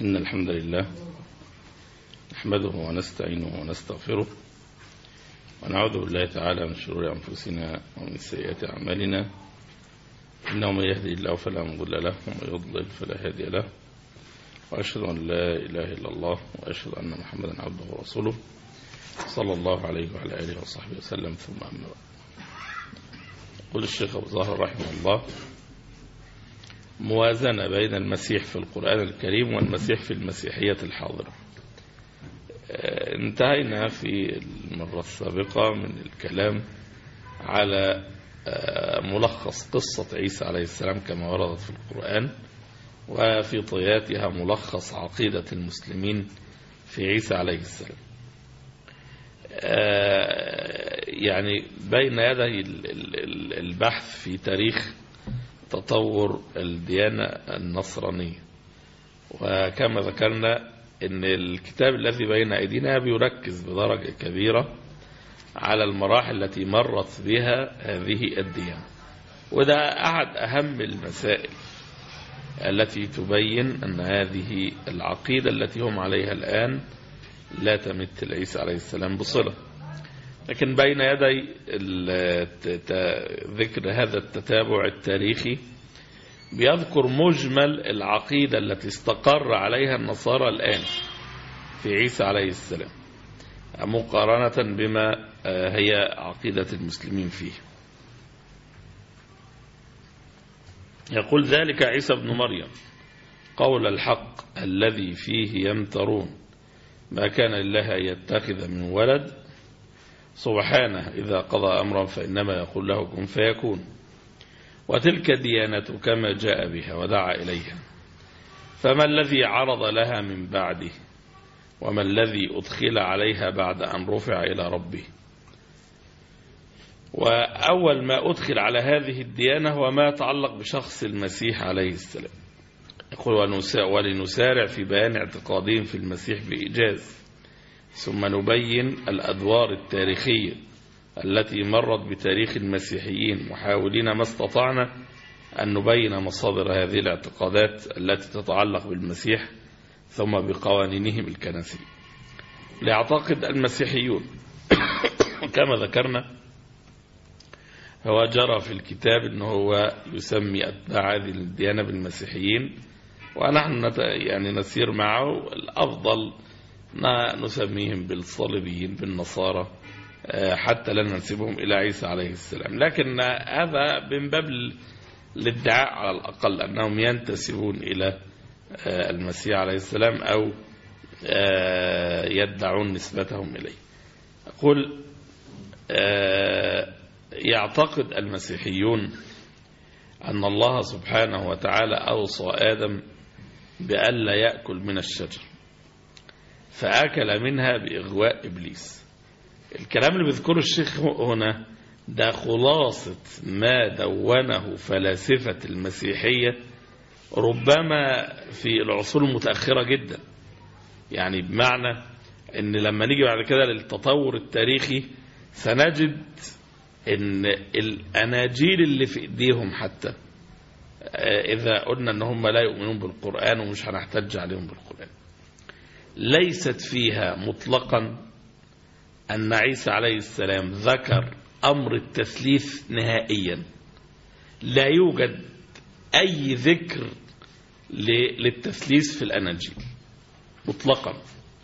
إن الحمد لله نحمده ونستعينه ونستغفره ونعوذ بالله تعالى من شرور أنفسنا ومن سيئات أعمالنا إنه من يهدي الله فلا مضل له ومن يضلل فلا هادي له وأشهد أن لا إله إلا الله وأشهد أن محمدا عبده ورسوله صلى الله عليه وعلى آله وصحبه وسلم ثم أما بعد يقول الشيخ أبو ظاهر رحمه الله موازنة بين المسيح في القرآن الكريم والمسيح في المسيحية الحاضرة انتهينا في المرة السابقة من الكلام على ملخص قصة عيسى عليه السلام كما وردت في القرآن وفي طياتها ملخص عقيدة المسلمين في عيسى عليه السلام يعني بين يدي البحث في تاريخ تطور الديانة النصرانية وكما ذكرنا ان الكتاب الذي بين ايدينا بيركز بدرجة كبيرة على المراحل التي مرت بها هذه الديانة وده احد اهم المسائل التي تبين ان هذه العقيدة التي هم عليها الان لا تمت لعيسى عليه السلام بصلة لكن بين يدي ذكر هذا التتابع التاريخي بيذكر مجمل العقيدة التي استقر عليها النصارى الآن في عيسى عليه السلام مقارنة بما هي عقيدة المسلمين فيه يقول ذلك عيسى بن مريم قول الحق الذي فيه يمترون ما كان لله أن يتخذ من ولد سبحانه إذا قضى أمرا فإنما يقول له كن فيكون وتلك ديانة كما جاء بها ودعا إليها فما الذي عرض لها من بعده وما الذي أدخل عليها بعد أن رفع إلى ربه وأول ما أدخل على هذه الديانة هو ما يتعلق بشخص المسيح عليه السلام يقول ولنسارع في بيان اعتقادهم في المسيح بإيجاز ثم نبين الأدوار التاريخية التي مرت بتاريخ المسيحيين محاولين ما استطعنا أن نبين مصادر هذه الاعتقادات التي تتعلق بالمسيح ثم بقوانينهم الكنسية ليعتقد المسيحيون كما ذكرنا هو جرى في الكتاب أنه هو يسمي أتباع هذه الديانة بالمسيحيين ونحن يعني نسير معه الأفضل نسميهم بالصليبيين بالنصارى حتى لا ننسبهم إلى عيسى عليه السلام لكن هذا من باب الادعاء على الأقل أنهم ينتسبون إلى المسيح عليه السلام أو يدعون نسبتهم إليه أقول يعتقد المسيحيون أن الله سبحانه وتعالى أوصى آدم بألا يأكل من الشجر فأكل منها بإغواء إبليس الكلام اللي بيذكره الشيخ هنا ده خلاصة ما دونه فلاسفة المسيحية ربما في العصور المتأخرة جدا يعني بمعنى ان لما نيجي بعد كده للتطور التاريخي سنجد ان الاناجيل اللي في ايديهم حتى اذا قلنا ان هم لا يؤمنون بالقرآن ومش هنحتج عليهم بالقرآن ليست فيها مطلقا أن عيسى عليه السلام ذكر أمر التثليث نهائيا لا يوجد أي ذكر للتثليث في الأناجيل مطلقا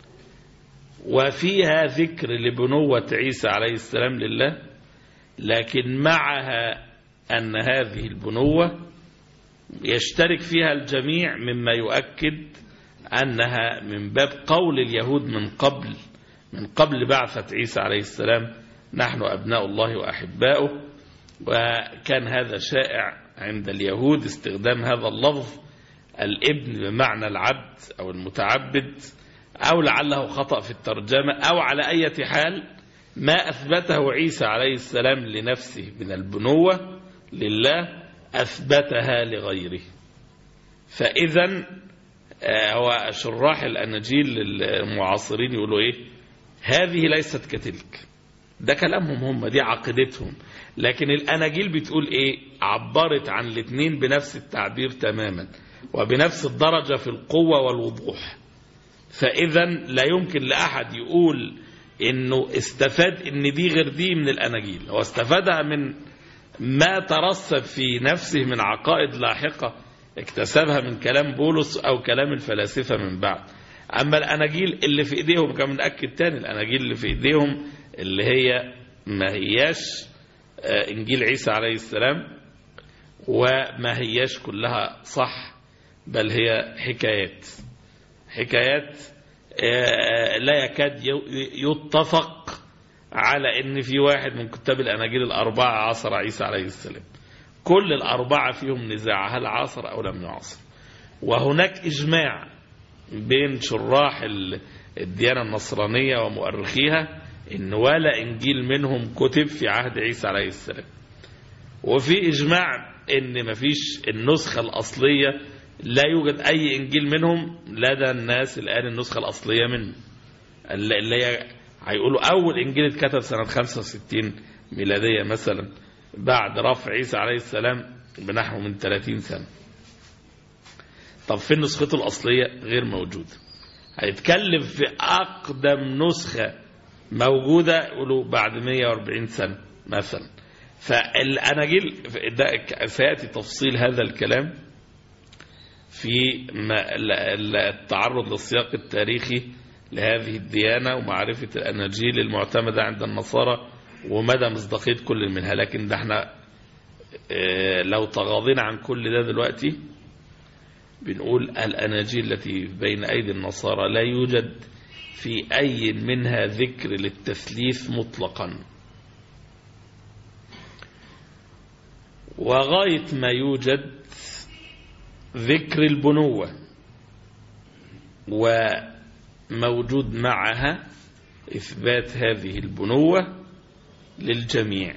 وفيها ذكر لبنوة عيسى عليه السلام لله لكن معها أن هذه البنوة يشترك فيها الجميع مما يؤكد أنها من باب قول اليهود من قبل من قبل بعثة عيسى عليه السلام نحن أبناء الله وأحباؤه وكان هذا شائع عند اليهود استخدام هذا اللفظ الابن بمعنى العبد أو المتعبد أو لعله خطأ في الترجمة أو على أي حال ما أثبته عيسى عليه السلام لنفسه من البنوة لله أثبتها لغيره فإذا هو شراح الأناجيل المعاصرين يقولوا إيه هذه ليست كتلك ده كلامهم هم دي عقيدتهم لكن الأناجيل بتقول إيه عبرت عن الاثنين بنفس التعبير تماما وبنفس الدرجة في القوة والوضوح فإذا لا يمكن لأحد يقول إنه استفاد إن دي غير دي من الأناجيل هو استفادها من ما ترسب في نفسه من عقائد لاحقة اكتسبها من كلام بولس أو كلام الفلاسفة من بعد أما الأناجيل اللي في إيديهم كان متأكد تاني الأناجيل اللي في إيديهم اللي هي ما هياش آه، إنجيل عيسى عليه السلام وما هياش كلها صح بل هي حكايات حكايات آه، لا يكاد ي- يتفق على ان في واحد من كتاب الاناجيل الاربعه عاصر عيسى عليه السلام كل الاربعه فيهم نزاع هل عاصر او لم يعاصر وهناك اجماع بين شراح ال- الديانه النصرانيه ومؤرخيها ان ولا انجيل منهم كتب في عهد عيسى عليه السلام وفي اجماع ان مفيش النسخه الاصليه لا يوجد اي انجيل منهم لدى الناس الان النسخه الاصليه منه اللي اللي هي هيقولوا اول انجيل اتكتب سنه 65 ميلاديه مثلا بعد رفع عيسى عليه السلام بنحو من 30 سنه طب فين نسخته الاصليه غير موجوده هيتكلم في اقدم نسخه موجوده يقولوا بعد 140 سنه مثلا فالاناجيل ده سياتي تفصيل هذا الكلام في ما- ال- ال- التعرض للسياق التاريخي لهذه الديانة ومعرفة الأناجيل المعتمدة عند النصارى ومدى مصداقية كل منها لكن ده احنا اه، لو تغاضينا عن كل ده دلوقتي بنقول الأناجيل التي بين أيدي النصارى لا يوجد في أي منها ذكر للتثليث مطلقا وغاية ما يوجد ذكر البنوة وموجود معها إثبات هذه البنوة للجميع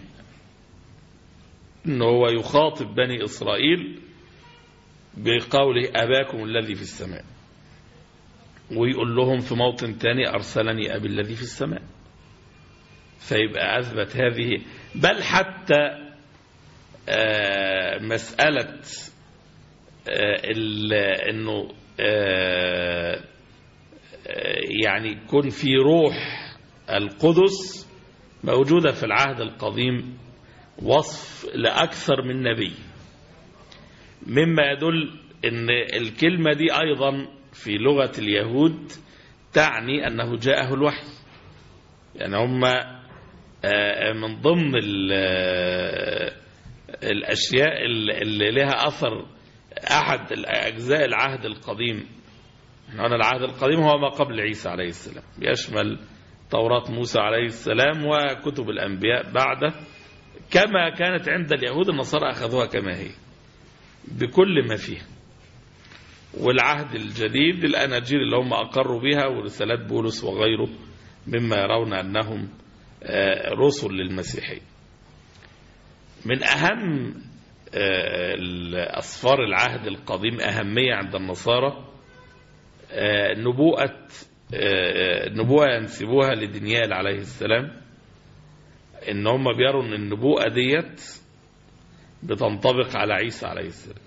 إنه هو يخاطب بني إسرائيل بقوله أباكم الذي في السماء ويقول لهم في موطن تاني أرسلني أبي الذي في السماء فيبقى أثبت هذه بل حتى آه، مسألة آه، ال- انه آه، آه، يعني يكون في روح القدس موجودة في العهد القديم وصف لأكثر من نبي مما يدل ان الكلمة دي ايضا في لغة اليهود تعني انه جاءه الوحي يعني هم آه، من ضمن ال- آه، الاشياء اللي اللي لها اثر احد الاجزاء العهد القديم احنا قلنا العهد القديم هو ما قبل عيسى عليه السلام يشمل توراة موسى عليه السلام وكتب الانبياء بعده كما كانت عند اليهود النصارى اخذوها كما هي بكل ما فيها والعهد الجديد الاناجيل اللي هم اقروا بها ورسالات بولس وغيره مما يرون انهم آه، رسل للمسيحيه من أهم آه، الأسفار العهد القديم أهمية عند النصارى آه، نبوءة آه، نبوءة ينسبوها لدانيال عليه السلام إن هم بيروا إن النبوءة ديت بتنطبق على عيسى عليه السلام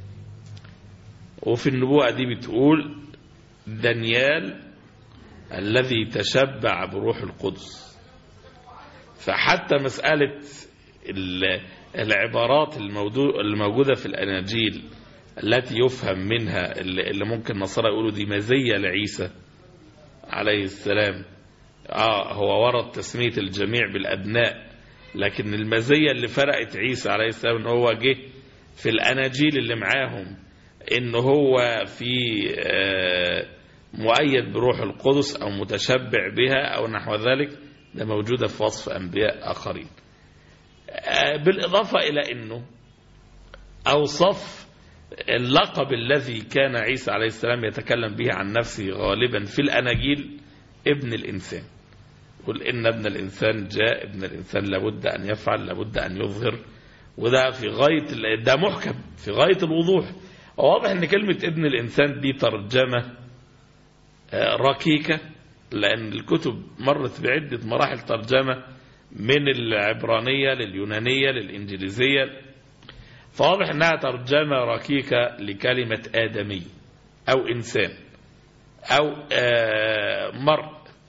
وفي النبوءة دي بتقول دانيال الذي تشبع بروح القدس فحتى مسألة ال- العبارات الموضوع الموجودة في الأناجيل التي يفهم منها اللي اللي ممكن النصارى يقولوا دي مزية لعيسى عليه السلام آه هو ورد تسمية الجميع بالأبناء لكن المزية اللي فرقت عيسى عليه السلام ان هو جه في الأناجيل اللي معاهم ان هو في آه، مؤيد بروح القدس او متشبع بها او نحو ذلك ده موجودة في وصف أنبياء آخرين آه، بالإضافة إلى أنه أوصف اللقب الذي كان عيسى عليه السلام يتكلم به عن نفسه غالبا في الأناجيل ابن الإنسان قل إن ابن الإنسان جاء ابن الإنسان لابد أن يفعل لابد أن يظهر وده في غاية ال- ده محكم في غاية الوضوح واضح أن كلمة ابن الإنسان دي ترجمة آه، ركيكة لأن الكتب مرت بعدة مراحل ترجمة من العبرانية لليونانية للإنجليزية فواضح انها ترجمة ركيكة لكلمة آدمي أو إنسان أو آه، مرء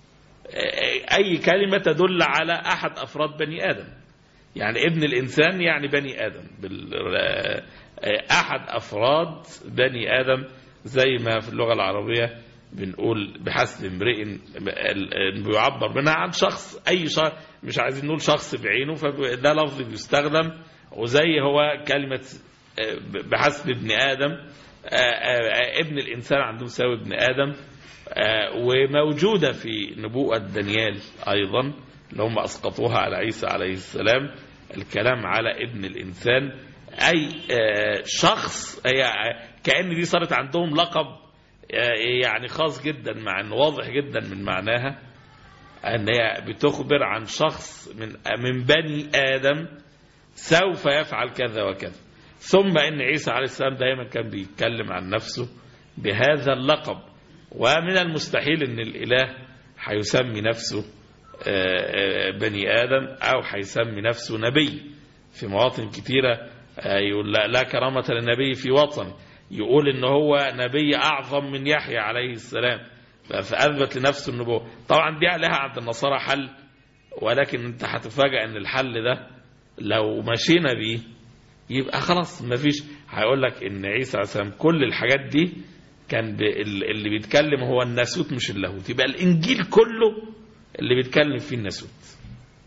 آه، أي كلمة تدل على أحد أفراد بني آدم يعني ابن الإنسان يعني بني آدم بال- آه، أحد أفراد بني آدم زي ما في اللغة العربية بنقول بحسب امرئ ال- بيعبر منها عن شخص أي شخص مش عايزين نقول شخص بعينه فده لفظ بيستخدم وزي هو كلمة آه، بحسب ابن آدم آه، آه، ابن الإنسان عنده مساوي ابن آدم آه، وموجودة في نبوءة دانيال أيضا اللي هم أسقطوها على عيسى عليه السلام الكلام على ابن الإنسان أي آه، شخص هي كأن دي صارت عندهم لقب آه، يعني خاص جدا مع أنه واضح جدا من معناها أن هي بتخبر عن شخص من من بني آدم سوف يفعل كذا وكذا ثم ان عيسى عليه السلام دائما كان بيتكلم عن نفسه بهذا اللقب ومن المستحيل ان الاله هيسمي نفسه آه، آه، بني ادم او هيسمي نفسه نبي في مواطن كتيره آه، يقول لا, لا كرامه للنبي في وطن يقول ان هو نبي اعظم من يحيى عليه السلام فاثبت لنفسه النبوه طبعا دي لها عند النصارى حل ولكن انت هتفاجئ ان الحل ده لو مشينا بيه يبقى خلاص مفيش هيقول لك ان عيسى عليه السلام كل الحاجات دي كان ب- ال- اللي بيتكلم هو الناسوت مش اللاهوت يبقى الانجيل كله اللي بيتكلم فيه الناسوت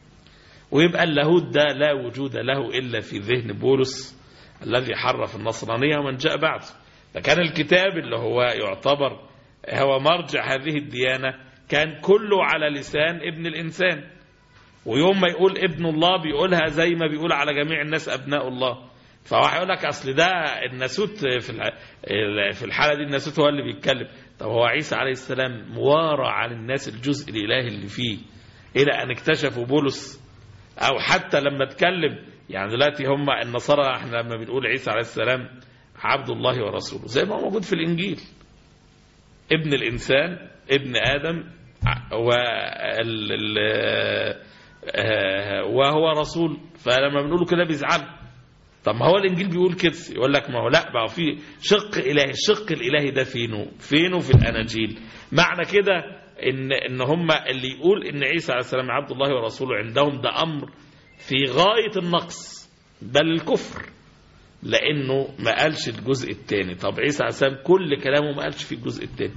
ويبقى اللاهوت ده لا وجود له الا في ذهن بولس الذي حرف النصرانيه ومن جاء بعده فكان الكتاب اللي هو يعتبر هو مرجع هذه الديانه كان كله على لسان ابن الانسان ويوم ما يقول ابن الله بيقولها زي ما بيقول على جميع الناس ابناء الله فهو هيقول لك اصل ده الناسوت في الح- في الحاله دي الناسوت هو اللي بيتكلم طب هو عيسى عليه السلام موارى عن الناس الجزء الالهي اللي فيه الى ان اكتشفوا بولس او حتى لما اتكلم يعني دلوقتي هم النصارى احنا لما بنقول عيسى عليه السلام عبد الله ورسوله زي ما هو موجود في الانجيل ابن الانسان ابن ادم وال ال- آه، وهو رسول فلما بنقوله كده بيزعل طب ما هو الانجيل بيقول كده يقول لك ما هو لا ما هو في شق الهي الشق الالهي ده فينه فينه في الاناجيل معنى كده ان ان هم اللي يقول ان عيسى عليه السلام عبد الله ورسوله عندهم ده امر في غايه النقص بل الكفر لانه ما قالش الجزء الثاني طب عيسى عليه السلام كل كلامه ما قالش في الجزء الثاني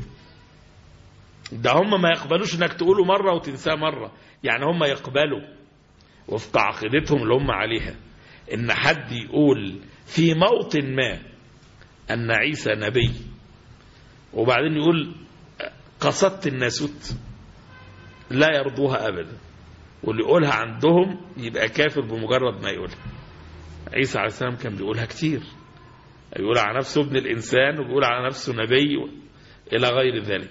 ده هم ما يقبلوش انك تقوله مرة وتنساه مرة يعني هم يقبلوا وفق عقيدتهم اللي هم عليها ان حد يقول في موطن ما ان عيسى نبي وبعدين يقول قصدت الناسوت لا يرضوها ابدا واللي يقولها عندهم يبقى كافر بمجرد ما يقولها عيسى عليه السلام كان بيقولها كتير يقول على نفسه ابن الانسان وبيقول على نفسه نبي الى غير ذلك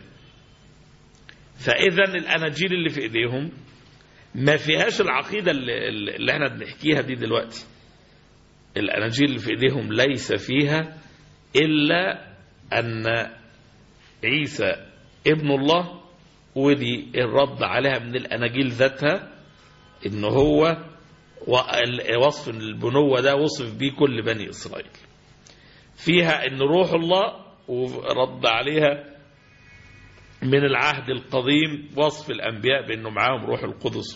فاذا الاناجيل اللي في ايديهم ما فيهاش العقيده اللي, اللي احنا بنحكيها دي دلوقتي الاناجيل اللي في ايديهم ليس فيها الا ان عيسى ابن الله ودي الرد عليها من الاناجيل ذاتها ان هو وصف البنوه ده وصف به كل بني اسرائيل فيها ان روح الله ورد عليها من العهد القديم وصف الأنبياء بأنه معاهم روح القدس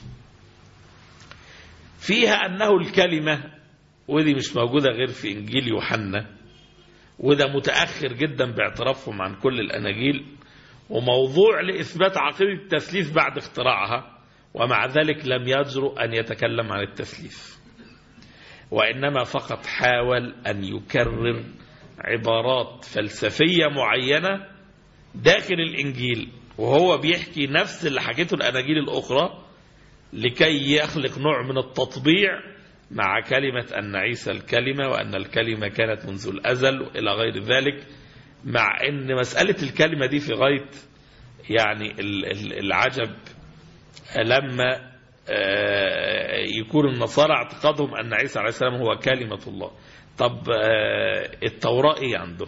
فيها أنه الكلمة ودي مش موجودة غير في إنجيل يوحنا وده متأخر جدا باعترافهم عن كل الأناجيل وموضوع لإثبات عقيدة التثليث بعد اختراعها ومع ذلك لم يجرؤ أن يتكلم عن التثليث وإنما فقط حاول أن يكرر عبارات فلسفية معينة داخل الإنجيل وهو بيحكي نفس اللي حكيته الأناجيل الأخرى لكي يخلق نوع من التطبيع مع كلمة أن عيسى الكلمة وأن الكلمة كانت منذ الأزل إلى غير ذلك مع أن مسألة الكلمة دي في غاية يعني العجب لما يكون النصارى اعتقادهم أن عيسى عليه السلام هو كلمة الله طب التوراة إيه عندهم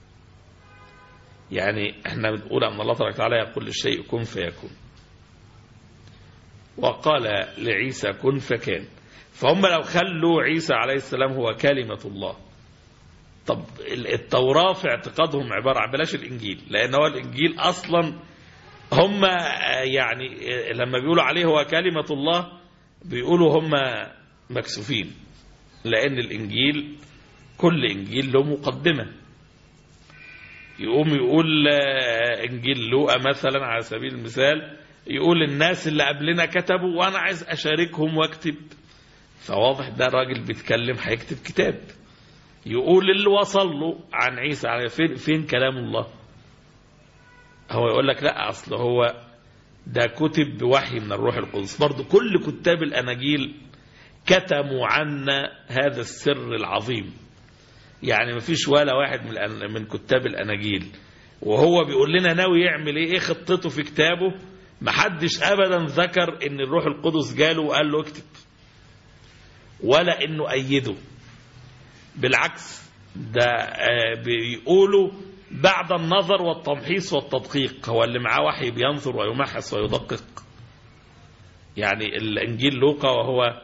يعني احنا بنقول أن الله تبارك وتعالى يقول للشيء كن فيكون وقال لعيسى كن فكان فهم لو خلوا عيسى عليه السلام هو كلمة الله طب التوراة في اعتقادهم عبارة عن بلاش الإنجيل لأن هو الإنجيل أصلا هم يعني لما بيقولوا عليه هو كلمة الله بيقولوا هم مكسوفين لأن الإنجيل كل إنجيل له مقدمة يقوم يقول إنجيل لوقا مثلا على سبيل المثال يقول الناس اللي قبلنا كتبوا وأنا عايز أشاركهم وأكتب فواضح ده راجل بيتكلم هيكتب كتاب يقول اللي وصل له عن عيسى على فين, فين كلام الله هو يقول لك لا أصل هو ده كتب بوحي من الروح القدس برضو كل كتاب الأناجيل كتموا عنا هذا السر العظيم يعني ما فيش ولا واحد من من كتاب الأناجيل وهو بيقول لنا ناوي يعمل ايه ايه خطته في كتابه ما حدش ابدا ذكر ان الروح القدس جاله وقال له اكتب ولا انه ايده بالعكس ده بيقولوا بعد النظر والتمحيص والتدقيق هو اللي معاه وحي بينظر ويمحص ويدقق يعني الانجيل لوقا وهو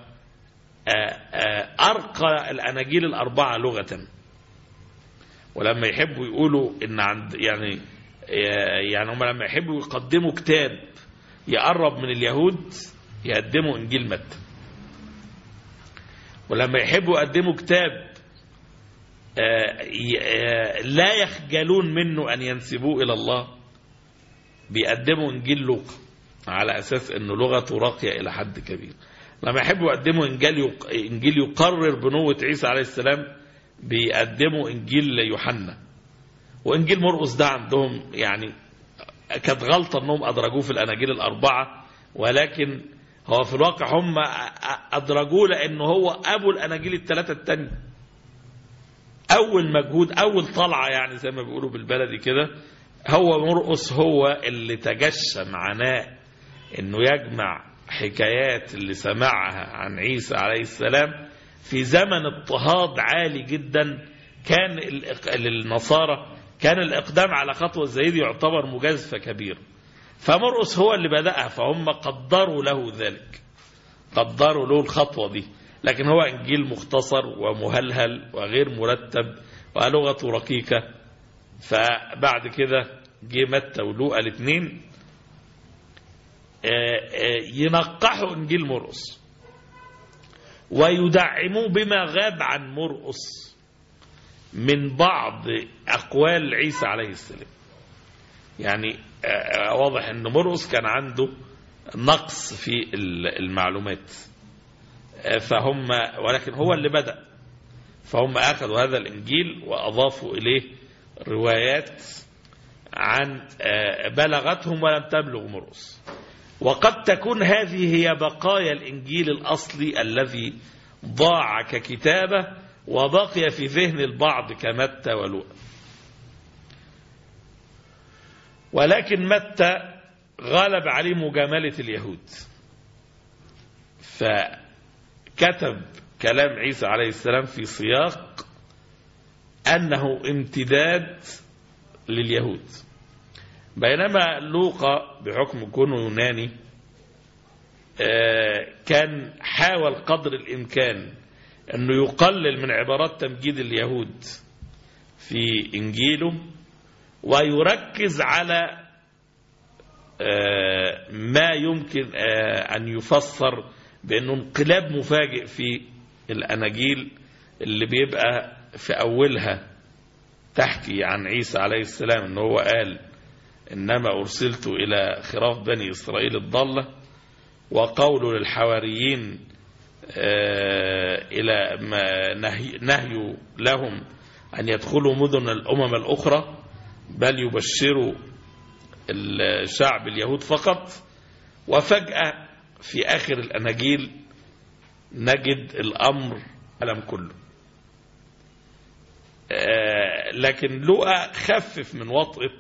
ارقى الاناجيل الاربعه لغه ولما يحبوا يقولوا ان عند يعني يعني هم لما يحبوا يقدموا كتاب يقرب من اليهود يقدموا انجيل متى ولما يحبوا يقدموا كتاب لا يخجلون منه ان ينسبوه الى الله بيقدموا انجيل لوقا على اساس انه لغته راقيه الى حد كبير لما يحبوا يقدموا انجيل انجيل يقرر بنوه عيسى عليه السلام بيقدموا انجيل يوحنا وانجيل مرقس ده عندهم يعني كانت غلطه انهم ادرجوه في الاناجيل الاربعه ولكن هو في الواقع هم ادرجوه لانه هو ابو الاناجيل الثلاثه الثانيه اول مجهود اول طلعه يعني زي ما بيقولوا بالبلدي كده هو مرقس هو اللي تجشم عناء انه يجمع حكايات اللي سمعها عن عيسى عليه السلام في زمن اضطهاد عالي جدا كان للنصارى كان الإقدام على خطوة زي دي يعتبر مجازفة كبيرة فمرقس هو اللي بدأها فهم قدروا له ذلك قدروا له الخطوة دي لكن هو إنجيل مختصر ومهلهل وغير مرتب ولغته رقيقة فبعد كده جه متى ولوقا الاثنين ينقحوا إنجيل مرقس ويدعموه بما غاب عن مرقس من بعض أقوال عيسى عليه السلام يعني واضح أن مرقس كان عنده نقص في المعلومات فهم ولكن هو اللي بدأ فهم أخذوا هذا الإنجيل وأضافوا إليه روايات عن بلغتهم ولم تبلغ مرقس وقد تكون هذه هي بقايا الإنجيل الأصلي الذي ضاع ككتابة وبقي في ذهن البعض كمتى ولوقا ولكن متى غلب عليه مجاملة اليهود فكتب كلام عيسى عليه السلام في سياق أنه امتداد لليهود بينما لوقا بحكم كونه يوناني كان حاول قدر الإمكان أنه يقلل من عبارات تمجيد اليهود في إنجيله ويركز على ما يمكن أن يفسر بأنه انقلاب مفاجئ في الأناجيل اللي بيبقى في أولها تحكي عن عيسى عليه السلام أنه هو قال إنما أرسلت إلى خراف بني إسرائيل الضالة وقول للحواريين إلى ما نهي, نهي لهم أن يدخلوا مدن الأمم الأخرى بل يبشروا الشعب اليهود فقط وفجأة في آخر الأناجيل نجد الأمر ألم كله لكن لقى خفف من وطئة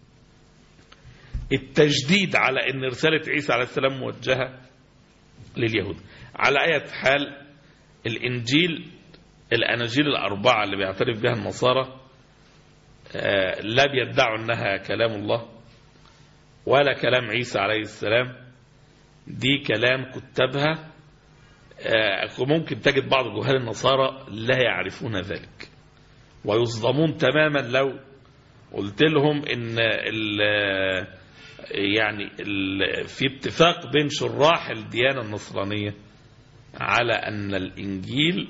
التجديد على ان رسالة عيسى عليه السلام موجهة لليهود على اية حال الانجيل الاناجيل الاربعة اللي بيعترف بها النصارى لا بيدعوا انها كلام الله ولا كلام عيسى عليه السلام دي كلام كتبها ممكن تجد بعض جهال النصارى لا يعرفون ذلك ويصدمون تماما لو قلت لهم ان ال يعني ال في اتفاق بين شراح الديانة النصرانية على ان الانجيل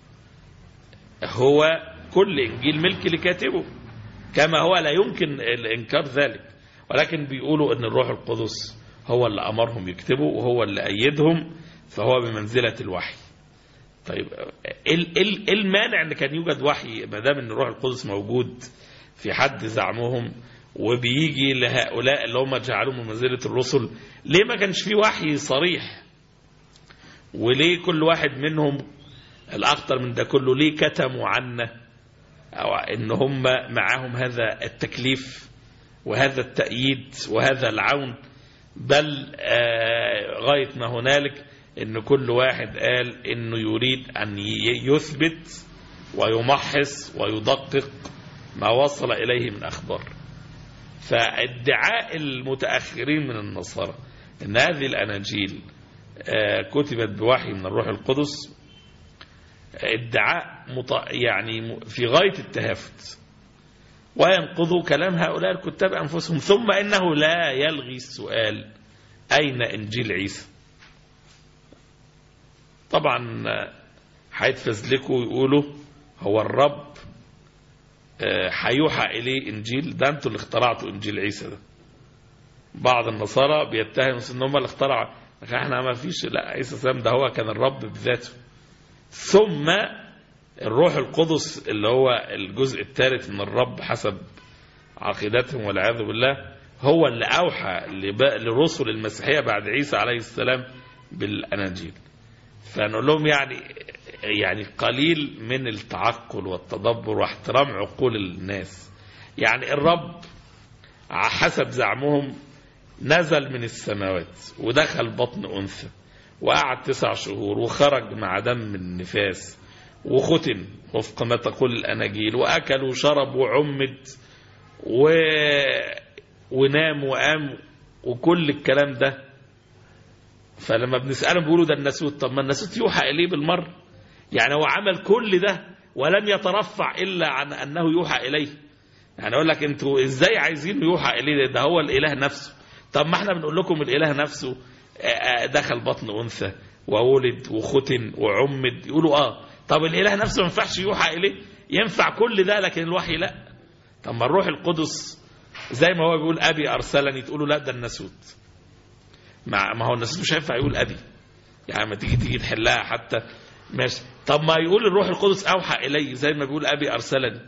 هو كل انجيل ملك لكاتبه كما هو لا يمكن الانكار ذلك ولكن بيقولوا ان الروح القدس هو اللي امرهم يكتبوا وهو اللي ايدهم فهو بمنزلة الوحي طيب ايه المانع ان كان يوجد وحي ما دام ان الروح القدس موجود في حد زعمهم وبيجي لهؤلاء اللي هم جعلوهم من منزلة الرسل ليه ما كانش في وحي صريح وليه كل واحد منهم الأخطر من ده كله ليه كتموا عنا أو إن هم معاهم هذا التكليف وهذا التأييد وهذا العون بل آه غاية ما هنالك إن كل واحد قال إنه يريد أن يثبت ويمحص ويدقق ما وصل إليه من أخبار فادعاء المتأخرين من النصارى أن هذه الأناجيل كتبت بوحي من الروح القدس ادعاء يعني في غاية التهافت وينقضوا كلام هؤلاء الكتاب أنفسهم ثم إنه لا يلغي السؤال أين إنجيل عيسى طبعا هيتفزلكوا ويقولوا هو الرب هيوحى إليه إنجيل ده أنتوا اللي اخترعتوا إنجيل عيسى ده بعض النصارى بيتهموا ان هم اللي اخترعوا احنا ما فيش لا عيسى السلام ده هو كان الرب بذاته ثم الروح القدس اللي هو الجزء الثالث من الرب حسب عقيدتهم والعياذ بالله هو اللي أوحى لرسل المسيحية بعد عيسى عليه السلام بالأناجيل فنقول لهم يعني يعني قليل من التعقل والتدبر واحترام عقول الناس يعني الرب حسب زعمهم نزل من السماوات ودخل بطن أنثى وقعد تسع شهور وخرج مع دم النفاس وختن وفق ما تقول الأناجيل وأكل وشرب وعمد و... ونام وقام وكل الكلام ده فلما بنسألهم بيقولوا ده الناسوت طب ما الناسوت يوحى إليه بالمر يعني هو عمل كل ده ولم يترفع إلا عن أنه يوحى إليه يعني أقول لك أنتوا إزاي عايزين يوحى إليه ده, ده هو الإله نفسه طب ما احنا بنقول لكم الإله نفسه دخل بطن أنثى وولد وختن وعمد يقولوا آه طب الإله نفسه ما ينفعش يوحى إليه ينفع كل ده لكن الوحي لا طب ما الروح القدس زي ما هو بيقول أبي أرسلني تقولوا لا ده الناسوت مع ما هو الناسوت مش هينفع يقول أبي يعني ما تيجي تيجي تحلها حتى ماشي طب ما يقول الروح القدس أوحى إلي زي ما بيقول أبي أرسلني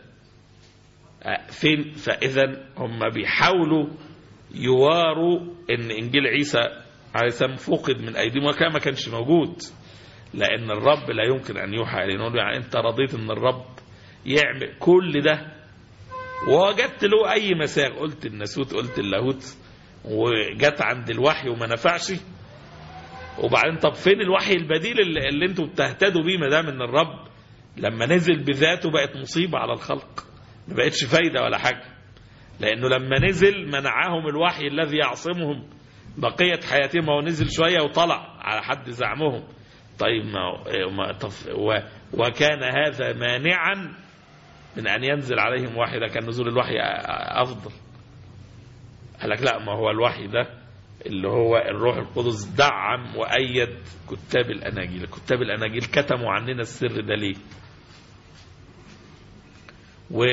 فين فإذا هم بيحاولوا يواروا ان انجيل عيسى عليه السلام فقد من ايديهم وكان ما كانش موجود لان الرب لا يمكن ان يوحى اليه نقول يعني انت رضيت ان الرب يعمل كل ده ووجدت له اي مساغ قلت الناسوت قلت اللاهوت وجت عند الوحي وما نفعش وبعدين طب فين الوحي البديل اللي, اللي انتوا بتهتدوا بيه ما دام ان الرب لما نزل بذاته بقت مصيبه على الخلق ما بقتش فايده ولا حاجه لأنه لما نزل منعهم الوحي الذي يعصمهم بقية حياتهم هو نزل شوية وطلع على حد زعمهم طيب ما, ما طف و وكان هذا مانعا من أن ينزل عليهم وحي ده كان نزول الوحي أفضل قال لك لا ما هو الوحي ده اللي هو الروح القدس دعم وأيد كتاب الأناجيل كتاب الأناجيل كتموا عننا السر ده ليه و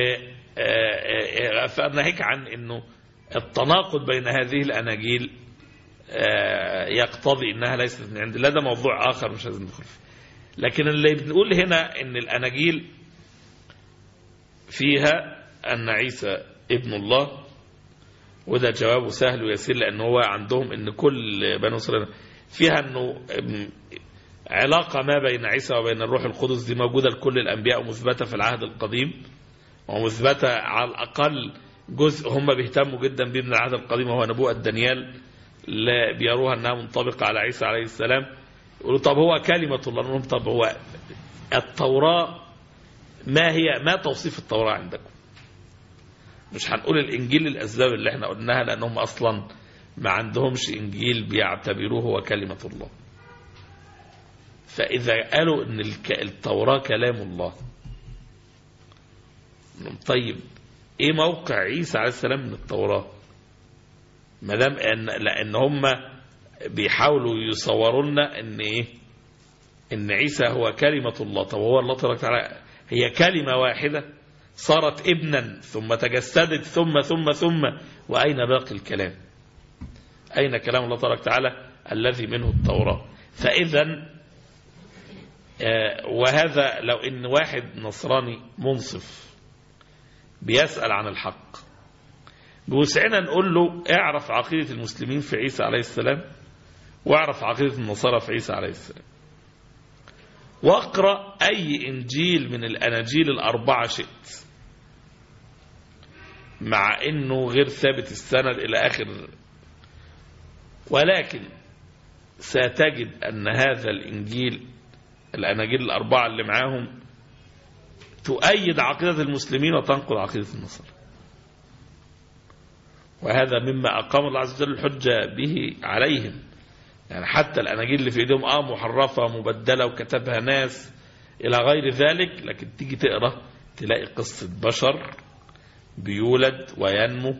فناهيك عن انه التناقض بين هذه الاناجيل يقتضي انها ليست من عند الله ده موضوع اخر مش لازم ندخل فيه لكن اللي بنقول هنا ان الاناجيل فيها ان عيسى ابن الله وده جوابه سهل ويسير لان هو عندهم ان كل بنو اسرائيل فيها انه علاقه ما بين عيسى وبين الروح القدس دي موجوده لكل الانبياء ومثبته في العهد القديم ومثبتة على الأقل جزء هم بيهتموا جدا به من العهد القديم وهو نبوءة دانيال لا بيروها أنها منطبقة على عيسى عليه السلام يقولوا طب هو كلمة الله نقول طب هو التوراة ما هي ما توصيف التوراة عندكم مش هنقول الإنجيل للأسباب اللي احنا قلناها لأنهم أصلا ما عندهمش إنجيل بيعتبروه هو كلمة الله فإذا قالوا أن التوراة كلام الله طيب ايه موقع عيسى عليه السلام من التوراة ما دام ان لان هم بيحاولوا يصوروا لنا ان ايه ان عيسى هو كلمة الله طب هو الله تبارك وتعالى هي كلمة واحدة صارت ابنا ثم تجسدت ثم ثم ثم وأين باقي الكلام أين كلام الله تبارك وتعالى الذي منه التوراة فإذا آه، وهذا لو إن واحد نصراني منصف بيسأل عن الحق بوسعنا نقول له اعرف عقيدة المسلمين في عيسى عليه السلام واعرف عقيدة النصارى في عيسى عليه السلام واقرأ أي إنجيل من الأناجيل الأربعة شئت مع أنه غير ثابت السند إلى آخر ولكن ستجد أن هذا الإنجيل الأناجيل الأربعة اللي معاهم تؤيد عقيدة المسلمين وتنقل عقيدة النصارى وهذا مما أقام الله عز وجل الحجة به عليهم يعني حتى الأناجيل اللي في إيديهم آه محرفة مبدلة وكتبها ناس إلى غير ذلك لكن تيجي تقرأ تلاقي قصة بشر بيولد وينمو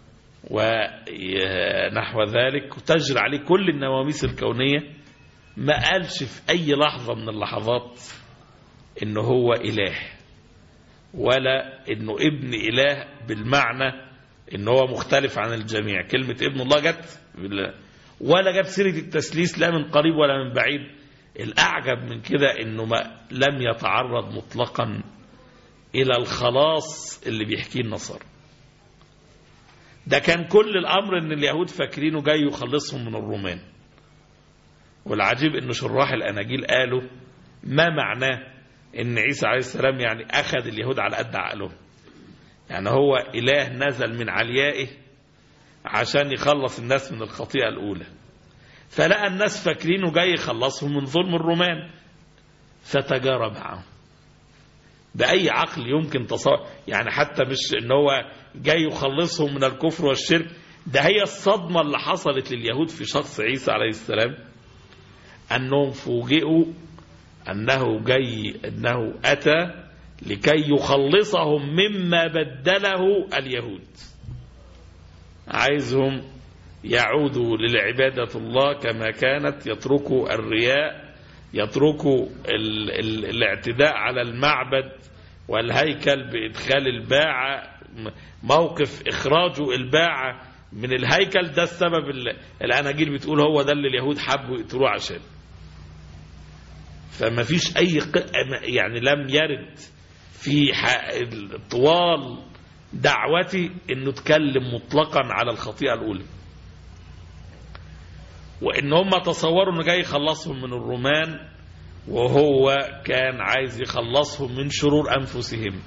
ونحو ذلك وتجري عليه كل النواميس الكونية ما قالش في أي لحظة من اللحظات إنه هو إله ولا إنه ابن إله بالمعنى إنه هو مختلف عن الجميع كلمة ابن الله جت بالله ولا جاب سيرة التسليس لا من قريب ولا من بعيد الأعجب من كده إنه ما لم يتعرض مطلقا إلى الخلاص اللي بيحكيه النصارى ده كان كل الأمر إن اليهود فاكرينه جاي يخلصهم من الرومان والعجيب إن شراح الأناجيل قالوا ما معناه إن عيسى عليه السلام يعني أخذ اليهود على قد عقلهم يعني هو إله نزل من عليائه عشان يخلص الناس من الخطيئة الأولى فلقى الناس فاكرينه جاي يخلصهم من ظلم الرومان فتجارى معهم بأي عقل يمكن تصور يعني حتى مش ان هو جاي يخلصهم من الكفر والشرك ده هي الصدمة اللي حصلت لليهود في شخص عيسى عليه السلام أنهم فوجئوا أنه جاي أنه أتى لكي يخلصهم مما بدله اليهود عايزهم يعودوا للعبادة الله كما كانت يتركوا الرياء يتركوا ال ال الاعتداء على المعبد والهيكل بإدخال الباعة موقف إخراجه الباعة من الهيكل ده السبب اللي الأناجيل بتقول هو ده اللي اليهود حبوا يقتلوه عشان فما فيش أي يعني لم يرد في طوال دعوتي انه اتكلم مطلقا على الخطيئة الاولى وان هم تصوروا انه جاي يخلصهم من الرومان وهو كان عايز يخلصهم من شرور انفسهم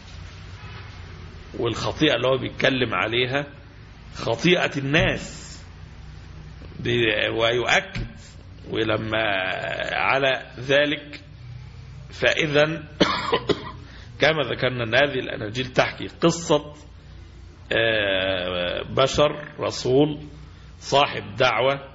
والخطيئة اللي هو بيتكلم عليها خطيئة الناس ويؤكد ولما على ذلك فإذا كما ذكرنا أن هذه الأناجيل تحكي قصة بشر رسول صاحب دعوة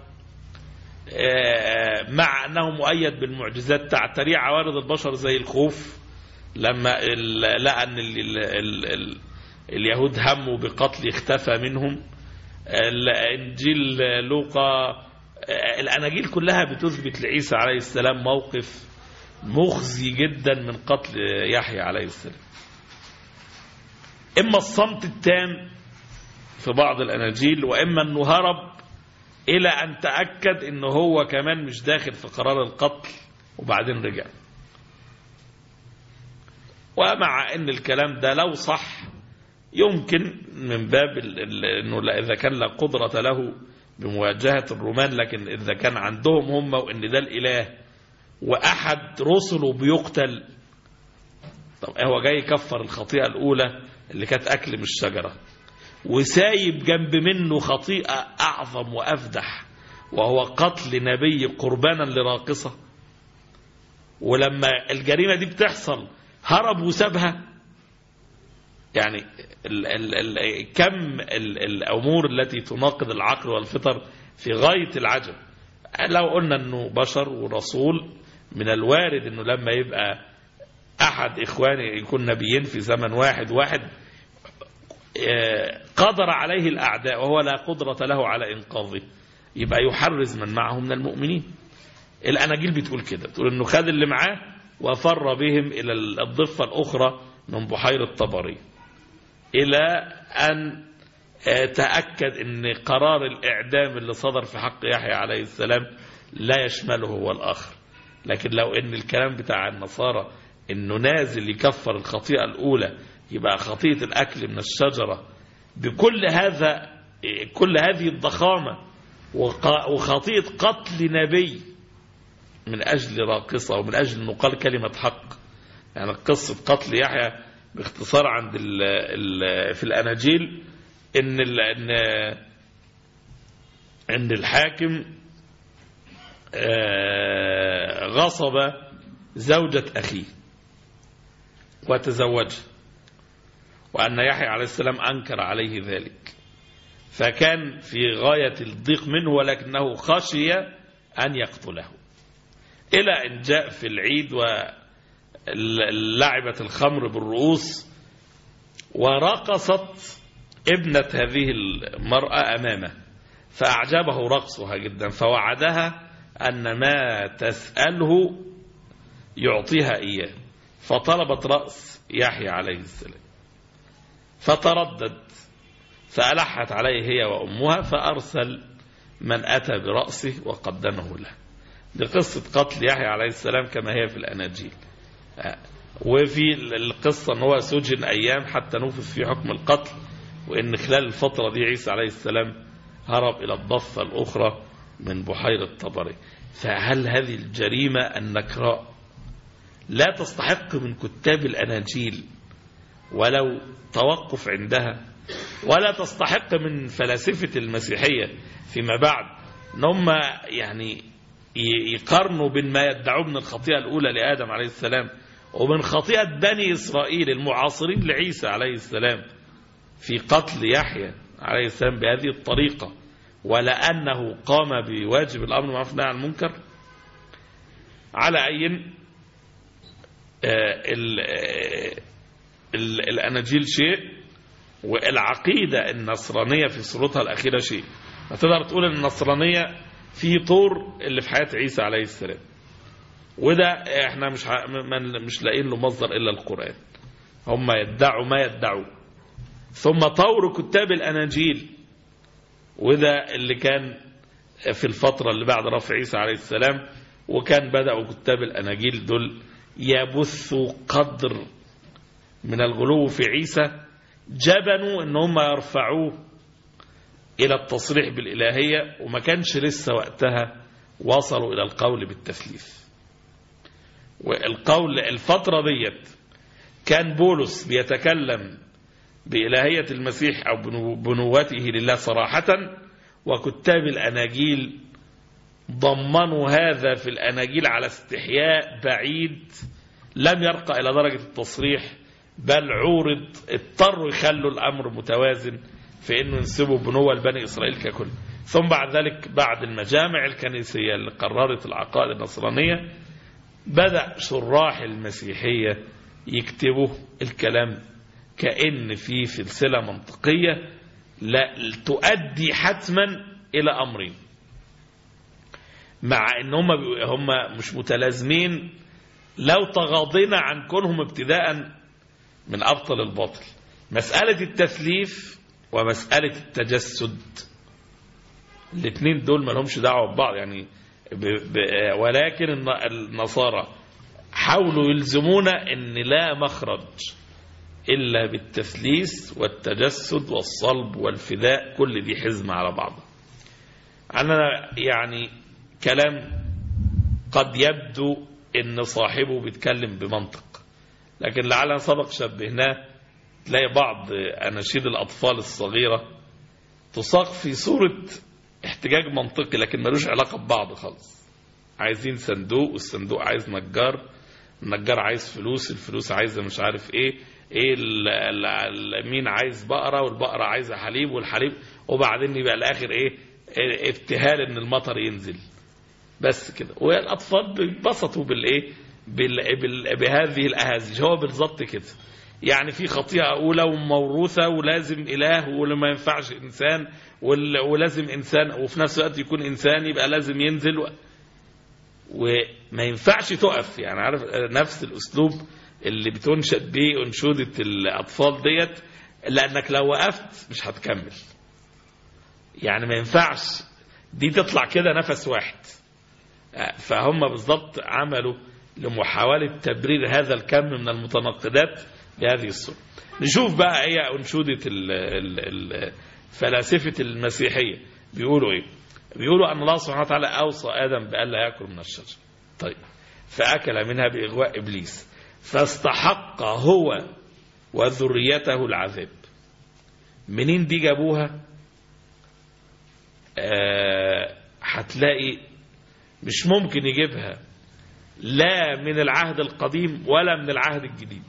مع أنه مؤيد بالمعجزات تعتري عوارض البشر زي الخوف لما لقى أن ال ال ال ال اليهود هموا بقتل اختفى منهم الإنجيل لوقا الأناجيل كلها بتثبت لعيسى عليه السلام موقف مخزي جدا من قتل يحيى عليه السلام إما الصمت التام في بعض الأناجيل وإما أنه هرب إلى أن تأكد أنه هو كمان مش داخل في قرار القتل وبعدين رجع ومع أن الكلام ده لو صح يمكن من باب أنه إذا كان لا قدرة له بمواجهة الرومان لكن إذا كان عندهم هم وأن ده الإله وأحد رسله بيقتل طب هو جاي يكفر الخطيئة الأولى اللي كانت أكل من الشجرة وسايب جنب منه خطيئة أعظم وأفدح وهو قتل نبي قربانا لراقصة ولما الجريمة دي بتحصل هرب وسابها يعني ال ال ال كم ال الأمور التي تناقض العقل والفطر في غاية العجب لو قلنا أنه بشر ورسول من الوارد أنه لما يبقى أحد إخواني يكون نبيين في زمن واحد واحد قدر عليه الأعداء وهو لا قدرة له على إنقاذه يبقى يحرز من معه من المؤمنين الأناجيل بتقول كده تقول أنه خد اللي معاه وفر بهم إلى الضفة الأخرى من بحيرة طبري إلى أن تأكد أن قرار الإعدام اللي صدر في حق يحيى عليه السلام لا يشمله هو الآخر لكن لو أن الكلام بتاع النصارى أنه نازل يكفر الخطيئة الأولى يبقى خطيئة الأكل من الشجرة بكل هذا كل هذه الضخامة وخطيئة قتل نبي من أجل راقصة ومن أجل أنه قال كلمة حق يعني قصة قتل يحيى باختصار عند ال ال في الأناجيل إن ال إن إن الحاكم غصب زوجة أخيه وتزوجها وأن يحيى عليه السلام أنكر عليه ذلك فكان في غاية الضيق منه ولكنه خشي أن يقتله إلى أن جاء في العيد ولعبت الخمر بالرؤوس ورقصت ابنة هذه المرأة أمامه فأعجبه رقصها جدا فوعدها أن ما تسأله يعطيها إياه فطلبت رأس يحيى عليه السلام فتردد فألحت عليه هي وأمها فأرسل من أتى برأسه وقدمه له دي قصة قتل يحيى عليه السلام كما هي في الأناجيل وفي القصة أنه هو سجن أيام حتى نفذ في حكم القتل وإن خلال الفترة دي عيسى عليه السلام هرب إلى الضفة الأخرى من بحيرة طبري فهل هذه الجريمة النكراء لا تستحق من كتاب الأناجيل ولو توقف عندها ولا تستحق من فلاسفة المسيحية فيما بعد ان هم يعني يقارنوا بين ما يدعوه من الخطيئة الأولى لآدم عليه السلام ومن خطيئة بني إسرائيل المعاصرين لعيسى عليه السلام في قتل يحيى عليه السلام بهذه الطريقة ولأنه قام بواجب الأمر معروف والنهي عن المنكر على أي الأناجيل شيء والعقيدة النصرانية في صورتها الأخيرة شيء فتقدر تقول ان النصرانية في طور اللي في حياة عيسى عليه السلام وده احنا مش مش لاقيين له مصدر الا القرآن هم يدعوا ما يدعوا ثم طور كتاب الاناجيل وده اللي كان في الفترة اللي بعد رفع عيسى عليه السلام وكان بدأوا كتاب الاناجيل دول يبثوا قدر من الغلو في عيسى جبنوا ان هم يرفعوه الى التصريح بالالهيه وما كانش لسه وقتها وصلوا الى القول بالتثليث والقول الفتره ديت كان بولس بيتكلم بإلهية المسيح أو بنوته لله صراحة وكتاب الأناجيل ضمنوا هذا في الأناجيل على استحياء بعيد لم يرقى إلى درجة التصريح بل عورض اضطروا يخلوا الأمر متوازن في أنه ينسبوا بنوة لبني إسرائيل ككل ثم بعد ذلك بعد المجامع الكنيسية اللي قررت العقائد النصرانية بدأ شراح المسيحية يكتبوا الكلام كأن في سلسلة منطقية لا تؤدي حتما إلى أمرين مع ان هم هم مش متلازمين لو تغاضينا عن كونهم ابتداء من ابطل الباطل مسألة التثليف ومسألة التجسد الاثنين دول ما لهمش دعوة ببعض يعني ب ب ولكن النصارى حاولوا يلزمونا ان لا مخرج الا بالتثليث والتجسد والصلب والفداء كل دي حزمة على بعضها أنا يعني كلام قد يبدو ان صاحبه بيتكلم بمنطق لكن لعلنا سبق شبهناه تلاقي بعض اناشيد الاطفال الصغيره تساق في صوره احتجاج منطقي لكن ملوش علاقه ببعض خالص عايزين صندوق والصندوق عايز نجار النجار عايز فلوس الفلوس عايزه مش عارف ايه ايه ال ال مين عايز بقره والبقره عايزه حليب والحليب وبعدين يبقى الاخر ايه ابتهال ان المطر ينزل بس كده والاطفال بيتبسطوا بالايه بال... بال... بهذه الأهازيج هو بالضبط كده يعني في خطيئة أولى وموروثة ولازم إله وما ينفعش إنسان وال... ولازم إنسان وفي نفس الوقت يكون إنسان يبقى لازم ينزل و... وما ينفعش تقف يعني عارف نفس الأسلوب اللي بتنشد بيه أنشودة الأطفال ديت لأنك لو وقفت مش هتكمل يعني ما ينفعش دي تطلع كده نفس واحد فهم بالضبط عملوا لمحاولة تبرير هذا الكم من المتناقضات بهذه الصورة نشوف بقى هي أنشودة فلاسفة المسيحية بيقولوا إيه بيقولوا أن الله سبحانه وتعالى أوصى آدم بألا يأكل من الشجر طيب فأكل منها بإغواء إبليس فاستحق هو وذريته العذاب منين دي جابوها هتلاقي آه مش ممكن يجيبها لا من العهد القديم ولا من العهد الجديد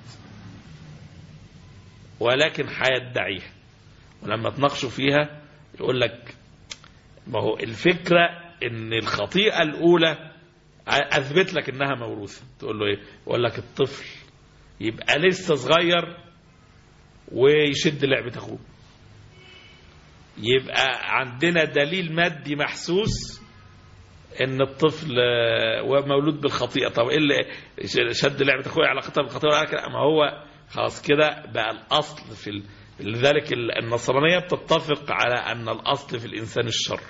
ولكن هيدعيها ولما تناقشوا فيها يقول لك ما هو الفكرة ان الخطيئة الاولى اثبت لك انها موروثة تقول له ايه يقول لك الطفل يبقى لسه صغير ويشد لعبة اخوه يبقى عندنا دليل مادي محسوس ان الطفل مولود بالخطيئة طب ايه اللي شد لعبة اخوه علاقتها بالخطيئة ما هو خلاص كده بقى الاصل في ال... لذلك النصرانية بتتفق على ان الاصل في الانسان الشر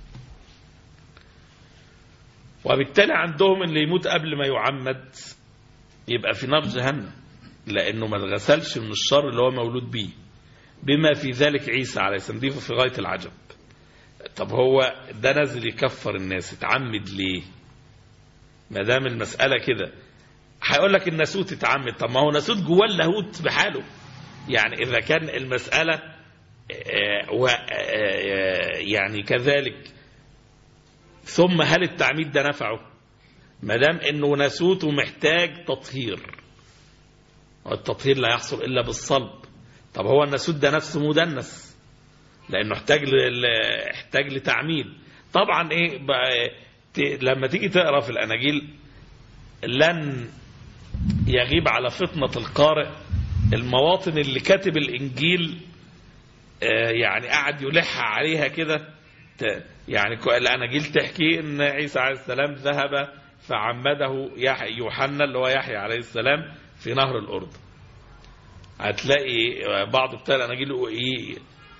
وبالتالي عندهم اللي يموت قبل ما يعمد يبقى في نار جهنم لانه ما اتغسلش من الشر اللي هو مولود بيه بما في ذلك عيسى عليه السلام دي في غاية العجب طب هو ده نازل يكفر الناس اتعمد ليه ما دام المسألة كده هيقول لك الناسوت اتعمد طب ما هو ناسوت جواه اللاهوت بحاله يعني إذا كان المسألة و يعني كذلك ثم هل التعميد ده نفعه ما دام انه ناسوت ومحتاج تطهير والتطهير لا يحصل الا بالصلب طب هو الناسوت ده نفسه مدنس لانه احتاج ل... احتاج لتعميد طبعا ايه بقى ت... لما تيجي تقرا في الاناجيل لن يغيب على فطنه القارئ المواطن اللي كاتب الانجيل آه يعني قاعد يلح عليها كده يعني الاناجيل تحكي ان عيسى عليه السلام ذهب فعمده يوحنا اللي هو يحيى عليه السلام في نهر الاردن هتلاقي بعض بتاع الاناجيل ايه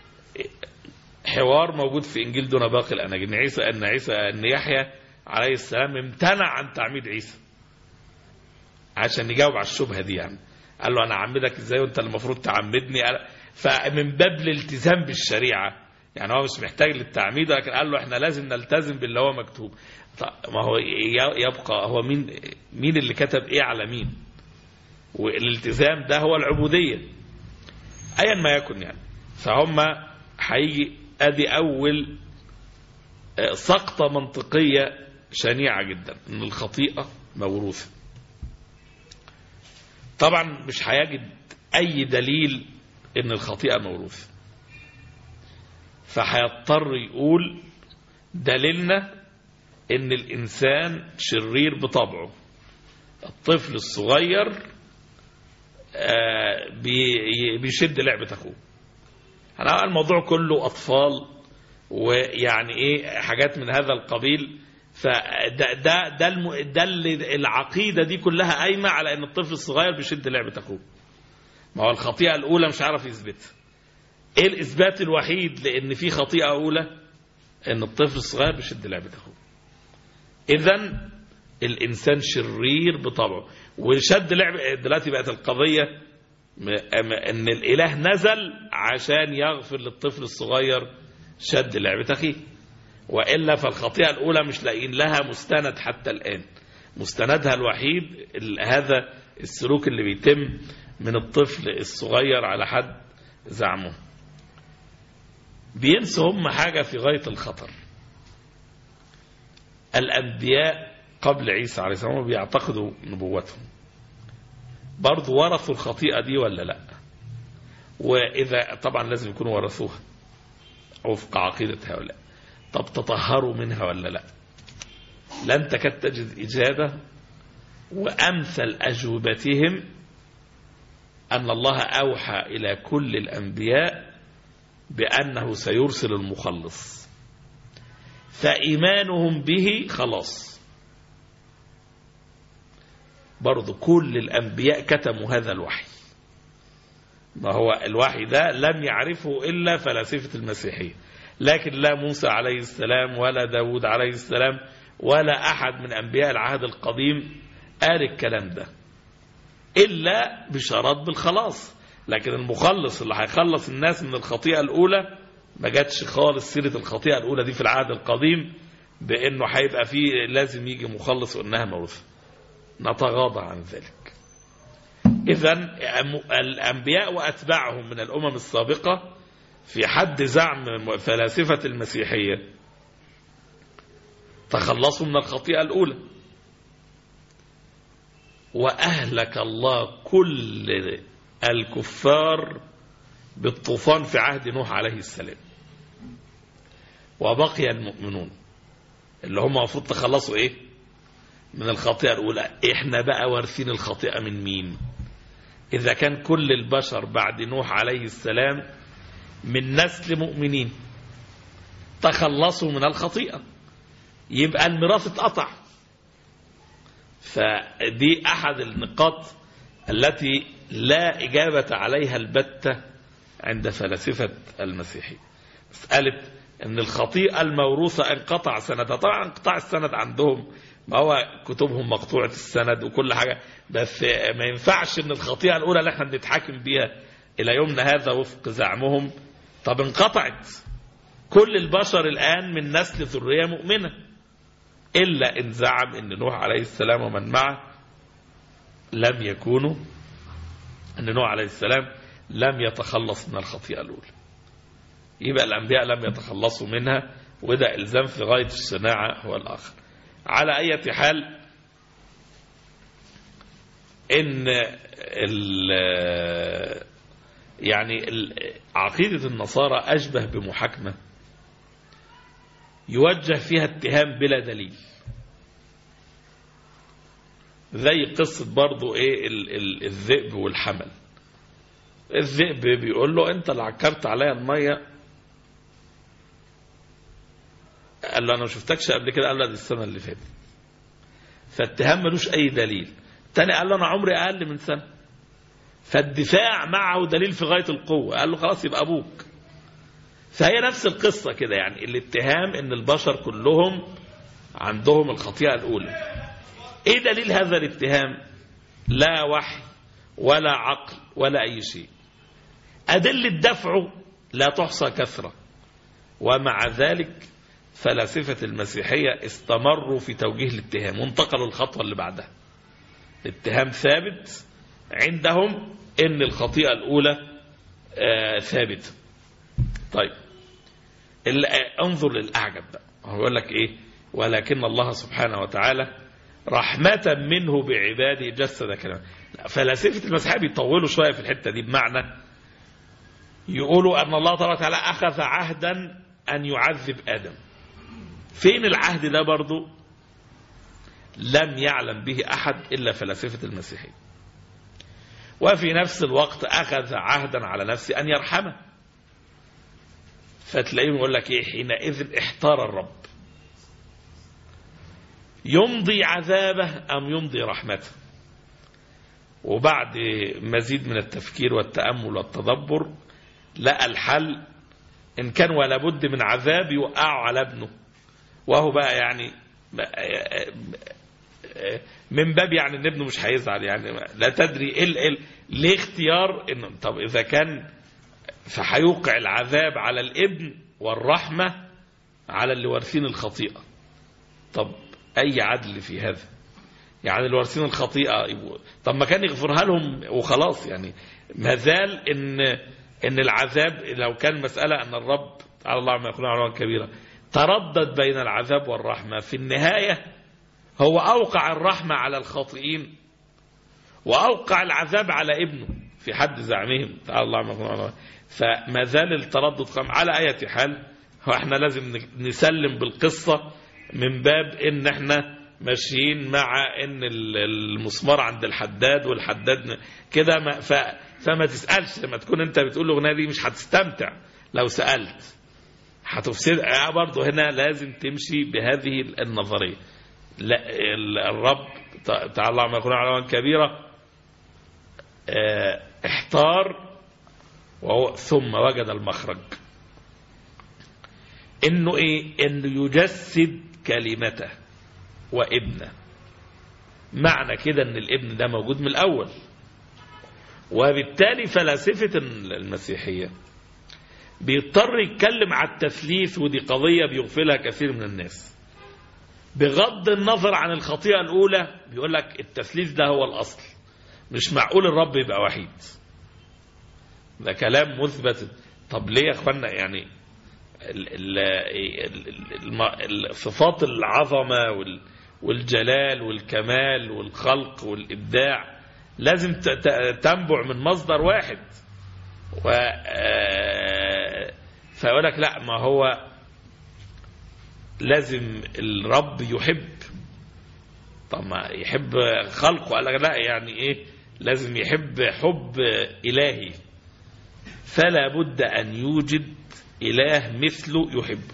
حوار موجود في انجيل دون باقي الاناجيل ان عيسى ان عيسى ان يحيى عليه السلام امتنع عن تعميد عيسى عشان يجاوب على الشبهه دي يعني قال له انا اعمدك ازاي وانت المفروض تعمدني فمن باب الالتزام بالشريعه يعني هو مش محتاج للتعميد لكن قال له احنا لازم نلتزم باللي هو مكتوب ما هو يبقى هو مين مين اللي كتب ايه على مين والالتزام ده هو العبودية ايا ما يكن يعني فهم هيجي ادي اول سقطة منطقية شنيعة جدا ان الخطيئة موروثة طبعا مش هيجد اي دليل ان الخطيئة موروثة فهيضطر يقول دليلنا ان الانسان شرير بطبعه الطفل الصغير بيشد لعبة اخوه انا الموضوع كله اطفال ويعني ايه حاجات من هذا القبيل فده ده ده, الم... ده العقيده دي كلها قايمه على ان الطفل الصغير بيشد لعبه اخوه ما هو الخطيئه الاولى مش عارف يثبتها ايه الاثبات الوحيد لان في خطيئه اولى ان الطفل الصغير بيشد لعبه اخوه اذا الانسان شرير بطبعه وشد لعبه دلوقتي بقت القضيه ان الاله نزل عشان يغفر للطفل الصغير شد لعبه اخيه والا فالخطيئه الاولى مش لاقيين لها مستند حتى الان مستندها الوحيد هذا السلوك اللي بيتم من الطفل الصغير على حد زعمه بينسوا هم حاجة في غاية الخطر الأنبياء قبل عيسى عليه السلام بيعتقدوا نبوتهم برضو ورثوا الخطيئة دي ولا لا وإذا طبعا لازم يكونوا ورثوها وفق عقيدة هؤلاء طب تطهروا منها ولا لا لن تكاد تجد إجابة وأمثل أجوبتهم أن الله أوحى إلى كل الأنبياء بأنه سيرسل المخلص فإيمانهم به خلاص برضو كل الأنبياء كتموا هذا الوحي ما هو الوحي ده لم يعرفه إلا فلاسفة المسيحية لكن لا موسى عليه السلام ولا داود عليه السلام ولا أحد من أنبياء العهد القديم قال الكلام ده إلا بشرط بالخلاص لكن المخلص اللي هيخلص الناس من الخطيئة الأولى ما جاتش خالص سيرة الخطيئة الأولى دي في العهد القديم بأنه هيبقى فيه لازم يجي مخلص وإنها موروثة نتغاضى عن ذلك إذا الأنبياء وأتباعهم من الأمم السابقة في حد زعم فلاسفة المسيحية تخلصوا من الخطيئة الأولى وأهلك الله كل الكفار بالطوفان في عهد نوح عليه السلام وبقي المؤمنون اللي هم المفروض تخلصوا ايه من الخطيئة الأولى احنا بقى وارثين الخطيئة من مين إذا كان كل البشر بعد نوح عليه السلام من نسل مؤمنين تخلصوا من الخطيئة يبقى الميراث اتقطع فدي أحد النقاط التي لا إجابة عليها البتة عند فلاسفة المسيحية مسألة أن الخطيئة الموروثة انقطع سندها طبعا انقطاع السند عندهم ما هو كتبهم مقطوعة السند وكل حاجة بس ما ينفعش أن الخطيئة الأولى اللي احنا بنتحاكم بيها إلى يومنا هذا وفق زعمهم طب انقطعت كل البشر الآن من نسل ذرية مؤمنة إلا إن زعم أن نوح عليه السلام ومن معه لم يكونوا أن نوح عليه السلام لم يتخلص من الخطيئة الأولى يبقى الأنبياء لم يتخلصوا منها وده إلزام في غاية الشناعة هو الآخر على أي حال إن ال يعني عقيدة النصارى أشبه بمحاكمة يوجه فيها اتهام بلا دليل زي قصة برضو ايه ال ال الذئب والحمل الذئب بيقول له انت اللي عكرت عليا المية قال له انا ما شفتكش قبل كده قال له دي السنة اللي فاتت فالاتهام ملوش اي دليل تاني قال له انا عمري اقل من سنة فالدفاع معه دليل في غاية القوة قال له خلاص يبقى ابوك فهي نفس القصة كده يعني الاتهام ان البشر كلهم عندهم الخطيئة الاولى ايه دليل هذا الاتهام لا وحي ولا عقل ولا اي شيء ادلة دفعه لا تحصى كثرة ومع ذلك فلاسفة المسيحية استمروا في توجيه الاتهام وانتقلوا الخطوة اللي بعدها الاتهام ثابت عندهم ان الخطيئة الاولى آه ثابتة طيب انظر للاعجب بقى هو يقول لك ايه ولكن الله سبحانه وتعالى رحمة منه بعباده جسد كلام فلاسفة المسيحية بيطولوا شوية في الحتة دي بمعنى يقولوا أن الله تبارك وتعالى أخذ عهدا أن يعذب آدم فين العهد ده برضو لم يعلم به أحد إلا فلاسفة المسيحية وفي نفس الوقت أخذ عهدا على نفسه أن يرحمه فتلاقيهم يقول لك إيه حينئذ احتار الرب يمضي عذابه أم يمضي رحمته وبعد مزيد من التفكير والتأمل والتدبر لقى الحل إن كان ولا بد من عذاب يوقعه على ابنه وهو بقى يعني من باب يعني ان ابنه مش هيزعل يعني لا تدري ايه ال ليه اختيار ان طب اذا كان فهيوقع العذاب على الابن والرحمه على اللي وارثين الخطيئه طب اي عدل في هذا يعني اللي وارثين الخطيئه طب ما كان يغفرها لهم وخلاص يعني ما زال ان ان العذاب لو كان مساله ان الرب على الله ما يكون علوا كبيرا تردد بين العذاب والرحمه في النهايه هو اوقع الرحمه على الخاطئين واوقع العذاب على ابنه في حد زعمهم تعالى الله ما يكون علوا فما زال التردد قام على اي حال هو احنا لازم نسلم بالقصه من باب ان احنا ماشيين مع ان ال- المسمار عند الحداد والحداد م- كده ما ف فما تسالش لما تكون انت بتقول الاغنيه دي مش هتستمتع لو سالت هتفسد آه برضه هنا لازم تمشي بهذه النظريه لا ال- الرب ت- تعالى عما يكون علوا كبيره آه، احتار وهو ثم وجد المخرج انه ايه انه يجسد كلمته وابنه معنى كده ان الابن ده موجود من الاول وبالتالي فلاسفه المسيحيه بيضطر يتكلم على التثليث ودي قضيه بيغفلها كثير من الناس بغض النظر عن الخطيئه الاولى بيقول لك التثليث ده هو الاصل مش معقول الرب يبقى وحيد ده كلام مثبت طب ليه يا اخوانا يعني ال- ال- ال- الم- الصفات العظمة وال- والجلال والكمال والخلق والإبداع لازم ت- ت- تنبع من مصدر واحد و آه، فيقول لك لا ما هو لازم الرب يحب طب ما يحب خلقه قال لك لا يعني ايه لازم يحب حب إلهي فلا بد أن يوجد إله مثله يحبه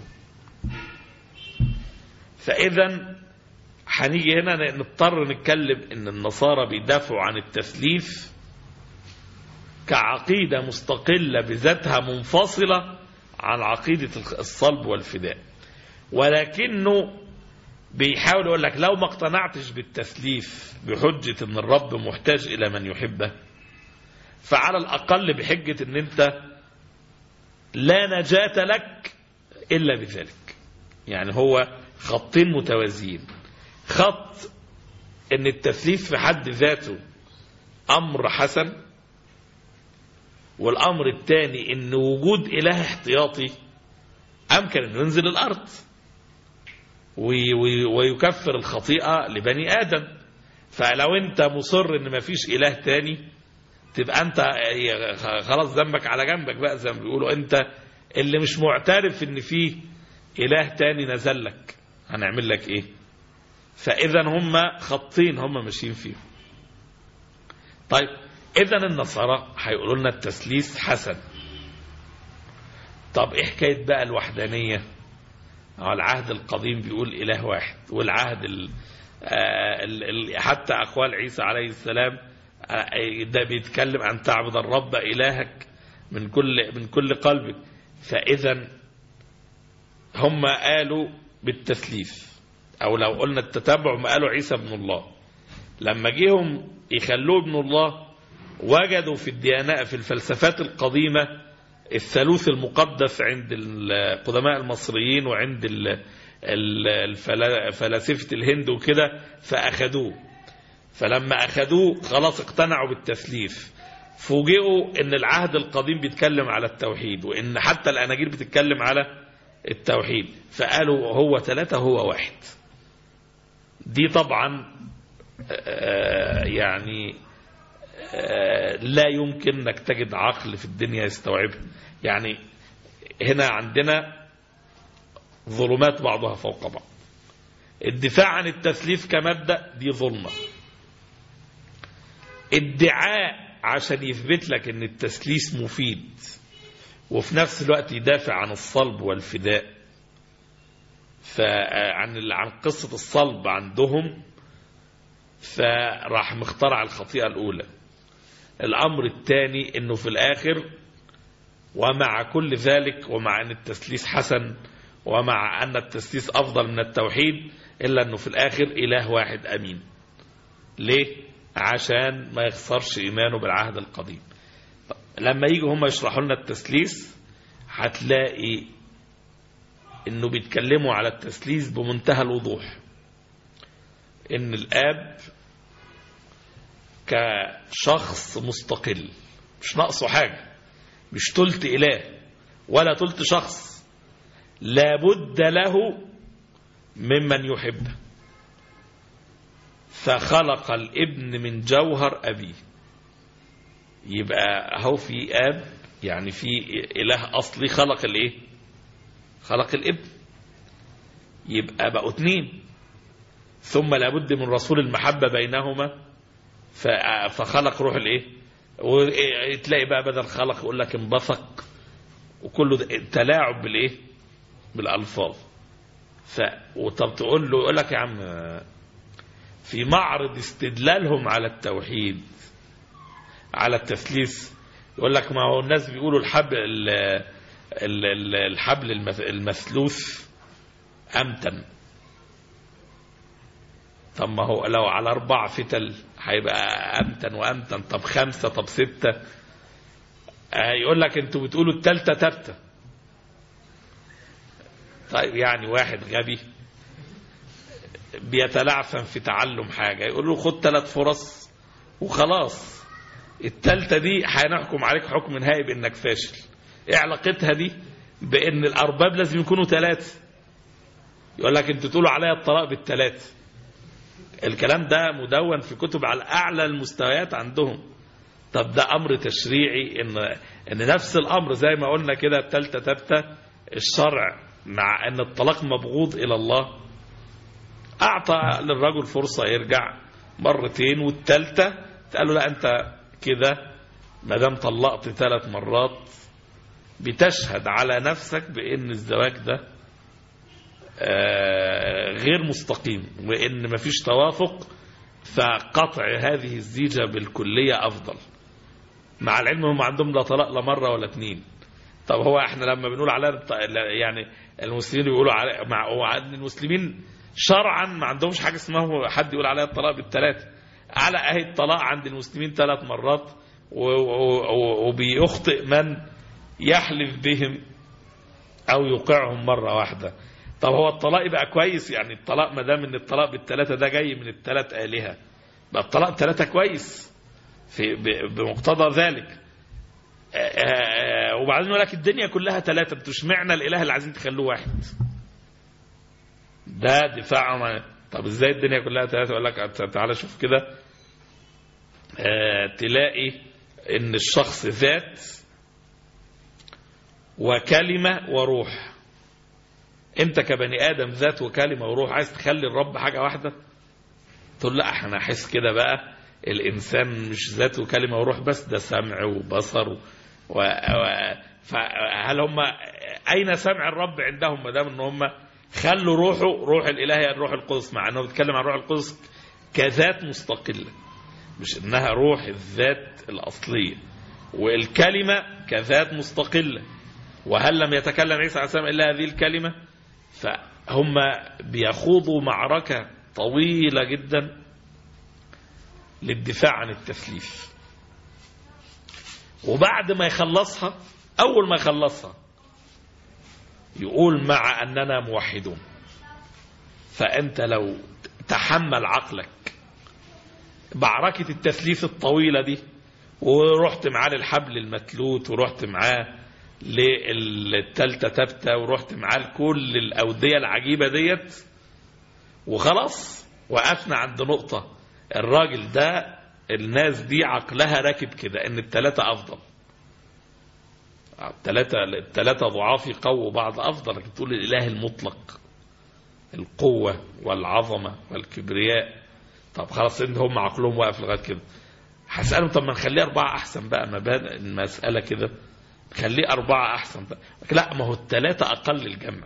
فإذا هنيجي هنا نضطر نتكلم إن النصارى بيدافعوا عن التثليث كعقيدة مستقلة بذاتها منفصلة عن عقيدة الصلب والفداء ولكنه بيحاول يقول لك لو ما اقتنعتش بالتثليث بحجة ان الرب محتاج الى من يحبه فعلى الاقل بحجة ان انت لا نجاة لك الا بذلك يعني هو خطين متوازيين خط ان التثليث في حد ذاته امر حسن والامر الثاني ان وجود اله احتياطي امكن انه ينزل الارض وي- وي- ويكفر الخطيئة لبني آدم فلو أنت مصر إن مفيش إله تاني تبقى أنت خلاص ذنبك على جنبك بقى زي ما بيقولوا أنت اللي مش معترف إن في إله تاني نزل لك هنعمل لك إيه فإذا هم خطين هم ماشيين فيهم طيب إذا النصارى هيقولوا لنا التثليث حسن طب إيه حكاية بقى الوحدانية هو العهد القديم بيقول إله واحد والعهد ال آه، ال- ال- حتى أقوال عيسى عليه السلام آه، ده بيتكلم عن تعبد الرب إلهك من كل من كل قلبك فإذا هم قالوا بالتثليث أو لو قلنا التتبع ما قالوا عيسى ابن الله لما جيهم يخلوه ابن الله وجدوا في الديانة في الفلسفات القديمة الثالوث المقدس عند القدماء المصريين وعند ال- ال- الفلا- فلاسفة الهند وكده فأخذوه فلما أخذوه خلاص اقتنعوا بالتثليث فوجئوا ان العهد القديم بيتكلم على التوحيد وان حتى الاناجيل بتتكلم على التوحيد فقالوا هو ثلاثة هو واحد دي طبعا آه، يعني آه، لا يمكن انك تجد عقل في الدنيا يستوعبها يعني هنا عندنا ظلمات بعضها فوق بعض الدفاع عن التثليث كمبدأ دي ظلمة ادعاء عشان يثبت لك ان التثليث مفيد وفي نفس الوقت يدافع عن الصلب والفداء فعن عن قصة الصلب عندهم فراح مخترع الخطيئة الأولى الأمر الثاني أنه في الآخر ومع كل ذلك ومع أن التثليث حسن ومع أن التثليث أفضل من التوحيد إلا أنه في الآخر إله واحد أمين ليه؟ عشان ما يخسرش إيمانه بالعهد القديم طب لما يجوا هم يشرحوا لنا التثليث هتلاقي انه بيتكلموا على التثليث بمنتهى الوضوح ان الاب كشخص مستقل مش ناقصه حاجة مش تلت اله ولا تلت شخص لابد له ممن يحبه فخلق الابن من جوهر أبيه يبقى هو في أب يعني في إله أصلي خلق الإيه خلق الابن يبقى بقوا اتنين ثم لابد من رسول المحبة بينهما ف- فخلق روح الايه وتلاقي بقى بدل خلق يقول لك انبثق وكله ده تلاعب بالايه بالالفاظ ف وطب تقول له يقول لك يا عم في معرض استدلالهم على التوحيد على التثليث يقول لك ما هو الناس بيقولوا الحبل ال- ال- ال- الحبل المث- المثلوث امتن طب ما هو لو على اربع فتل هيبقى امتن وامتن طب خمسه طب سته آه، يقول لك انتوا بتقولوا التالتة تالتة طيب يعني واحد غبي بيتلعثم في تعلم حاجة يقول له خد ثلاث فرص وخلاص التالتة دي هنحكم عليك حكم نهائي بانك فاشل ايه علاقتها دي بان الارباب لازم يكونوا ثلاثة يقول لك انتوا تقولوا عليا الطلاق بالثلاثة الكلام ده مدون في كتب على اعلى المستويات عندهم طب ده امر تشريعي ان ان نفس الامر زي ما قلنا كده التالتة تالتة الشرع مع ان الطلاق مبغوض الى الله اعطى للرجل فرصة يرجع مرتين والتالتة قال له لا انت كده ما دام طلقت ثلاث مرات بتشهد على نفسك بان الزواج ده آه، غير مستقيم وان مفيش توافق فقطع هذه الزيجة بالكلية افضل مع العلم هم عندهم لا طلاق لا مرة ولا اتنين طب هو احنا لما بنقول على الط- يعني المسلمين بيقولوا على مع هو عند المسلمين شرعا ما عندهمش حاجة اسمها حد يقول عليها الطلاق بالثلاثة على اهي الطلاق عند المسلمين ثلاث مرات و- و- و- وبيخطئ من يحلف بهم او يوقعهم مرة واحدة طب هو الطلاق يبقى كويس يعني الطلاق ما دام ان الطلاق بالثلاثة ده جاي من الثلاث آلهة بقى الطلاق ثلاثة كويس في ب- بمقتضى ذلك آه، آه، وبعدين يقول لك الدنيا كلها ثلاثة انتوا اشمعنى الاله اللي عايزين تخلوه واحد ده دفاع عن طب ازاي الدنيا كلها ثلاثة يقول لك تعالى شوف كده آه، تلاقي ان الشخص ذات وكلمة وروح انت كبني ادم ذات وكلمة وروح عايز تخلي الرب حاجة واحدة تقول لا احنا احس كده بقى الانسان مش ذات وكلمة وروح بس ده سمع وبصر و... و... و... فهل هم اين سمع الرب عندهم ما دام ان هم خلوا روحه روح الاله هي الروح القدس مع انه بيتكلم عن الروح القدس كذات مستقله مش انها روح الذات الاصليه والكلمه كذات مستقله وهل لم يتكلم عيسى عليه السلام الا هذه الكلمه فهم بيخوضوا معركه طويله جدا للدفاع عن التثليث وبعد ما يخلصها اول ما يخلصها يقول مع اننا موحدون فانت لو تحمل عقلك معركة التثليث الطويلة دي ورحت معاه للحبل المتلوت ورحت معاه للتالتة تبتة ورحت معاه لكل الأودية العجيبة ديت وخلاص وقفنا عند نقطة الراجل ده الناس دي عقلها راكب كده ان التلاتة افضل التلاتة التلاتة ضعاف يقووا بعض افضل لكن تقول الاله المطلق القوة والعظمة والكبرياء طب خلاص ان هم عقلهم واقف لغايه كده هسألهم طب ما نخليه أربعة أحسن بقى ما بان المسألة كده خليه أربعة أحسن بقى لا ما هو التلاتة أقل الجمع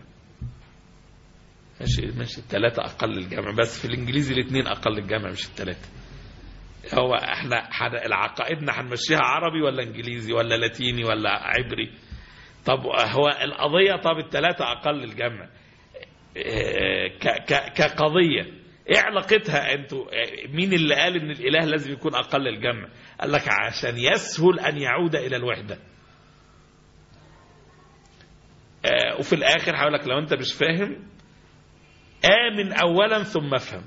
ماشي ماشي التلاتة أقل الجمع بس في الإنجليزي الاثنين أقل الجمع مش التلاتة هو احنا حن... العقائدنا هنمشيها عربي ولا انجليزي ولا لاتيني ولا عبري طب هو القضية طب التلاتة أقل الجمع ك... ك... كقضية ايه علاقتها انتوا مين اللي قال ان الاله لازم يكون اقل الجمع قال لك عشان يسهل ان يعود الى الوحده آه وفي الاخر هقول لك لو انت مش فاهم امن اولا ثم افهم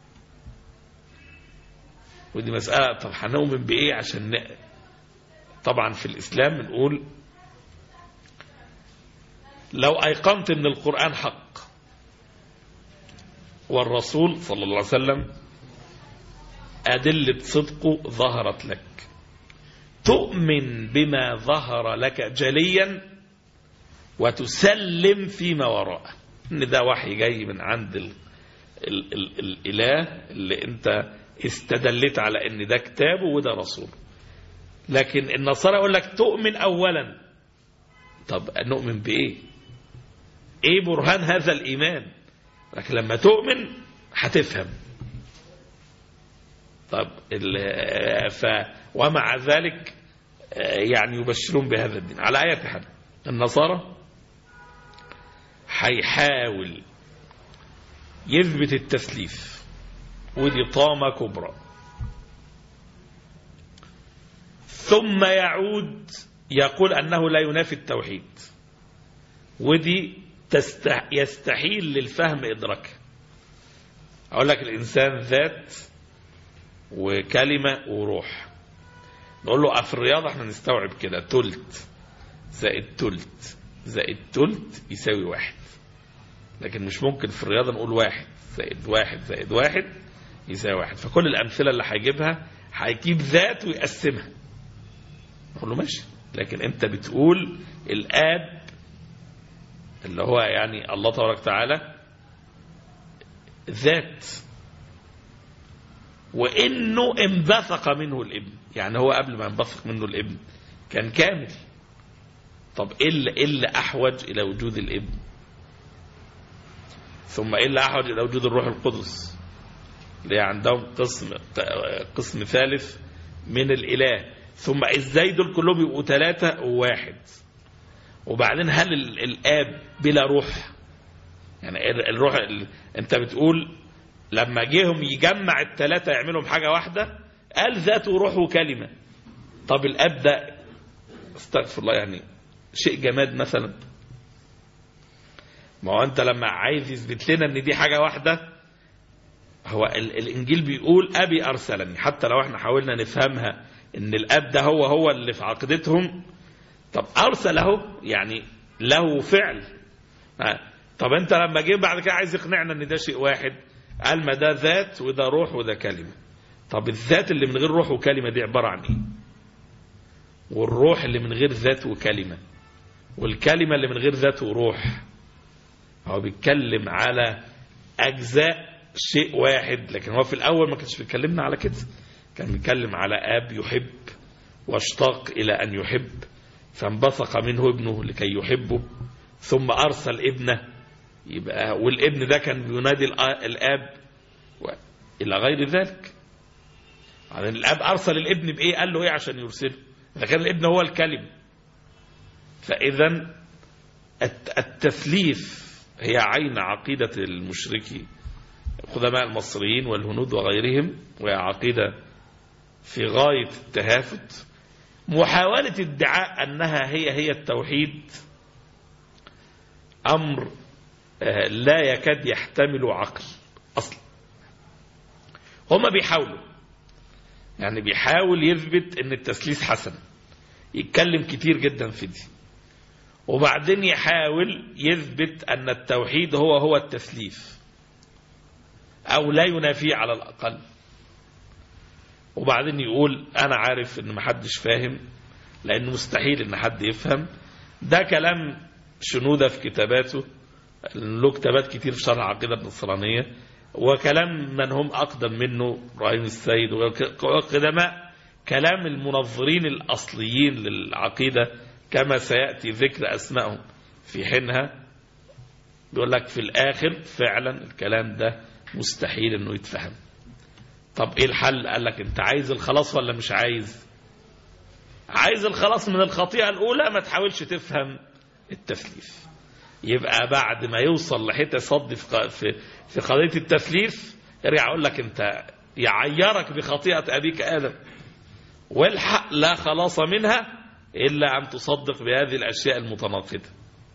ودي مساله طب هنؤمن بايه عشان ن... طبعا في الاسلام بنقول لو ايقنت ان القران حق والرسول صلى الله عليه وسلم أدلة صدقه ظهرت لك تؤمن بما ظهر لك جليا وتسلم فيما وراءه ان ده وحي جاي من عند ال ال الإله اللي أنت استدلت على أن ده كتابه وده رسوله لكن النصارى يقول لك تؤمن أولا طب نؤمن بإيه إيه برهان هذا الإيمان لكن لما تؤمن هتفهم طب ف ومع ذلك يعني يبشرون بهذا الدين على أي حال النصارى هيحاول يثبت التسليف ودي طامة كبرى ثم يعود يقول أنه لا ينافي التوحيد ودي يستحيل للفهم إدراكها أقول لك الإنسان ذات وكلمة وروح نقول له في الرياضة احنا نستوعب كده تلت زائد تلت زائد تلت يساوي واحد لكن مش ممكن في الرياضة نقول واحد زائد واحد زائد واحد يساوي واحد فكل الأمثلة اللي هيجيبها هيجيب ذات ويقسمها نقول له ماشي لكن انت بتقول الآب اللي هو يعني الله تبارك وتعالى ذات وانه انبثق منه الابن يعني هو قبل ما ينبثق منه الابن كان كامل طب ايه اللي, إيه اللي احوج الى وجود الابن ثم ايه اللي احوج الى وجود الروح القدس اللي عندهم قسم قسم ثالث من الاله ثم ازاي دول كلهم يبقوا ثلاثة وواحد وبعدين هل الاب بلا روح يعني الروح انت بتقول لما جيهم يجمع الثلاثة يعملهم حاجة واحدة قال ذات وروح وكلمة طب الاب ده استغفر الله يعني شيء جماد مثلا ما هو انت لما عايز يثبت لنا ان دي حاجة واحدة هو الانجيل بيقول ابي ارسلني حتى لو احنا حاولنا نفهمها ان الاب ده هو هو اللي في عقيدتهم طب ارسله يعني له فعل طب انت لما جه بعد كده عايز يقنعنا ان ده شيء واحد قال ما ده ذات وده روح وده كلمة طب الذات اللي من غير روح وكلمة دي عبارة عن ايه والروح اللي من غير ذات وكلمة والكلمة اللي من غير ذات وروح هو بيتكلم على أجزاء شيء واحد لكن هو في الأول ما كانش بيتكلمنا على كده كان بيتكلم على أب يحب واشتاق إلى أن يحب فانبثق منه ابنه لكي يحبه ثم أرسل ابنه يبقى والابن ده كان بينادي الآب إلى غير ذلك يعني الآب أرسل الابن بإيه قال له إيه عشان يرسله إذا كان الابن هو الكلم فإذا التثليث هي عين عقيدة المشركين قدماء المصريين والهنود وغيرهم وهي عقيدة في غاية التهافت محاولة ادعاء أنها هي هي التوحيد أمر لا يكاد يحتمل عقل أصلا هما بيحاولوا يعني بيحاول يثبت ان التسليس حسن يتكلم كتير جدا في دي وبعدين يحاول يثبت ان التوحيد هو هو التسليف او لا ينافيه على الاقل وبعدين يقول انا عارف ان محدش فاهم لانه مستحيل ان حد يفهم ده كلام شنودة في كتاباته له كتابات كتير في شرح العقيدة النصرانية وكلام من هم أقدم منه إبراهيم السيد وقدماء كلام المنظرين الأصليين للعقيدة كما سيأتي ذكر أسمائهم في حينها بيقول لك في الآخر فعلا الكلام ده مستحيل أنه يتفهم طب إيه الحل قال لك أنت عايز الخلاص ولا مش عايز عايز الخلاص من الخطيئة الأولى ما تحاولش تفهم التثليث يبقى بعد ما يوصل لحته صد في في قضيه التثليث يرجع يقول لك انت يعيرك بخطيئه ابيك ادم والحق لا خلاص منها الا ان تصدق بهذه الاشياء المتناقضه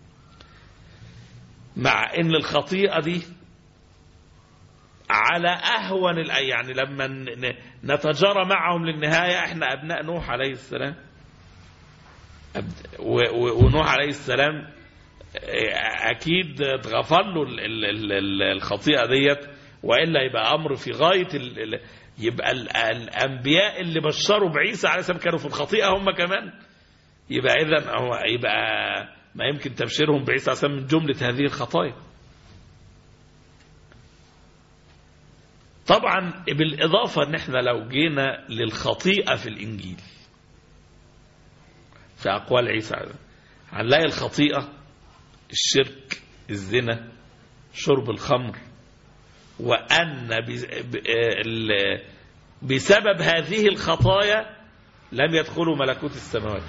مع ان الخطيئه دي على اهون يعني لما نتجارى معهم للنهايه احنا ابناء نوح عليه السلام ونوح عليه السلام اكيد اتغفر له الخطيئه ديت والا يبقى امر في غايه يبقى الانبياء اللي بشروا بعيسى عليه السلام كانوا في الخطيئه هم كمان يبقى اذا هو يبقى ما يمكن تبشيرهم بعيسى عليه السلام من جمله هذه الخطايا طبعا بالإضافة ان احنا لو جينا للخطيئة في الإنجيل في أقوال عيسى عليه السلام، هنلاقي الخطيئة الشرك الزنا شرب الخمر وأن بز- ب- ال- بسبب هذه الخطايا لم يدخلوا ملكوت السماوات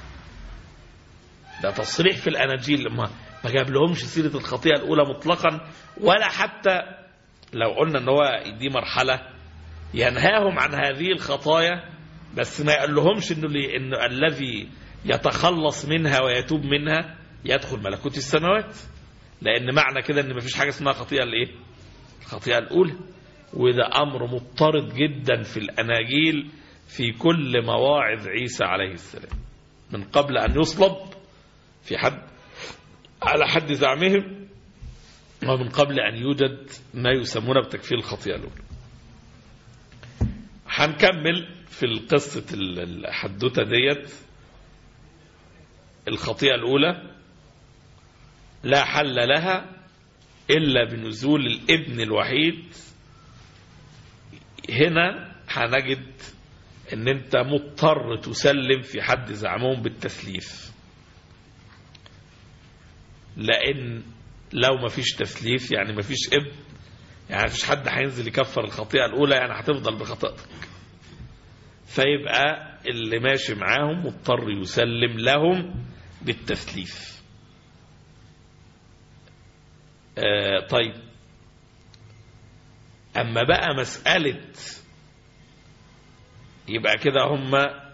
ده تصريح في الأناجيل ما ما جاب لهمش سيرة الخطيئة الأولى مطلقا ولا حتى لو قلنا ان هو دي مرحلة ينهاهم عن هذه الخطايا بس ما يقول لهمش انه لي انه الذي يتخلص منها ويتوب منها يدخل ملكوت السماوات لان معنى كده ان مفيش حاجه اسمها خطيئه الايه الخطيئه الاولى وده امر مضطرد جدا في الاناجيل في كل مواعظ عيسى عليه السلام من قبل ان يصلب في حد على حد زعمهم ومن قبل أن يوجد ما يسمونه بتكفير الخطيئة الأولى هنكمل في القصة الحدوتة ديت الخطيئة الأولى لا حل لها إلا بنزول الابن الوحيد هنا هنجد ان انت مضطر تسلم في حد زعمهم بالتثليث لان لو ما فيش تثليث يعني ما فيش ابن يعني ما فيش حد هينزل يكفر الخطيئة الأولى يعني هتفضل بخطيئتك فيبقى اللي ماشي معاهم مضطر يسلم لهم بالتثليث آه طيب أما بقى مسألة يبقى كده هم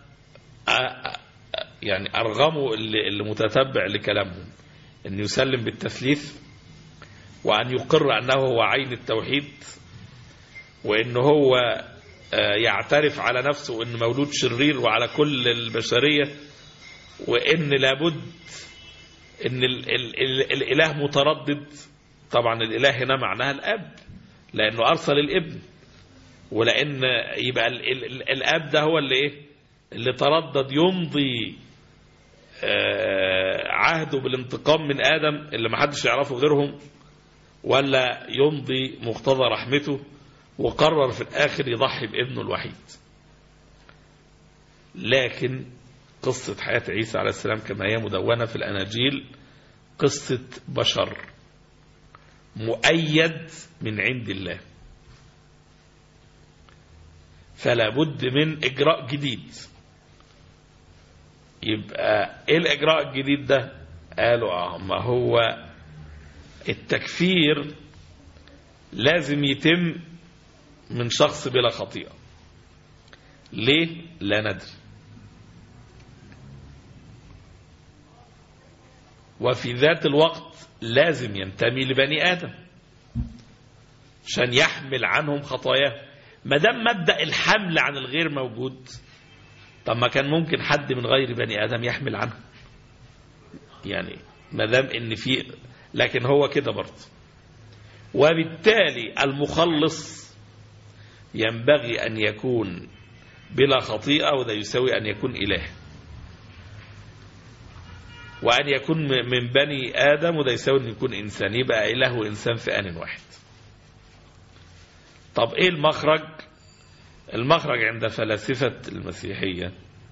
يعني أرغموا اللي, اللي متتبع لكلامهم أن يسلم بالتثليث وأن يقر أنه هو عين التوحيد وأنه هو يعترف على نفسه أنه مولود شرير وعلى كل البشرية وأن لابد أن ال ال ال الإله متردد طبعا الإله هنا معناها الأب لأنه أرسل الابن ولأن يبقى ال ال الأب ده هو اللي إيه اللي تردد يمضي عهده بالانتقام من آدم اللي ما حدش يعرفه غيرهم ولا يمضي مقتضى رحمته وقرر في الآخر يضحي بابنه الوحيد لكن قصة حياة عيسى عليه السلام كما هي مدونة في الأناجيل قصة بشر مؤيد من عند الله فلا بد من إجراء جديد يبقى ايه الاجراء الجديد ده قالوا اه ما هو التكفير لازم يتم من شخص بلا خطيئة ليه لا ندري وفي ذات الوقت لازم ينتمي لبني آدم عشان يحمل عنهم خطاياه ما دام مبدأ الحمل عن الغير موجود طب ما كان ممكن حد من غير بني آدم يحمل عنه يعني ما دام ان في لكن هو كده برضه وبالتالي المخلص ينبغي أن يكون بلا خطيئة وده يساوي أن يكون إله وأن يكون من بني آدم وده يساوي أن يكون إنسان يبقى إله وإنسان في آن واحد طب إيه المخرج المخرج عند فلاسفة المسيحية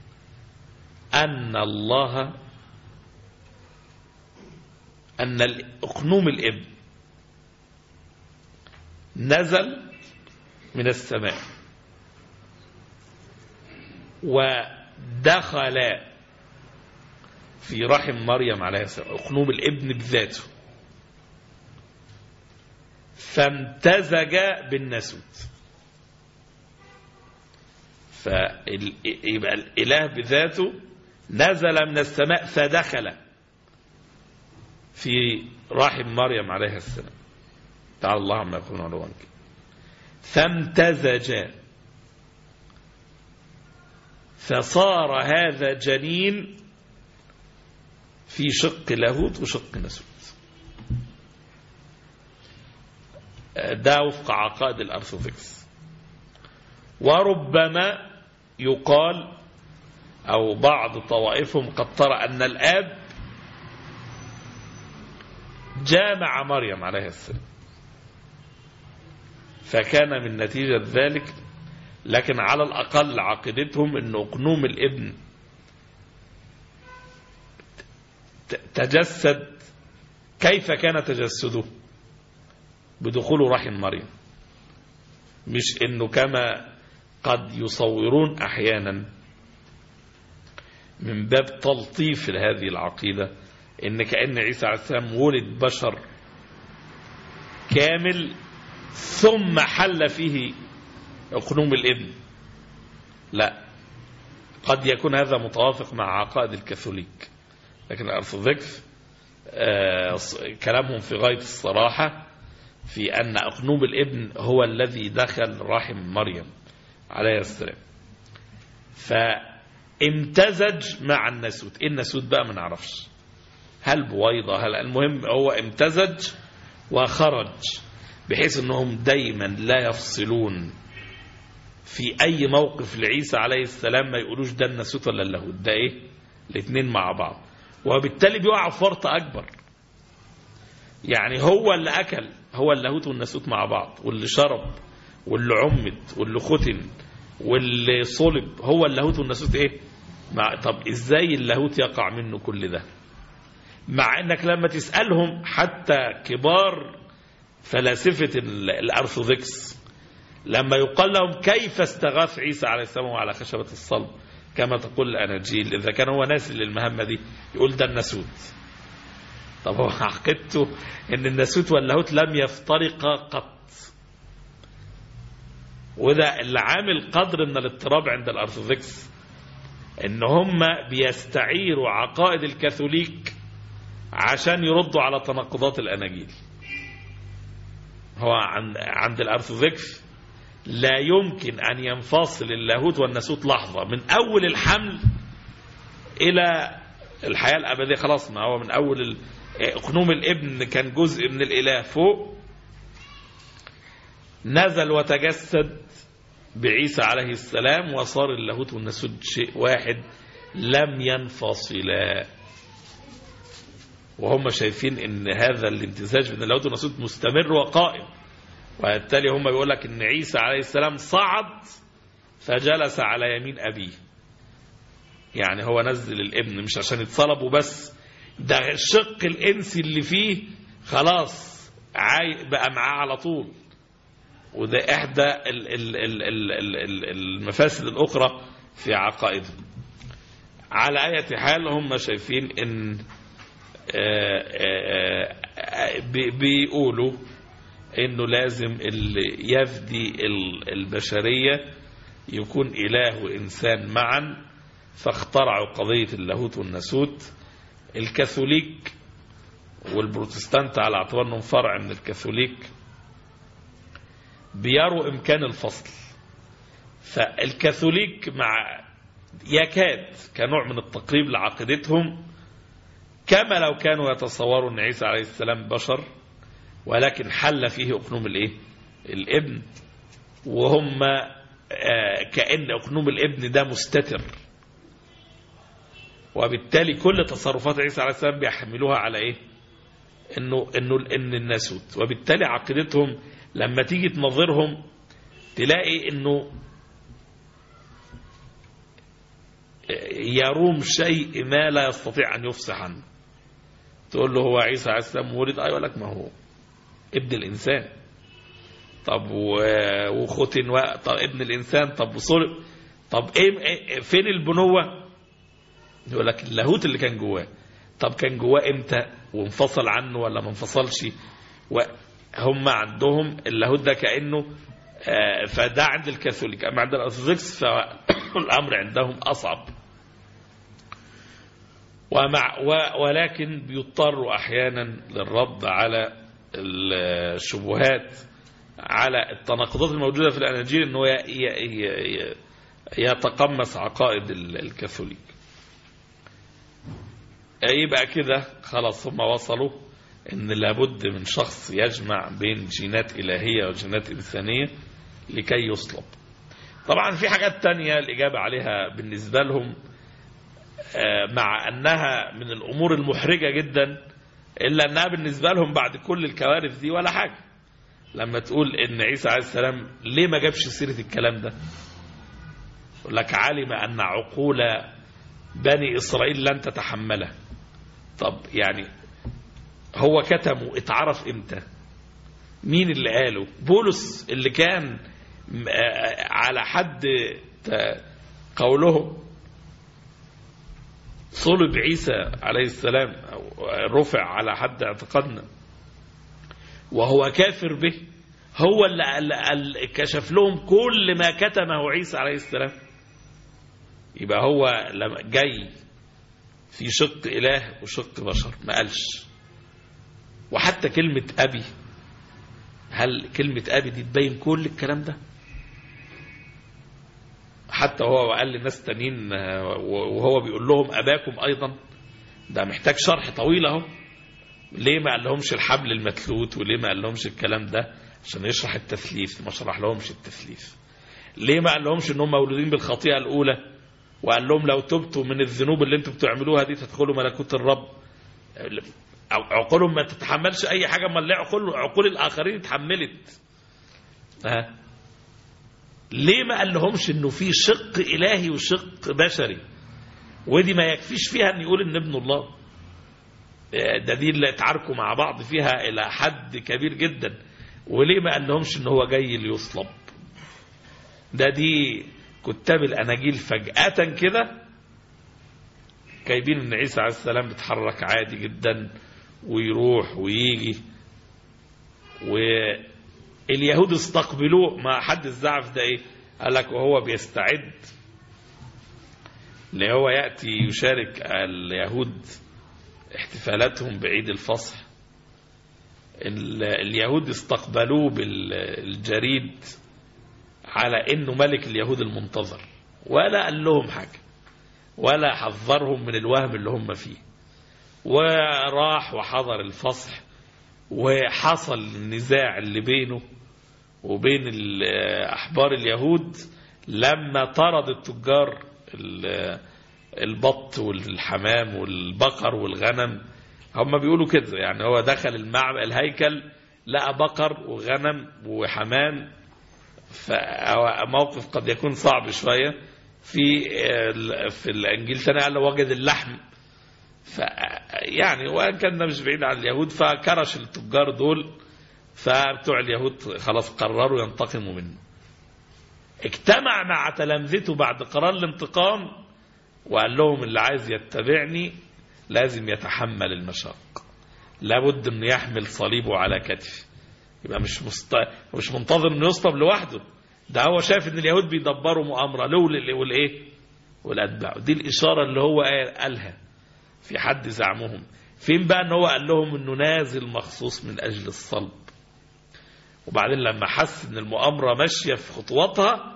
أن الله أن أقنوم الإبن نزل من السماء ودخل في رحم مريم عليه السلام أقنوم الابن بذاته فامتزج بالنسوت فيبقى الإله بذاته نزل من السماء فدخل في رحم مريم عليه السلام تعالى الله عما يقولون علوا فامتزج فصار هذا جنين في شق لاهوت وشق نسوت ده وفق عقائد الأرثوذكس وربما يقال أو بعض طوائفهم قد ترى أن الآب جامع مريم عليه السلام فكان من نتيجة ذلك لكن على الأقل عقيدتهم أن أقنوم الابن تجسد كيف كان تجسده بدخول رحم مريم مش انه كما قد يصورون احيانا من باب تلطيف هذه العقيدة ان كأن عيسى عليه السلام ولد بشر كامل ثم حل فيه أقنوم الابن لا قد يكون هذا متوافق مع عقائد الكاثوليك لكن الأرثوذكس آه كلامهم في غاية الصراحة في أن أقنوم الابن هو الذي دخل رحم مريم عليه السلام فامتزج مع الناسوت إيه الناسوت بقى ما نعرفش هل بويضة هل المهم هو امتزج وخرج بحيث أنهم دايما لا يفصلون في أي موقف لعيسى عليه السلام ما يقولوش ده الناسوت ولا اللاهوت ده إيه الاثنين مع بعض وبالتالي بيقع في فرط أكبر يعني هو اللي أكل هو اللاهوت والناسوت مع بعض واللي شرب واللي عمد واللي ختن واللي صلب هو اللاهوت والناسوت ايه مع طب ازاي اللاهوت يقع منه كل ده مع انك لما تسألهم حتى كبار فلاسفة الارثوذكس لما يقال لهم كيف استغاث عيسى عليه السلام على خشبة الصلب كما تقول الأناجيل إذا كان هو ناسل للمهمة دي يقول ده الناسوت طب هو عقدته ان الناسوت واللاهوت لم يفترقا قط وده اللي عامل قدر من الاضطراب عند الارثوذكس ان هم بيستعيروا عقائد الكاثوليك عشان يردوا على تناقضات الاناجيل هو عند الارثوذكس لا يمكن ان ينفصل اللاهوت والناسوت لحظه من اول الحمل الى الحياه الابديه خلاص ما هو من اول اقنوم الابن كان جزء من الاله فوق نزل وتجسد بعيسى عليه السلام وصار اللاهوت والناسوت شيء واحد لم ينفصلا وهم شايفين ان هذا الامتزاج بين اللاهوت والناسوت مستمر وقائم وبالتالي هم بيقول لك ان عيسى عليه السلام صعد فجلس على يمين ابيه يعني هو نزل الابن مش عشان يتصلب وبس ده الشق الانسي اللي فيه خلاص عاي بقى معاه على طول وده احدى ال ال ال ال ال ال المفاسد الاخرى في عقائدهم على اية حال هم شايفين ان بيقولوا انه لازم اللي يفدي البشرية يكون اله وانسان معا فاخترعوا قضية اللاهوت والناسوت الكاثوليك والبروتستانت على اعتبار انهم فرع من الكاثوليك بيروا امكان الفصل فالكاثوليك مع يكاد كنوع من التقريب لعقيدتهم كما لو كانوا يتصوروا ان عيسى عليه السلام بشر ولكن حل فيه اقنوم الايه الابن وهم كأن اقنوم الابن ده مستتر وبالتالي كل تصرفات عيسى عليه السلام بيحملوها على ايه انه انه ان الناسوت وبالتالي عقيدتهم لما تيجي تنظرهم تلاقي انه يروم شيء ما لا يستطيع ان يفصح عنه تقول له هو عيسى عليه السلام ولد ايوه لك ما هو ابن الانسان طب وختن طب ابن الانسان طب وصلب طب ايه فين البنوه يقول لك اللاهوت اللي كان جواه طب كان جواه امتى وانفصل عنه ولا ما انفصلش وهم عندهم اللاهوت ده كانه فده عند الكاثوليك اما عند الارثوذكس فالامر عندهم اصعب ومع ولكن بيضطروا احيانا للرد على الشبهات على التناقضات الموجوده في الاناجيل انه يتقمص عقائد الكاثوليك يبقى كده خلاص هم وصلوا ان لابد من شخص يجمع بين جينات الهيه وجينات انسانيه لكي يصلب طبعا في حاجات تانية الإجابة عليها بالنسبة لهم مع أنها من الأمور المحرجة جدا إلا أنها بالنسبة لهم بعد كل الكوارث دي ولا حاجة لما تقول ان عيسى عليه السلام ليه ما جابش سيرة الكلام ده يقول لك علم ان عقول بني اسرائيل لن تتحمله طب يعني هو كتمه اتعرف امتى مين اللي قاله بولس اللي كان م- آه على حد ت- قوله صلب عيسى عليه السلام أو رفع على حد اعتقادنا وهو كافر به هو اللي, اللي, اللي كشف لهم كل ما كتمه عيسى عليه السلام يبقى هو لما جاي في شق إله وشق بشر ما قالش وحتى كلمة أبي هل كلمة أبي دي تبين كل الكلام ده حتى هو قال للناس تانيين آه، وهو بيقول لهم أباكم أيضا ده محتاج شرح طويل اهو ليه ما قال لهمش الحبل المتلوت وليه ما قال لهمش الكلام ده عشان يشرح التثليث ما شرح لهمش التثليث ليه ما قال لهمش انهم مولودين بالخطيئة الأولى وقال لهم لو تبتوا من الذنوب اللي انتم بتعملوها دي تدخلوا ملكوت الرب عقولهم ما تتحملش اي حاجه امال ليه عقول عقول الاخرين اتحملت ها ليه ما قال لهمش انه في شق الهي وشق بشري ودي ما يكفيش فيها ان يقول ان ابن الله ده دي اللي اتعاركوا مع بعض فيها الى حد كبير جدا وليه ما قال لهمش ان هو جاي ليصلب ده دي كتاب الاناجيل فجاه كده جايبين ان عيسى عليه السلام بيتحرك عادي جدا ويروح ويجي واليهود استقبلوه ما حد الزعف ده ايه قال لك وهو بيستعد اللي هو يأتي يشارك اليهود احتفالاتهم بعيد الفصح ال- اليهود استقبلوه بالجريد على انه ملك اليهود المنتظر ولا قال لهم حاجه ولا حذرهم من الوهم اللي هم فيه وراح وحضر الفصح وحصل النزاع اللي بينه وبين ال- أحبار اليهود لما طرد التجار ال- البط والحمام والبقر والغنم هم بيقولوا كده يعني هو دخل المعبد الهيكل لقى بقر وغنم وحمام فموقف قد يكون صعب شوية في ال- في الانجيل تاني قال له وجد اللحم ف يعني وان كان ده مش بعيد عن اليهود فكرش التجار دول فبتوع اليهود خلاص قرروا ينتقموا منه اجتمع مع تلامذته بعد قرار الانتقام وقال لهم اللي عايز يتبعني لازم يتحمل المشاق لابد انه يحمل صليبه على كتفه يبقى مش مست... مش منتظر انه يصلب لوحده ده هو شايف ان اليهود بيدبروا مؤامره له وال- والايه والاتباع دي الاشاره اللي هو قال- قالها في حد زعمهم فين بقى ان هو قال لهم انه نازل مخصوص من اجل الصلب وبعدين لما حس ان المؤامره ماشيه في خطواتها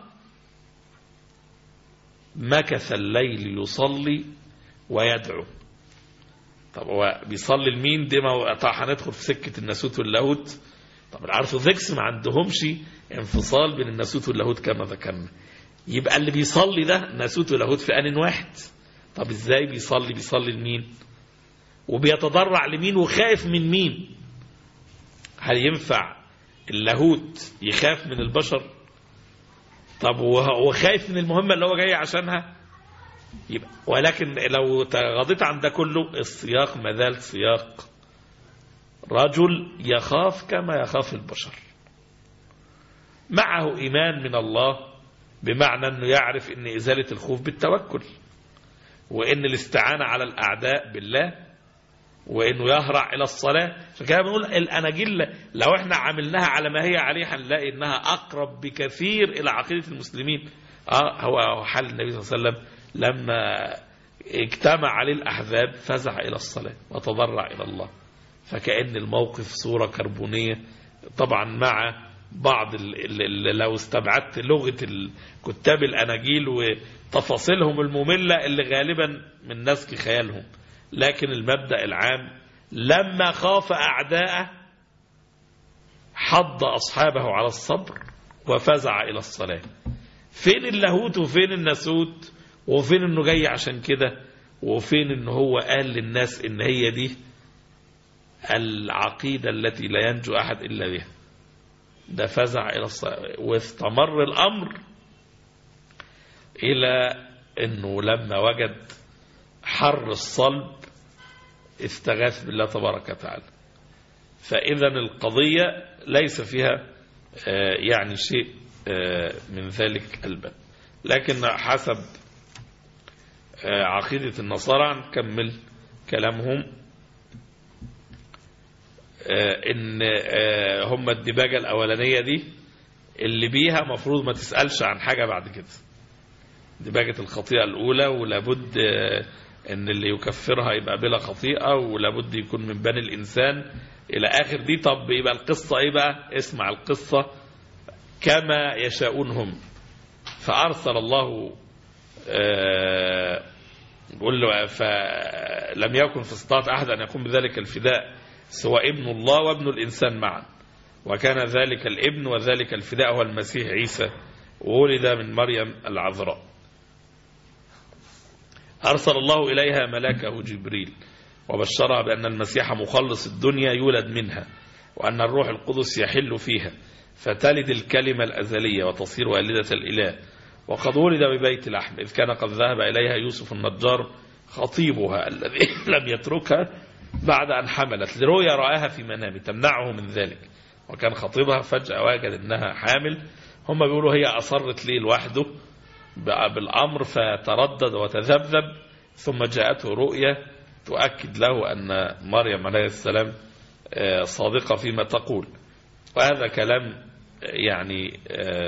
مكث الليل يصلي ويدعو طب هو بيصلي لمين دي ما هو- طبعا هندخل في سكه الناسوت واللاهوت طب الارثوذكس ما عندهمش انفصال بين الناسوت واللاهوت كما ذكرنا يبقى اللي بيصلي ده ناسوت ولاهوت في آن واحد طب ازاي بيصلي بيصلي لمين وبيتضرع لمين وخايف من مين هل ينفع اللاهوت يخاف من البشر طب وهو خايف من المهمة اللي هو جاي عشانها يبقى ولكن لو تغاضيت عن ده كله السياق ما زال سياق رجل يخاف كما يخاف البشر معه إيمان من الله بمعنى أنه يعرف أن إزالة الخوف بالتوكل وأن الاستعانة على الأعداء بالله وأنه يهرع إلى الصلاة عشان كده بنقول الأناجيل لو احنا عملناها على ما هي عليه هنلاقي أنها أقرب بكثير إلى عقيدة المسلمين آه هو هو حال النبي صلى الله عليه وسلم لما اجتمع عليه الأحزاب فزع إلى الصلاة وتضرع إلى الله فكأن الموقف صورة كربونية طبعا مع بعض ال ال لو استبعدت لغة ال- كتاب الأناجيل وتفاصيلهم المملة اللي غالبا من نسك خيالهم لكن المبدأ العام لما خاف أعداءه حض أصحابه على الصبر وفزع إلى الصلاة فين اللاهوت وفين الناسوت وفين انه جاي عشان كده وفين انه هو قال للناس ان هي دي العقيدة التي لا ينجو أحد إلا بها ده فزع إلى الصلاة واستمر الأمر إلى أنه لما وجد حر الصلب استغاث بالله تبارك وتعالى فإذا القضية ليس فيها يعني شيء من ذلك البن لكن حسب عقيدة النصارى نكمل كلامهم ان هم الدباجة الاولانية دي اللي بيها مفروض ما تسألش عن حاجة بعد كده دباجة الخطيئة الاولى ولابد ان اللي يكفرها يبقى بلا خطيئة ولابد يكون من بني الانسان الى اخر دي طب يبقى القصة ايه بقى اسمع القصة كما يشاءون هم فارسل الله يقول له فلم يكن في استطاعة أحد أن يقوم بذلك الفداء سوى ابن الله وابن الإنسان معا وكان ذلك الابن وذلك الفداء هو المسيح عيسى ولد من مريم العذراء أرسل الله إليها ملاكه جبريل وبشرها بأن المسيح مخلص الدنيا يولد منها وأن الروح القدس يحل فيها فتلد الكلمة الأزلية وتصير والدة الإله وقد ولد ببيت لحم إذ كان قد ذهب إليها يوسف النجار خطيبها الذي لم يتركها بعد أن حملت لرؤيا رآها في منامه تمنعه من ذلك وكان خطيبها فجأة وجد أنها حامل هم بيقولوا هي أصرت ليه لوحده بالأمر فتردد وتذبذب ثم جاءته رؤيا تؤكد له أن مريم عليه السلام صادقة فيما تقول وهذا كلام يعني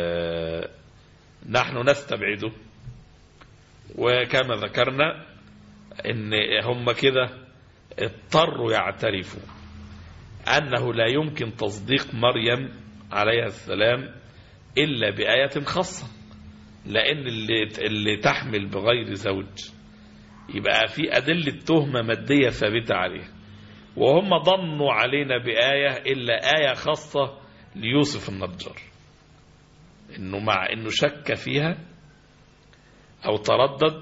نحن نستبعده وكما ذكرنا ان هم كده اضطروا يعترفوا انه لا يمكن تصديق مريم عليها السلام الا بآية خاصة لان اللي, اللي تحمل بغير زوج يبقى في أدلة تهمة مادية ثابتة عليها وهم ضنوا علينا بآية إلا آية خاصة ليوسف النجار انه مع انه شك فيها او تردد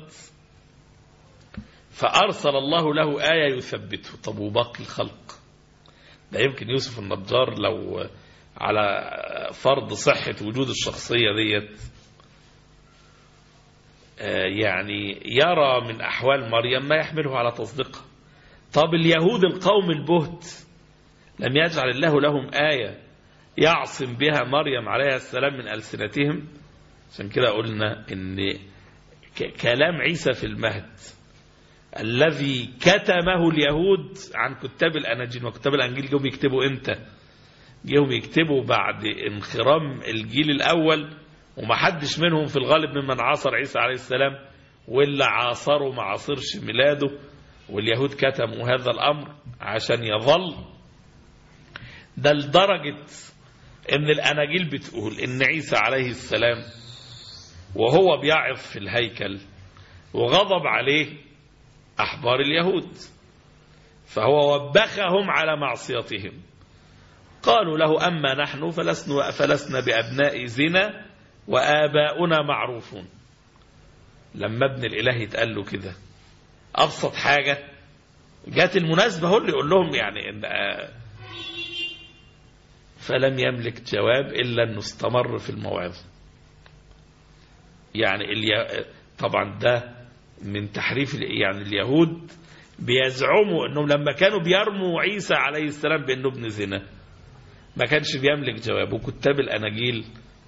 فارسل الله له آية يثبته طب وباقي الخلق ده يمكن يوسف النجار لو على فرض صحة وجود الشخصية ديت يعني يرى من أحوال مريم ما يحمله على تصديقها طب اليهود القوم البهت لم يجعل الله لهم آية يعصم بها مريم عليها السلام من ألسنتهم عشان كده قلنا ان كلام عيسى في المهد الذي كتمه اليهود عن كتاب الأناجيل وكتاب الأنجيل جم يكتبوا امتى جم يكتبوا بعد انخرام الجيل الأول ومحدش منهم في الغالب ممن عاصر عيسى عليه السلام واللي عاصره ما عاصرش ميلاده واليهود كتموا هذا الأمر عشان يظل ده لدرجة ان الاناجيل بتقول ان عيسى عليه السلام وهو بيعظ في الهيكل وغضب عليه احبار اليهود فهو وبخهم على معصيتهم قالوا له اما نحن فلسنا, فلسنا بابناء زنا واباؤنا معروفون لما ابن الاله يتقال له كده ابسط حاجه جات المناسبه هو اللي يقول لهم يعني ان فلم يملك جواب إلا أنه استمر في الموعظة يعني الي... طبعا ده من تحريف يعني اليهود بيزعموا أنهم لما كانوا بيرموا عيسى عليه السلام بأنه ابن زنا ما كانش بيملك جواب وكتاب الأناجيل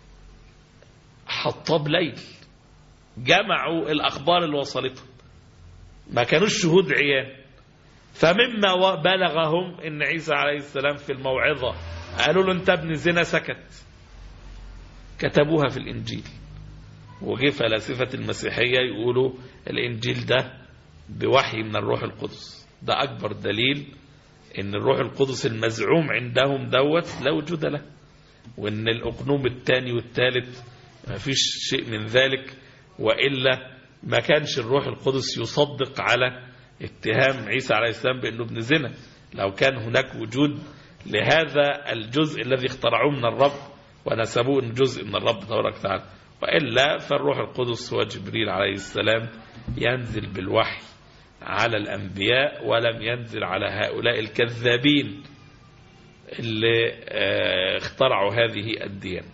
حطاب ليل جمعوا الأخبار اللي وصلتهم ما كانوش شهود عيان فمما بلغهم ان عيسى عليه السلام في الموعظة قالوا له انت ابن زنا سكت كتبوها في الانجيل وجه فلاسفة المسيحية يقولوا الانجيل ده بوحي من الروح القدس ده اكبر دليل ان الروح القدس المزعوم عندهم دوت لا وجود له وان الاقنوم الثاني والثالث ما فيش شيء من ذلك وإلا ما كانش الروح القدس يصدق على اتهام عيسى عليه السلام بأنه ابن زنا لو كان هناك وجود لهذا الجزء الذي اخترعوه من الرب ونسبوه انه جزء من الرب تبارك وتعالى وإلا فالروح القدس هو جبريل عليه السلام ينزل بالوحي على الأنبياء ولم ينزل على هؤلاء الكذابين اللي آه، اخترعوا هذه الديانة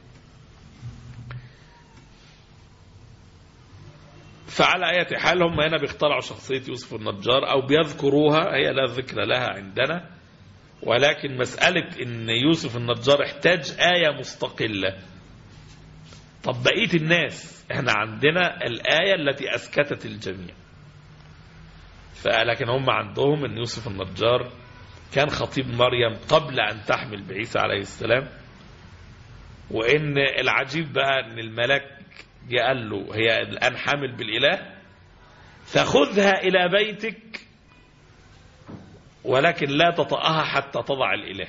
فعلى أي حال هم هنا بيخترعوا شخصية يوسف النجار أو بيذكروها هي لا ذكر لها عندنا ولكن مسألة إن يوسف النجار احتاج آية مستقلة طب بقية الناس احنا عندنا الآية التي أسكتت الجميع فلكن هم عندهم ان يوسف النجار كان خطيب مريم قبل ان تحمل بعيسى عليه السلام وان العجيب بقى ان الملك جه قال له هي الان حامل بالاله فخذها الى بيتك ولكن لا تطأها حتى تضع الاله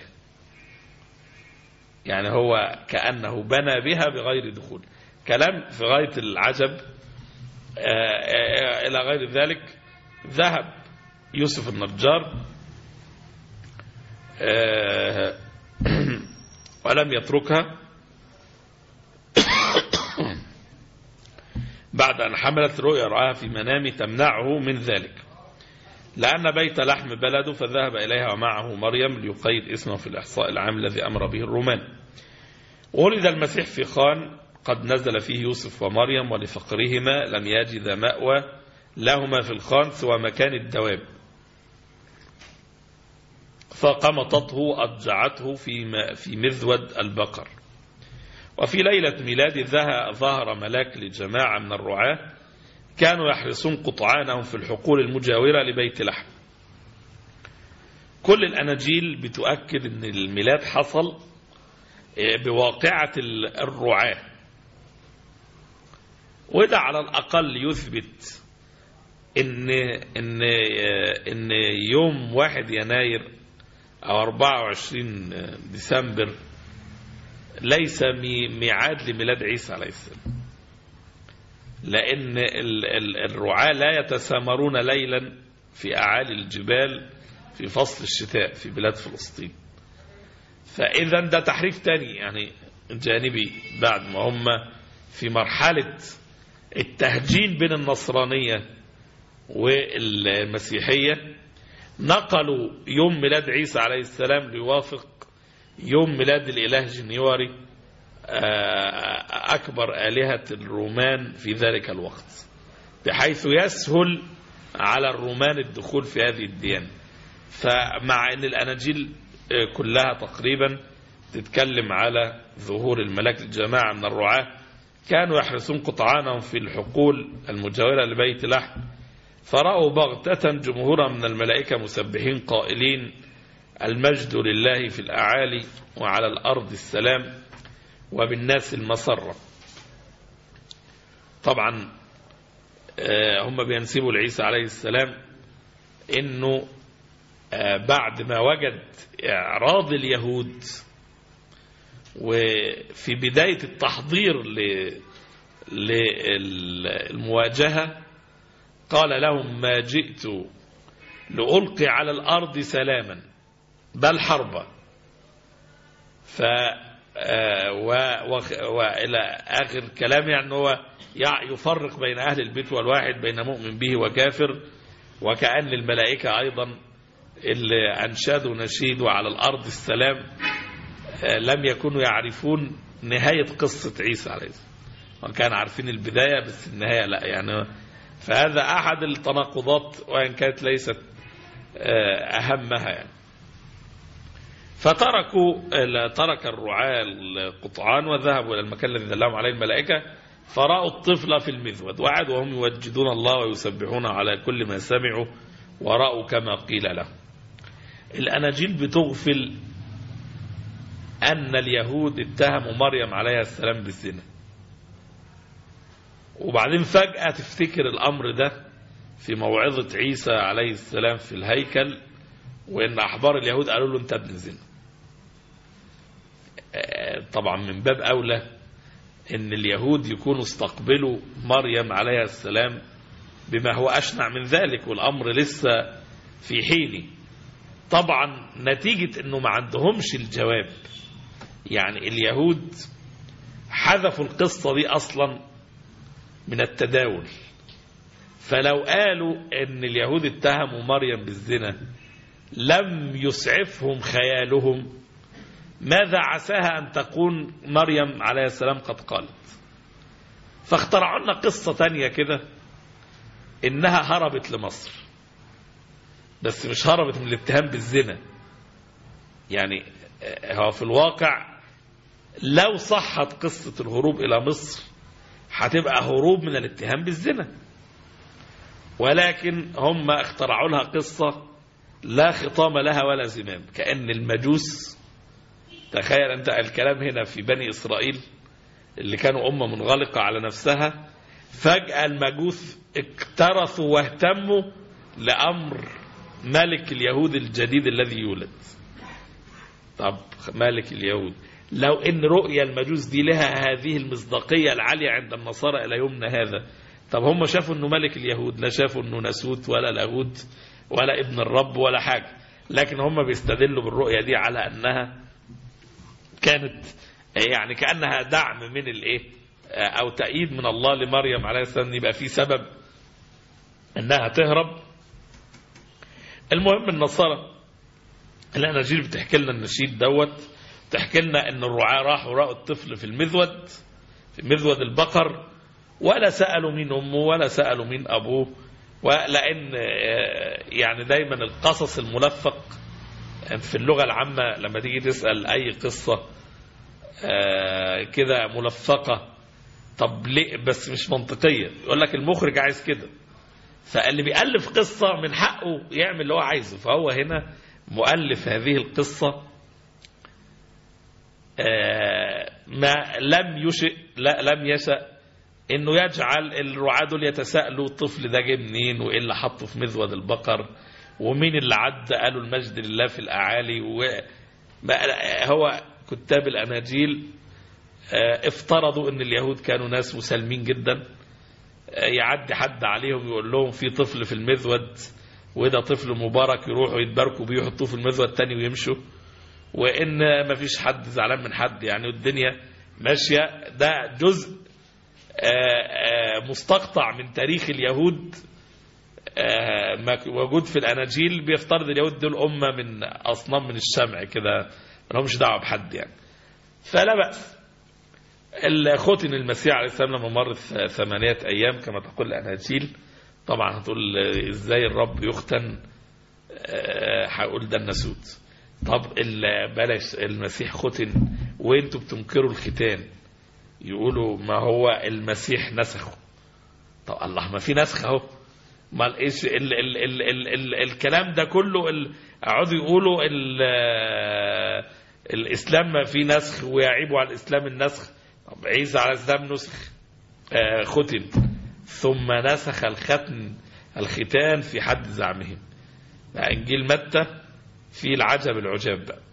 يعني هو كأنه بنى بها بغير دخول كلام في غاية العجب آه، آه، إلى غير ذلك ذهب يوسف النجار آه، ولم يتركها بعد أن حملت رؤيا رآها في منامه تمنعه من ذلك لأن بيت لحم بلده فذهب إليها ومعه مريم ليقيد اسمه في الإحصاء العام الذي أمر به الرومان ولد المسيح في خان قد نزل فيه يوسف ومريم ولفقرهما لم يجد مأوى لهما في الخان سوى مكان الدواب فقمطته أضجعته في في مذود البقر وفي ليلة ميلاد ظهر ملاك لجماعة من الرعاة كانوا يحرسون قطعانهم في الحقول المجاورة لبيت لحم كل الأناجيل بتؤكد أن الميلاد حصل بواقعة الرعاة وده على الأقل يثبت إن إن إن يوم 1 يناير أو 24 ديسمبر ليس ميعاد لميلاد عيسى عليه السلام لأن الرعاة لا يتسامرون ليلا في أعالي الجبال في فصل الشتاء في بلاد فلسطين فإذا ده تحريف تاني يعني جانبي بعد ما هم في مرحلة التهجين بين النصرانية والمسيحية نقلوا يوم ميلاد عيسى عليه السلام ليوافق يوم ميلاد الإله جنيوري أكبر آلهة الرومان في ذلك الوقت بحيث يسهل على الرومان الدخول في هذه الديانة فمع أن الأناجيل كلها تقريبا تتكلم على ظهور الملاك الجماعة من الرعاة كانوا يحرسون قطعانهم في الحقول المجاورة لبيت لحم فرأوا بغتة جمهورا من الملائكة مسبحين قائلين المجد لله في الأعالي وعلى الأرض السلام وبالناس المسرة طبعا هم بينسبوا لعيسى عليه السلام انه بعد ما وجد اعراض اليهود وفي بداية التحضير للمواجهة قال لهم ما جئت لألقي على الأرض سلاما بل حربا ف وإلى آخر كلام يعني هو يفرق بين أهل البيت والواحد بين مؤمن به وكافر وكأن الملائكة أيضا اللي أنشدوا نشيدوا على الأرض السلام لم يكونوا يعرفون نهاية قصة عيسى عليه السلام وكان عارفين البداية بس النهاية لا يعني فهذا أحد التناقضات وإن كانت ليست أهمها يعني فتركوا ترك الرعاة القطعان وذهبوا إلى المكان الذي دلهم عليه الملائكة فرأوا الطفل في المذود وعادوا وهم يوجدون الله ويسبحون على كل ما سمعوا ورأوا كما قيل لهم الأناجيل بتغفل أن اليهود اتهموا مريم عليها السلام بالزنا وبعدين فجأة تفتكر الأمر ده في موعظة عيسى عليه السلام في الهيكل وإن أحبار اليهود قالوا له أنت ابن زنا طبعا من باب أولى إن اليهود يكونوا استقبلوا مريم عليها السلام بما هو أشنع من ذلك والأمر لسه في حينه طبعا نتيجة أنه ما عندهمش الجواب يعني اليهود حذفوا القصة دي أصلا من التداول فلو قالوا أن اليهود اتهموا مريم بالزنا لم يسعفهم خيالهم ماذا عساها أن تكون مريم عليه السلام قد قالت فاخترعوا لنا قصة تانية كده إنها هربت لمصر بس مش هربت من الاتهام بالزنا يعني هو في الواقع لو صحت قصة الهروب إلى مصر هتبقى هروب من الاتهام بالزنا ولكن هم اخترعوا لها قصة لا خطام لها ولا زمام كأن المجوس تخيل أنت الكلام هنا في بني إسرائيل اللي كانوا أمة منغلقة على نفسها فجأة المجوس اكترثوا واهتموا لأمر ملك اليهود الجديد الذي يولد طب ملك اليهود لو ان رؤيا المجوس دي لها هذه المصداقية العالية عند النصارى إلى يومنا هذا طب هم شافوا انه ملك اليهود لا شافوا انه ناسوت ولا لاهوت ولا ابن الرب ولا حاجة لكن هم بيستدلوا بالرؤية دي على انها كانت يعني كأنها دعم من الايه او تأييد من الله لمريم عليه السلام يبقى في سبب انها تهرب المهم النصارى الاناجيل بتحكي لنا النشيد دوت تحكي لنا ان الرعاة راحوا رأوا الطفل في المذود في مذود البقر ولا سألوا مين أمه ولا سألوا مين أبوه ولأن يعني دايما القصص الملفق في اللغة العامة لما تيجي تسأل أي قصة كده ملفقة طب ليه بس مش منطقية يقول لك المخرج عايز كده فاللي بيألف قصة من حقه يعمل اللي هو عايزه فهو هنا مؤلف هذه القصة ما لم يشئ لا لم يشأ انه يجعل الرعاة دول يتساءلوا الطفل ده جه منين وايه اللي حطه في مذود البقر ومين اللي عدى قالوا المجد لله في الاعالي و هو كتاب الاناجيل افترضوا ان اليهود كانوا ناس مسالمين جدا يعدي حد عليهم يقول لهم في طفل في المذود وده طفل مبارك يروحوا يتباركوا بيه يحطوه في المذود الثاني ويمشوا وان ما فيش حد زعلان من حد يعني الدنيا ماشيه ده جزء مستقطع من تاريخ اليهود موجود في الاناجيل بيفترض اليهود دول امه من اصنام من الشمع كده ما لهمش دعوه بحد يعني فلا باس ختن المسيح عليه السلام لما مرت ثمانيه ايام كما تقول الاناجيل طبعا هتقول ازاي الرب يختن هقول ده الناسوت طب بلاش المسيح ختن وانتوا بتنكروا الختان يقولوا ما هو المسيح نسخه طب الله ما في نسخ اهو ما ايش ال ال ال ال ال الكلام ده كله قعدوا يقولوا ال الاسلام ما في نسخ ويعيبوا على الاسلام النسخ طب عيسى على السلام نسخ آه ختن ثم نسخ الختن الختان في حد زعمهم انجيل متى في العجب العجاب بقى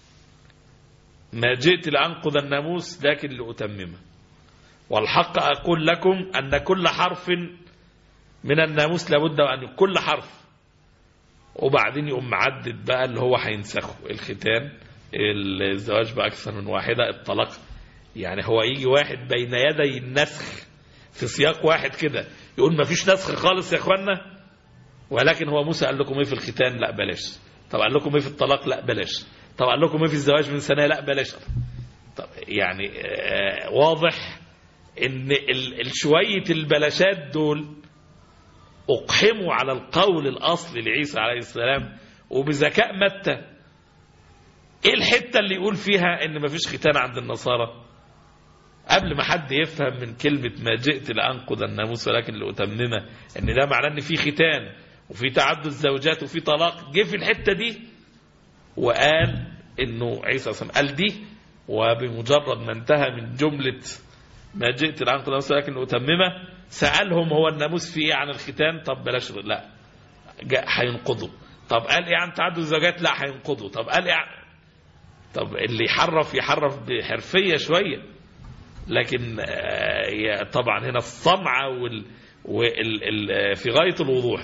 ما جئت لأنقض الناموس لكن لأتممه والحق أقول لكم أن كل حرف من الناموس لابد أن كل حرف وبعدين يقوم معدد بقى اللي هو هينسخه الختان الزواج بأكثر من واحدة الطلاق يعني هو يجي واحد بين يدي النسخ في سياق واحد كده يقول ما فيش نسخ خالص يا اخوانا ولكن هو موسى قال لكم ايه في الختان لا بلاش طب قال لكم ايه في الطلاق لا بلاش طب قال لكم ايه في الزواج من سنه لا بلاش طب يعني آه واضح ان شويه البلاشات دول اقحموا على القول الاصلي لعيسى عليه السلام وبذكاء متى ايه الحته اللي يقول فيها ان مفيش ختان عند النصارى قبل ما حد يفهم من كلمة ما جئت لأنقض الناموس ولكن لأتممه ان ده معناه ان في ختان وفي تعدد زوجات وفي طلاق جه في الحتة دي وقال انه عيسى صلى قال دي وبمجرد ما انتهى من جملة ما جئت لأنقض الناموس ولكن لأتممه سألهم هو الناموس فيه ايه عن الختان طب بلاش لا هينقضوا طب قال ايه عن تعدد الزوجات لا هينقضوا طب قال ايه عن طب اللي يحرف يحرف بحرفية شوية لكن طبعا هنا الصمعة وال وال في غاية الوضوح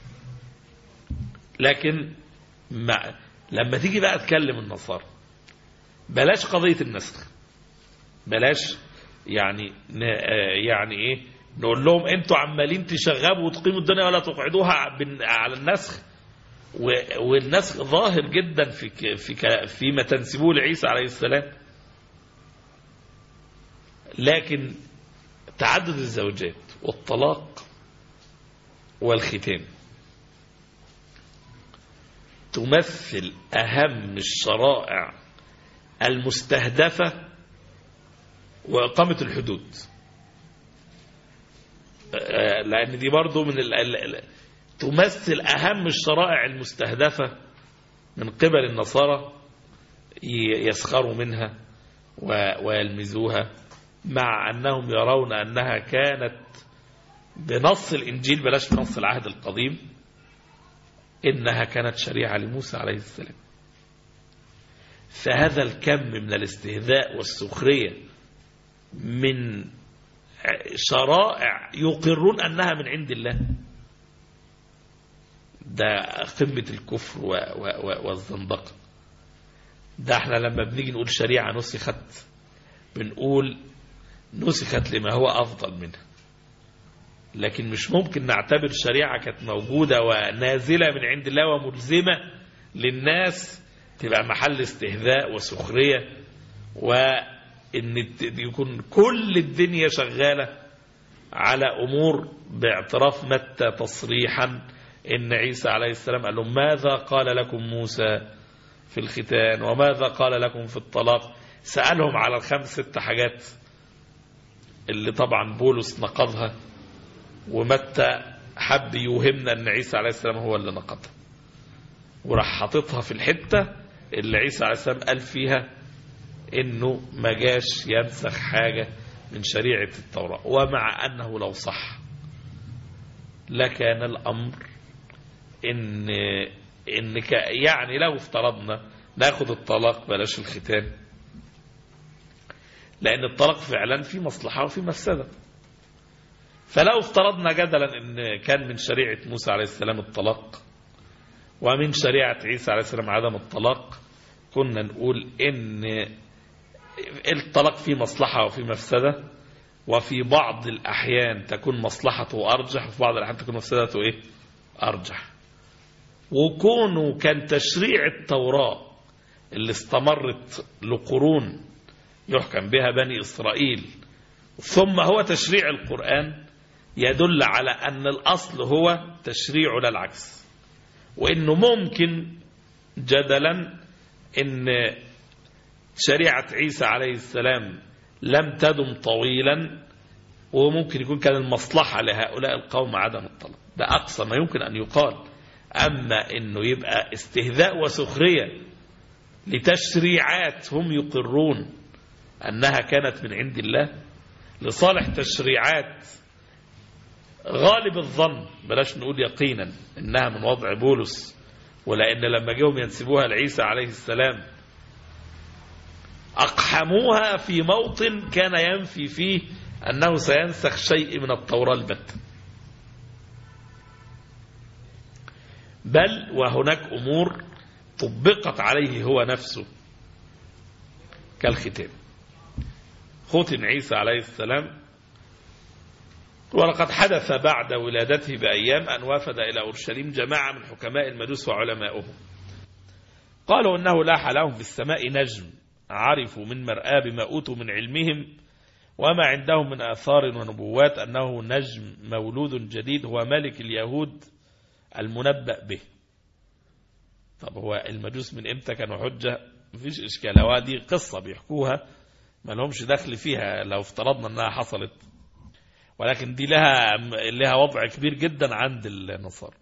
لكن ما لما تيجي بقى تكلم النصارى بلاش قضية النسخ بلاش يعني يعني ايه نقول لهم انتوا عمالين تشغبوا وتقيموا الدنيا ولا تقعدوها على النسخ و- والناس ظاهر جدا في ك- في ك- فيما تنسبوه لعيسى عليه السلام لكن تعدد الزوجات والطلاق والختان تمثل أهم الشرائع المستهدفة وإقامة الحدود آه، لأن دي برضو من ال ال ال تمثل أهم الشرائع المستهدفة من قبل النصارى ي- يسخروا منها و- ويلمزوها مع أنهم يرون أنها كانت بنص الإنجيل بلاش بنص العهد القديم إنها كانت شريعة لموسى عليه السلام فهذا الكم من الاستهزاء والسخرية من شرائع يقرون أنها من عند الله ده قمة الكفر و و و والزندقة ده احنا لما بنيجي نقول شريعة نسخت بنقول نسخت لما هو أفضل منها لكن مش ممكن نعتبر شريعة كانت موجودة ونازلة من عند الله وملزمة للناس تبقى محل استهزاء وسخرية وإن ت- يكون كل الدنيا شغالة على أمور باعتراف متى تصريحا إن عيسى عليه السلام قال لهم ماذا قال لكم موسى في الختان وماذا قال لكم في الطلاق سألهم على الخمس ست حاجات اللي طبعا بولس نقضها ومتى حب يوهمنا ان عيسى عليه السلام هو اللي نقضها وراح حاططها في الحته اللي عيسى عليه السلام قال فيها انه ما جاش ينسخ حاجه من شريعه التوراه ومع انه لو صح لكان الامر ان ان ك- يعني لو افترضنا ناخد الطلاق بلاش الختان لان الطلاق فعلا في مصلحه وفي مفسده فلو افترضنا جدلا ان كان من شريعة موسى عليه السلام الطلاق ومن شريعة عيسى عليه السلام عدم الطلاق كنا نقول ان الطلاق فيه مصلحة وفي مفسدة وفي بعض الأحيان تكون مصلحته أرجح وفي بعض الأحيان تكون مفسدته إيه؟ أرجح وكونه كان تشريع التوراة اللي استمرت لقرون يحكم بها بني إسرائيل ثم هو تشريع القرآن يدل على أن الأصل هو تشريع لا العكس وإنه ممكن جدلا إن شريعة عيسى عليه السلام لم تدم طويلا وممكن يكون كان المصلحة لهؤلاء القوم عدم الطلاق ده أقصى ما يمكن أن يقال أما أنه يبقى استهزاء وسخرية لتشريعات هم يقرون أنها كانت من عند الله لصالح تشريعات غالب الظن بلاش نقول يقينا انها من وضع بولس ولان لما جاهم ينسبوها لعيسى عليه السلام اقحموها في موطن كان ينفي فيه انه سينسخ شيء من التوراه البتة بل وهناك امور طبقت عليه هو نفسه كالختان ختن عيسى عليه السلام ولقد حدث بعد ولادته بأيام أن وافد إلى أورشليم جماعة من حكماء المجوس وعلمائهم قالوا إنه لاح لهم في السماء نجم عرفوا من مرآة بما أوتوا من علمهم وما عندهم من آثار ونبوات أنه نجم مولود جديد هو ملك اليهود المنبأ به طب هو المجوس من إمتى كانوا حجة مفيش إشكال هو دي قصة بيحكوها ما لهمش دخل فيها لو افترضنا أنها حصلت ولكن دي لها لها وضع كبير جدا عند النصارى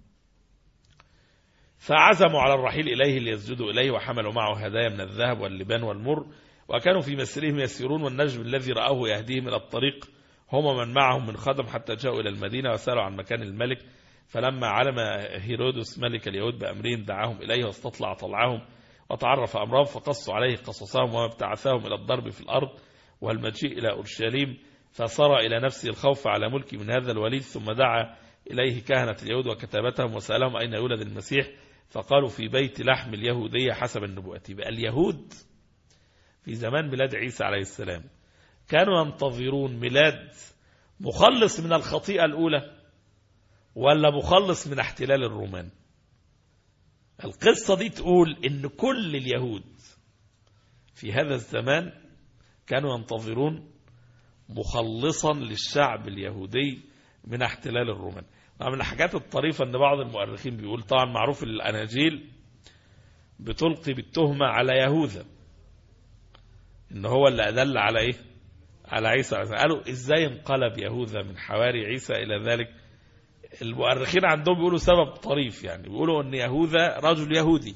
فعزموا على الرحيل إليه ليسجدوا إليه وحملوا معه هدايا من الذهب واللبان والمر وكانوا في مسيرهم يسيرون والنجم الذي رآه يهديهم إلى الطريق هم من معهم من خدم حتى جاءوا إلى المدينة وسألوا عن مكان الملك فلما علم هيرودس ملك اليهود بأمرهم دعاهم إليه واستطلع طلعهم وتعرف أمرهم فقصوا عليه قصصهم وما ابتعثهم إلى الضرب في الأرض والمجيء إلى أورشليم فصار إلى نفسه الخوف على ملك من هذا الوليد ثم دعا إليه كهنة اليهود وكتابتهم وسألهم أين يولد المسيح فقالوا في بيت لحم اليهودية حسب النبوة بقى اليهود في زمان ميلاد عيسى عليه السلام كانوا ينتظرون ميلاد مخلص من الخطيئة الأولى ولا مخلص من احتلال الرومان القصة دي تقول ان كل اليهود في هذا الزمان كانوا ينتظرون مخلصا للشعب اليهودي من احتلال الرومان من الحاجات الطريفة ان بعض المؤرخين بيقول طبعا معروف الاناجيل بتلقي بالتهمة على يهوذا ان هو اللي ادل على ايه على عيسى قالوا ازاي انقلب يهوذا من حواري عيسى الى ذلك المؤرخين عندهم بيقولوا سبب طريف يعني بيقولوا ان يهوذا رجل يهودي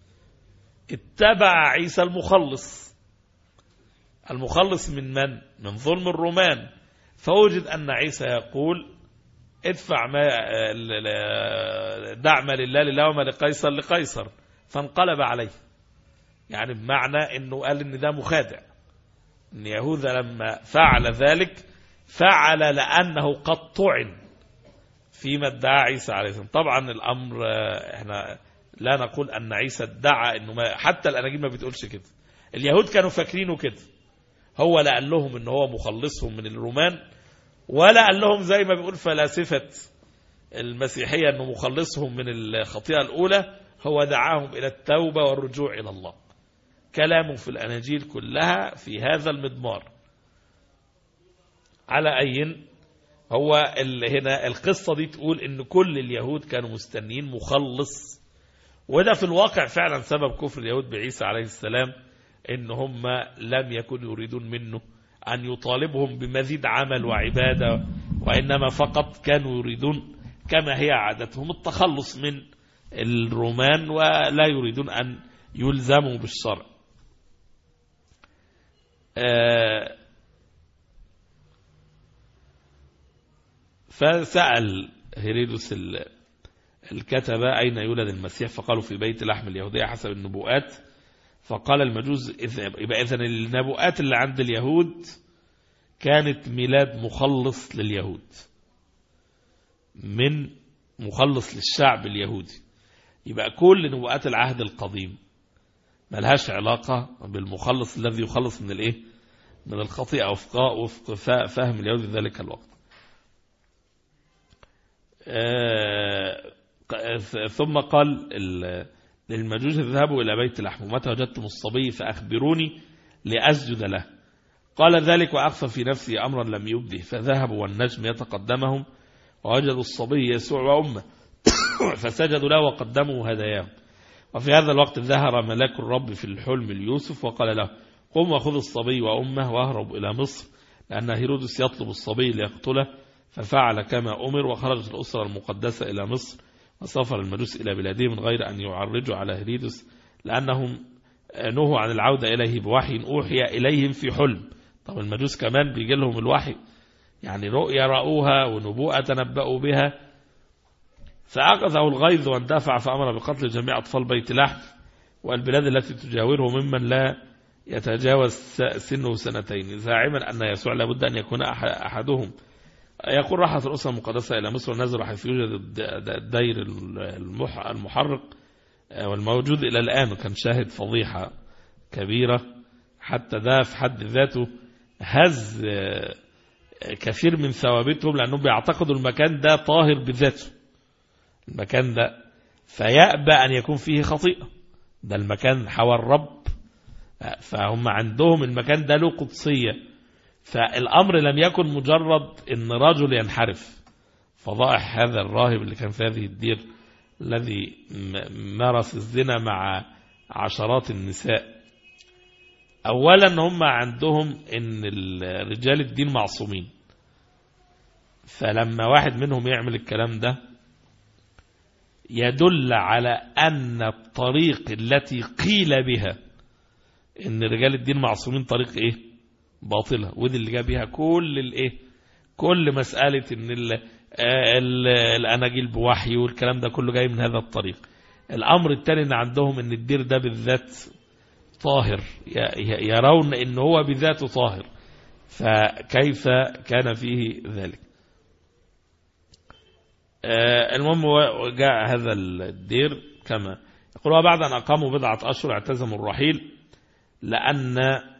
اتبع عيسى المخلص المخلص من من من ظلم الرومان فوجد ان عيسى يقول ادفع ما دع ما لله لله وما لقيصر لقيصر فانقلب عليه يعني بمعنى انه قال ان ده مخادع ان يهوذا لما فعل ذلك فعل لانه قد طعن فيما ادعى عيسى عليه السلام طبعا الامر احنا لا نقول ان عيسى ادعى انه ما حتى الاناجيل ما بتقولش كده اليهود كانوا فاكرينه كده هو لا قال لهم ان هو مخلصهم من الرومان ولا قال لهم زي ما بيقول فلاسفه المسيحيه انه مخلصهم من الخطيئه الاولى هو دعاهم الى التوبه والرجوع الى الله كلامه في الاناجيل كلها في هذا المضمار على اي هو هنا القصة دي تقول ان كل اليهود كانوا مستنيين مخلص وده في الواقع فعلا سبب كفر اليهود بعيسى عليه السلام ان هم لم يكونوا يريدون منه ان يطالبهم بمزيد عمل وعبادة وانما فقط كانوا يريدون كما هي عادتهم التخلص من الرومان ولا يريدون ان يلزموا بالشرع آه فسأل هيريدوس الكتبة أين يولد المسيح فقالوا في بيت لحم اليهودية حسب النبوءات فقال المجوز يبقى إذن النبوءات اللي عند اليهود كانت ميلاد مخلص لليهود من مخلص للشعب اليهودي يبقى كل نبوءات العهد القديم ملهاش علاقة بالمخلص الذي يخلص من الايه من الخطيئة وفق وفق فهم اليهود في ذلك الوقت ثم قال للمجوس اذهبوا إلى بيت لحم متى وجدتم الصبي فأخبروني لأسجد له قال ذلك وأخفى في نفسي أمرا لم يبده فذهبوا والنجم يتقدمهم ووجدوا الصبي يسوع وأمه فسجدوا له وقدموا هداياهم وفي هذا الوقت ظهر ملاك الرب في الحلم ليوسف وقال له قم وخذ الصبي وأمه واهرب إلى مصر لأن هيرودس يطلب الصبي ليقتله ففعل كما أمر وخرجت الأسرة المقدسة إلى مصر وسافر المجوس إلى بلادهم من غير أن يعرجوا على هيرودس لأنهم نهوا عن العودة إليه بوحي أوحي إليهم في حلم طب المجوس كمان بيجي لهم الوحي يعني رؤيا رأوها ونبوءة تنبأوا بها فأخذه الغيظ واندفع فأمر بقتل جميع أطفال بيت لحم والبلاد التي تجاوره ممن لا يتجاوز سنه سنتين زاعما أن يسوع لابد أن يكون أحدهم يقول راحت الأسرة المقدسة إلى مصر ونزلوا حيث يوجد الدير المحرق والموجود إلى الآن كان شاهد فضيحة كبيرة حتى ده في حد ذاته هز كثير من ثوابتهم لأنهم بيعتقدوا المكان ده طاهر بذاته المكان ده فيأبى أن يكون فيه خطيئة ده المكان حوى الرب فهم عندهم المكان ده له قدسية فالأمر لم يكن مجرد أن رجل ينحرف فضائح هذا الراهب اللي كان في هذه الدير الذي مارس الزنا مع عشرات النساء أولا هم عندهم أن رجال الدين معصومين فلما واحد منهم يعمل الكلام ده يدل على أن الطريق التي قيل بها ان رجال الدين معصومين طريق ايه باطلة ودي اللي جاب بيها كل الايه كل مسألة ان ال ال الاناجيل بوحي والكلام ده كله جاي من هذا الطريق الامر الثاني ان عندهم ان الدير ده بالذات طاهر يرون ان هو بذاته طاهر فكيف كان فيه ذلك المهم جاء هذا الدير كما يقول بعد أن أقاموا بضعة أشهر اعتزموا الرحيل لأن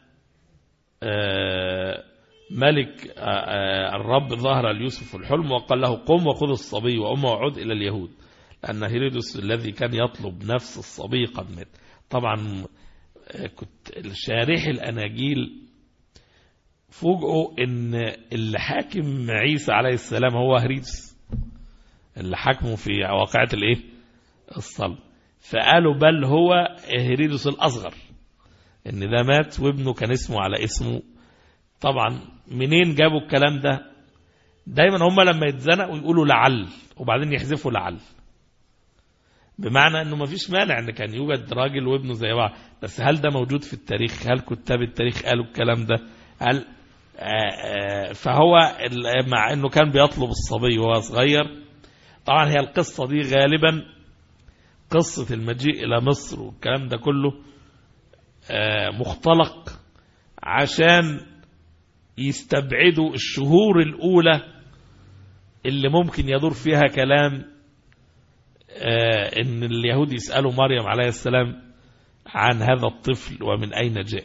ملك الرب ظهر ليوسف الحلم وقال له قم وخذ الصبي وأمه وعد إلى اليهود أن هيرودس الذي كان يطلب نفس الصبي قد مات طبعا كنت الشارح الأناجيل فوجئوا ان اللي حاكم عيسى عليه السلام هو هريدس اللي حاكمه في واقعة الايه الصلب فقالوا بل هو هريدس الاصغر ان ده مات وابنه كان اسمه على اسمه طبعا منين جابوا الكلام ده دايما هم لما يتزنقوا يقولوا لعل وبعدين يحذفوا لعل بمعنى انه ما فيش مانع ان كان يوجد راجل وابنه زي بعض بس هل ده موجود في التاريخ هل كتاب التاريخ قالوا الكلام ده هل فهو مع انه كان بيطلب الصبي وهو صغير طبعا هي القصة دي غالبا قصة المجيء الى مصر والكلام ده كله مختلق عشان يستبعدوا الشهور الاولى اللي ممكن يدور فيها كلام ان اليهود يسألوا مريم عليه السلام عن هذا الطفل ومن اين جاء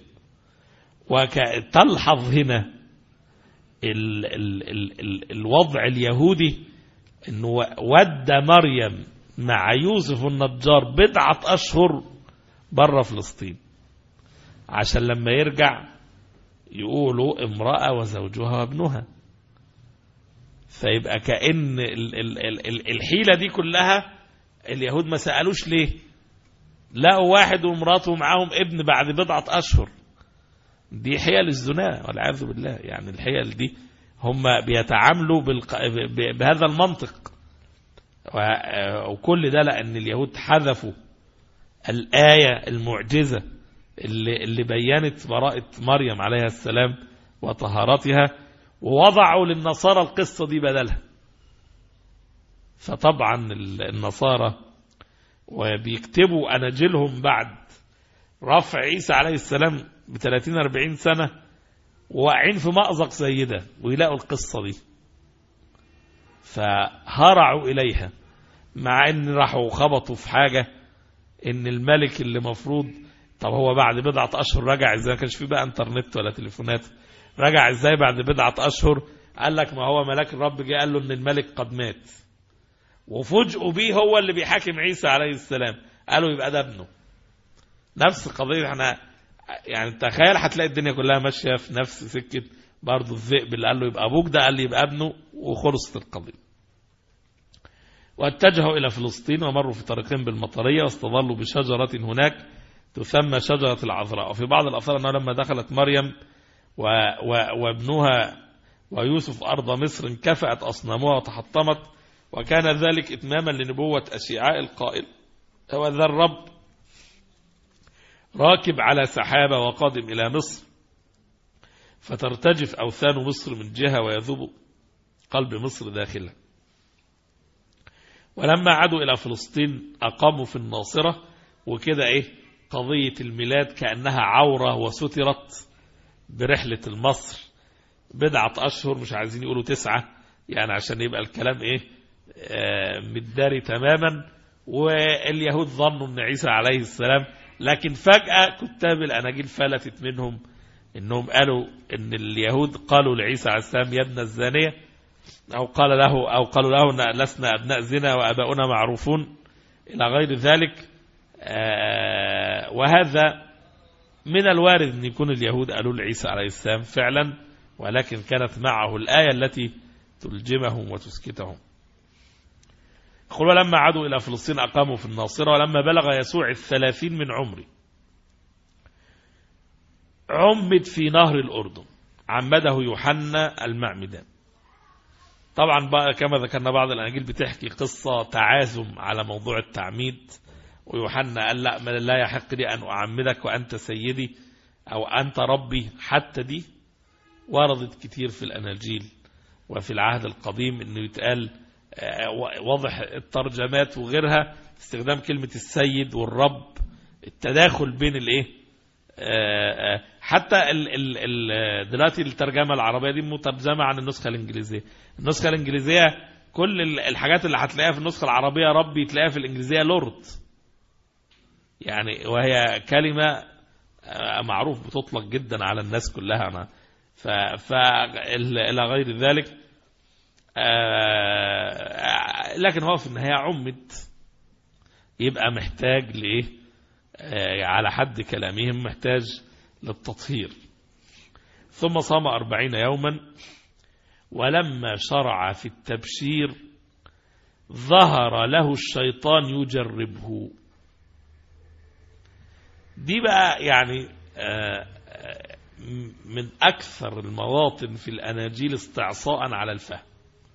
وتلحظ هنا ال ال ال ال الوضع اليهودي انه ودى مريم مع يوسف النجار بضعة اشهر بره فلسطين عشان لما يرجع يقولوا امرأة وزوجها وابنها فيبقى كأن ال ال ال الحيلة دي كلها اليهود ما سألوش ليه لقوا واحد ومراته معاهم ابن بعد بضعة أشهر دي حيل الزنا والعياذ بالله يعني الحيل دي هم بيتعاملوا بالق... بهذا المنطق وكل ده لأن اليهود حذفوا الآية المعجزة اللي, اللي بينت براءة مريم عليها السلام وطهارتها ووضعوا للنصارى القصة دي بدلها فطبعا النصارى وبيكتبوا أناجيلهم بعد رفع عيسى عليه السلام ب 30 40 سنة واقعين في مأزق زي ده ويلاقوا القصة دي فهرعوا إليها مع ان راحوا خبطوا في حاجة ان الملك اللي مفروض طب هو بعد بضعة أشهر رجع ازاي ما كانش فيه بقى انترنت ولا تليفونات رجع ازاي بعد بضعة أشهر قال لك ما هو ملاك الرب جه قال له ان الملك قد مات وفوجئوا بيه هو اللي بيحاكم عيسى عليه السلام قالوا يبقى ده ابنه نفس قضية احنا يعني تخيل هتلاقي الدنيا كلها ماشية في نفس سكة برضه الذئب اللي قال له يبقى ابوك ده قال لي يبقى ابنه وخلصت القضية واتجهوا إلى فلسطين ومروا في طريقين بالمطرية واستظلوا بشجرة هناك تسمى شجرة العذراء وفي بعض الأثار أنه لما دخلت مريم و و وابنها ويوسف أرض مصر انكفأت أصنامها وتحطمت وكان ذلك إتماما لنبوة أشيعاء القائل هو ذا الرب راكب على سحابة وقادم إلى مصر فترتجف أوثان مصر من جهة ويذوب قلب مصر داخلها ولما عادوا إلى فلسطين أقاموا في الناصرة وكده إيه قضية الميلاد كأنها عورة وسترت برحلة المصر بضعة أشهر مش عايزين يقولوا تسعة يعني عشان يبقى الكلام إيه آه متداري تماما واليهود ظنوا أن عيسى عليه السلام لكن فجأة كتاب الأناجيل فلتت منهم انهم قالوا ان اليهود قالوا لعيسى عليه السلام يا ابن الزانية او قال له او قالوا له لسنا ابناء زنا واباؤنا معروفون الى غير ذلك وهذا من الوارد ان يكون اليهود قالوا لعيسى عليه السلام فعلا ولكن كانت معه الآية التي تلجمهم وتسكتهم يقول ولما عادوا إلى فلسطين أقاموا في الناصرة ولما بلغ يسوع الثلاثين من عمره عمد في نهر الأردن عمده يوحنا المعمدان طبعا بقى كما ذكرنا بعض الأناجيل بتحكي قصة تعازم على موضوع التعميد ويوحنا قال لا من لا يحق لي أن أعمدك وأنت سيدي أو أنت ربي حتى دي وردت كتير في الأناجيل وفي العهد القديم أنه يتقال واضح الترجمات وغيرها استخدام كلمة السيد والرب التداخل بين الايه حتى ال ال ال دلوقتي الترجمة العربية دي مترجمة عن النسخة الإنجليزية النسخة الإنجليزية كل الحاجات اللي هتلاقيها في النسخة العربية ربي تلاقيها في الإنجليزية لورد يعني وهي كلمة معروف بتطلق جدا على الناس كلها أنا ف إلى غير ذلك لكن هو في النهاية عمد يبقى محتاج لإيه آه على حد كلامهم محتاج للتطهير ثم صام أربعين يوما ولما شرع في التبشير ظهر له الشيطان يجربه دي بقى يعني آه من أكثر المواطن في الأناجيل استعصاء على الفهم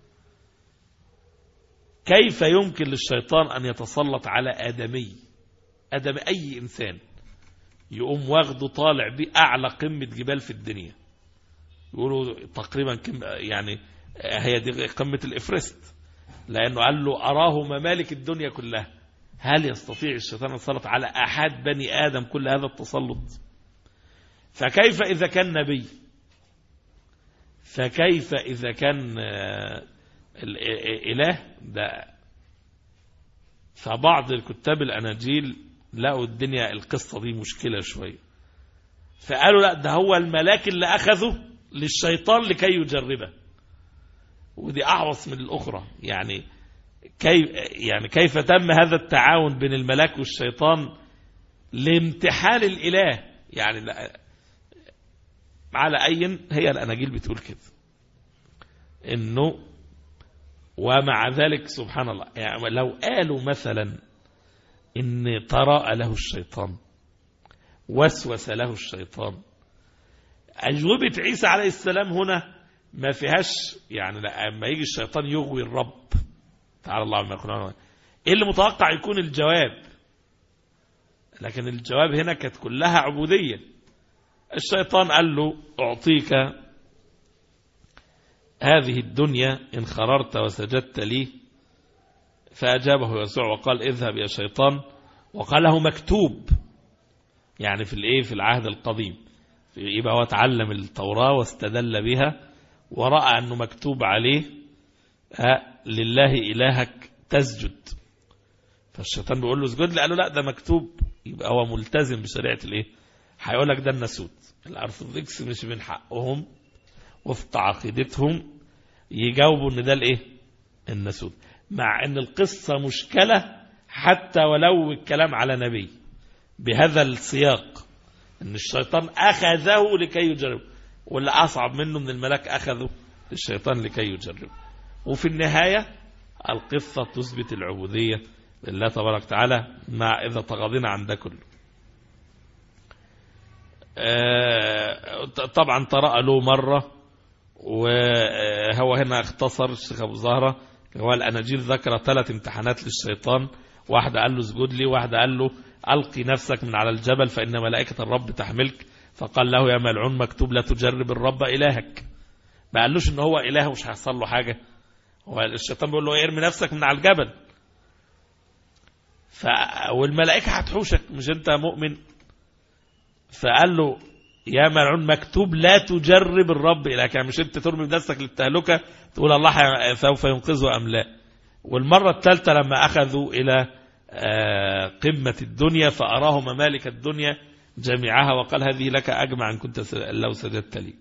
كيف يمكن للشيطان أن يتسلط على آدمي آدم أي إنسان يقوم واخده طالع بيه أعلى قمة جبال في الدنيا يقولوا تقريبا كم يعني هي دي قمة الإفرست لأنه قال له أراه ممالك الدنيا كلها هل يستطيع الشيطان يتسلط على أحد بني آدم كل هذا التسلط فكيف إذا كان نبي فكيف إذا كان الإله ده فبعض الكتاب الأناجيل لقوا الدنيا القصة دي مشكلة شوية فقالوا لا ده هو الملاك اللي أخذه للشيطان لكي يجربه ودي أعوص من الأخرى يعني كيف يعني كيف تم هذا التعاون بين الملاك والشيطان لامتحان الإله يعني لا على أي هي الأناجيل بتقول كده إنه ومع ذلك سبحان الله يعني لو قالوا مثلا إن طراء له الشيطان وسوس له الشيطان أجوبة عيسى عليه السلام هنا ما فيهاش يعني لما يجي الشيطان يغوي الرب تعالى الله عما يقولون ايه اللي متوقع يكون الجواب لكن الجواب هنا كانت كلها عبودية الشيطان قال له أعطيك هذه الدنيا إن خررت وسجدت لي فأجابه يسوع وقال اذهب يا شيطان وقال له مكتوب يعني في الايه في العهد القديم يبقى هو تعلم التوراة واستدل بها ورأى أنه مكتوب عليه لله إلهك تسجد فالشيطان بيقول له اسجد لي قال له لا ده مكتوب يبقى هو ملتزم بشريعة الايه هيقول لك ده الناسوت الارثوذكس مش من حقهم وفق عقيدتهم يجاوبوا ان ده الايه الناسوت مع ان القصة مشكلة حتى ولو الكلام على نبي بهذا السياق ان الشيطان اخذه لكي يجرب واللي اصعب منه من الملاك اخذه الشيطان لكي يجرب وفي النهاية القصة تثبت العبودية لله تبارك وتعالى مع إذا تغاضينا عن ده كله طبعا طرأ له مرة وهو هنا اختصر الشيخ أبو زهرة هو الأناجيل ذكر ثلاث امتحانات للشيطان واحدة قال له اسجد لي واحدة قال له ألقي نفسك من على الجبل فإن ملائكة الرب تحملك فقال له يا ملعون مكتوب لا تجرب الرب إلهك ما قالوش ان هو إله ومش هيحصل له حاجة هو الشيطان بيقول له ارمي نفسك من على الجبل ف... والملائكة هتحوشك مش انت مؤمن فقال له يا ملعون مكتوب لا تجرب الرب إلهك يعني مش انت ترمي نفسك للتهلكة تقول الله سوف ينقذه أم لا والمرة الثالثة لما أخذوا إلى قمة الدنيا فأراه ممالك الدنيا جميعها وقال هذه لك أجمع إن كنت لو سجدت لي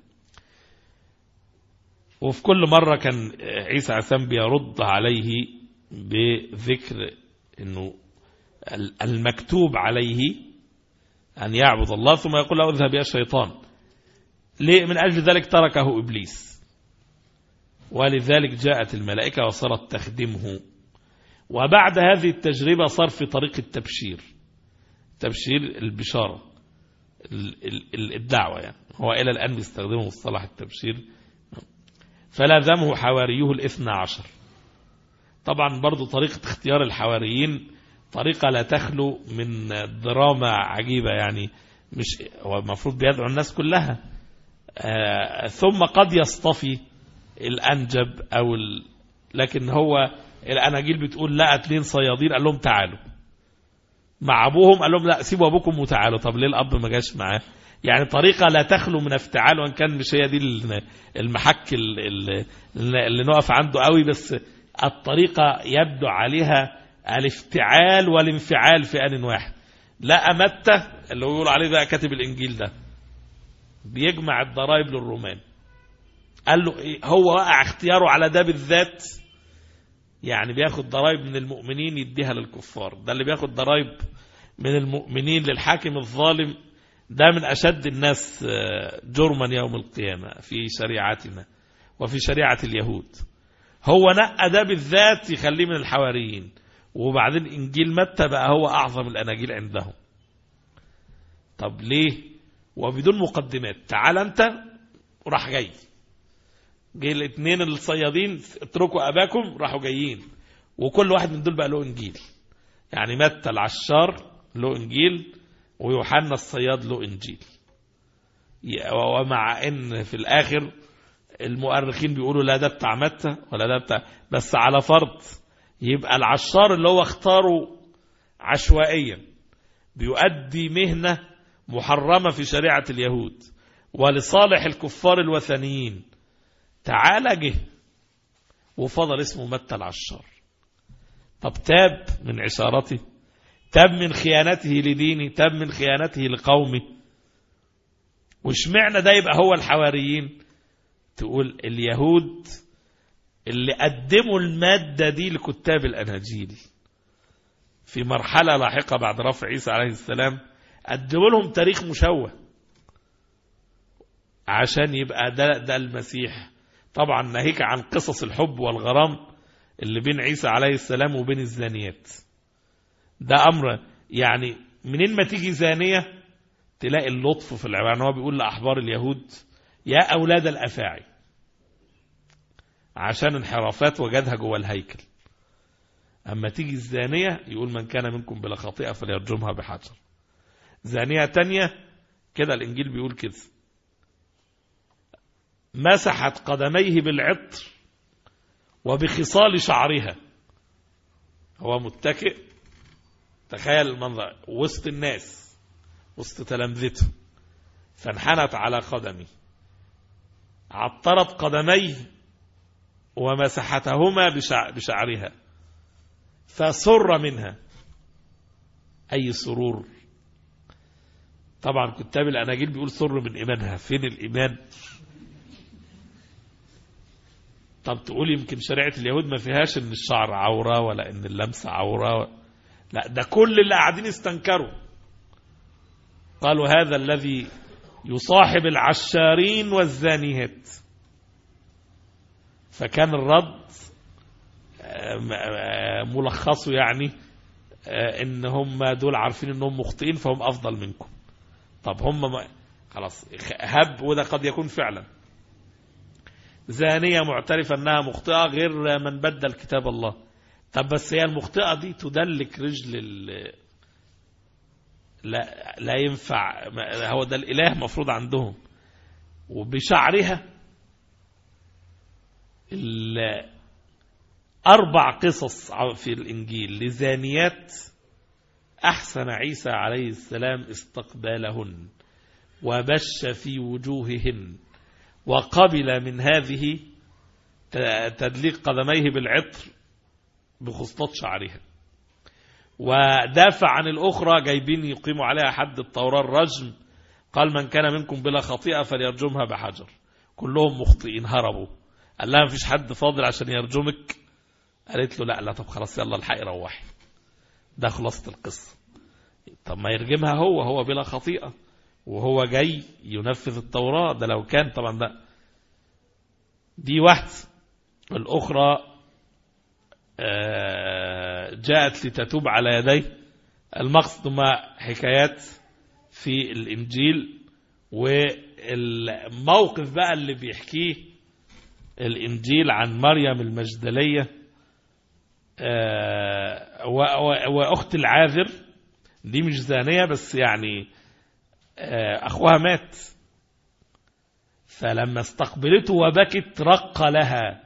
وفي كل مرة كان عيسى عسام بيرد عليه بذكر أنه المكتوب عليه أن يعبد الله ثم يقول له اذهب يا شيطان ليه من أجل ذلك تركه إبليس ولذلك جاءت الملائكة وصارت تخدمه وبعد هذه التجربة صار في طريق التبشير تبشير البشارة الدعوة يعني هو إلى الآن بيستخدمه مصطلح التبشير فلازمه حواريه الاثنى عشر طبعا برضو طريقة اختيار الحواريين طريقة لا تخلو من دراما عجيبة يعني مش هو المفروض بيدعو الناس كلها آه ثم قد يصطفي الأنجب أو ال... لكن هو الأناجيل بتقول لا اتنين صيادين قال لهم تعالوا مع أبوهم قال لهم لا سيبوا أبوكم وتعالوا طب ليه الأب ما جاش معاه يعني طريقة لا تخلو من افتعال وان كان مش هي دي المحك اللي, اللي نقف عنده قوي بس الطريقة يبدو عليها الافتعال والانفعال في آن واحد لا متى اللي هو يقول عليه بقى كاتب الإنجيل ده بيجمع الضرائب للرومان قال له إيه هو وقع اختياره على ده بالذات يعني بياخد ضرائب من المؤمنين يديها للكفار ده اللي بياخد ضرائب من المؤمنين للحاكم الظالم ده من أشد الناس جرما يوم القيامة في شريعتنا وفي شريعة اليهود هو نقى ده بالذات يخليه من الحواريين وبعدين إنجيل متى بقى هو أعظم الأناجيل عندهم طب ليه وبدون مقدمات تعال أنت وراح جاي جه الاثنين الصيادين اتركوا أباكم راحوا جايين وكل واحد من دول بقى له إنجيل يعني متى العشار له إنجيل ويوحنا الصياد له إنجيل ومع إن في الآخر المؤرخين بيقولوا لا ده بتاع متى ولا ده بتاع بس على فرض يبقى العشار اللي هو اختاره عشوائيا بيؤدي مهنة محرمة في شريعة اليهود ولصالح الكفار الوثنيين تعال جه وفضل اسمه متى العشار طب تاب من عشارته تاب من خيانته لدينه تاب من خيانته لقومه واشمعنى ده يبقى هو الحواريين تقول اليهود اللي قدموا المادة دي لكتاب الأناجيل في مرحلة لاحقة بعد رفع عيسى عليه السلام قدموا لهم تاريخ مشوه عشان يبقى ده, ده المسيح طبعا ناهيك عن قصص الحب والغرام اللي بين عيسى عليه السلام وبين الزانيات ده أمر يعني منين ما تيجي زانية تلاقي اللطف في العبارة هو بيقول لأحبار اليهود يا أولاد الأفاعي عشان انحرافات وجدها جوه الهيكل أما تيجي الزانية يقول من كان منكم بلا خطيئة فليرجمها بحجر زانية تانية كده الإنجيل بيقول كده مسحت قدميه بالعطر وبخصال شعرها هو متكئ تخيل المنظر وسط الناس وسط تلامذته فانحنت على قدمي عطرت قدميه ومسحتهما بشع بشعرها فسر منها أي سرور طبعا كتاب الأناجيل بيقول سر من إيمانها فين الإيمان طب تقول يمكن شريعة اليهود ما فيهاش ان الشعر عورة ولا ان اللمس عورة لا ده كل اللي قاعدين استنكروا قالوا هذا الذي يصاحب العشارين والزانيات فكان الرد ملخصه يعني ان هم دول عارفين انهم مخطئين فهم افضل منكم طب هم ما خلاص هب وده قد يكون فعلا زانية معترفة انها مخطئة غير من بدل كتاب الله طب بس هي المخطئة دي تدلك رجل ال... لا لا ينفع هو ده الاله مفروض عندهم وبشعرها أربع قصص في الإنجيل لزانيات أحسن عيسى عليه السلام استقبالهن وبش في وجوههن وقبل من هذه تدليق قدميه بالعطر بخصلات شعرها ودافع عن الأخرى جايبين يقيموا عليها حد التوراة الرجم قال من كان منكم بلا خطيئة فليرجمها بحجر كلهم مخطئين هربوا قال لها مفيش حد فاضل عشان يرجمك قالت له لا لا طب خلاص يلا الحقي روحي ده خلاصة القصة طب ما يرجمها هو هو بلا خطيئة وهو جاي ينفذ التوراة ده لو كان طبعا ده دي واحدة الأخرى جاءت لتتوب على يديه المقصد ما حكايات في الإنجيل والموقف بقى اللي بيحكيه الإنجيل عن مريم المجدلية وأخت العاذر دي مش زانية بس يعني أخوها مات فلما استقبلته وبكت رق لها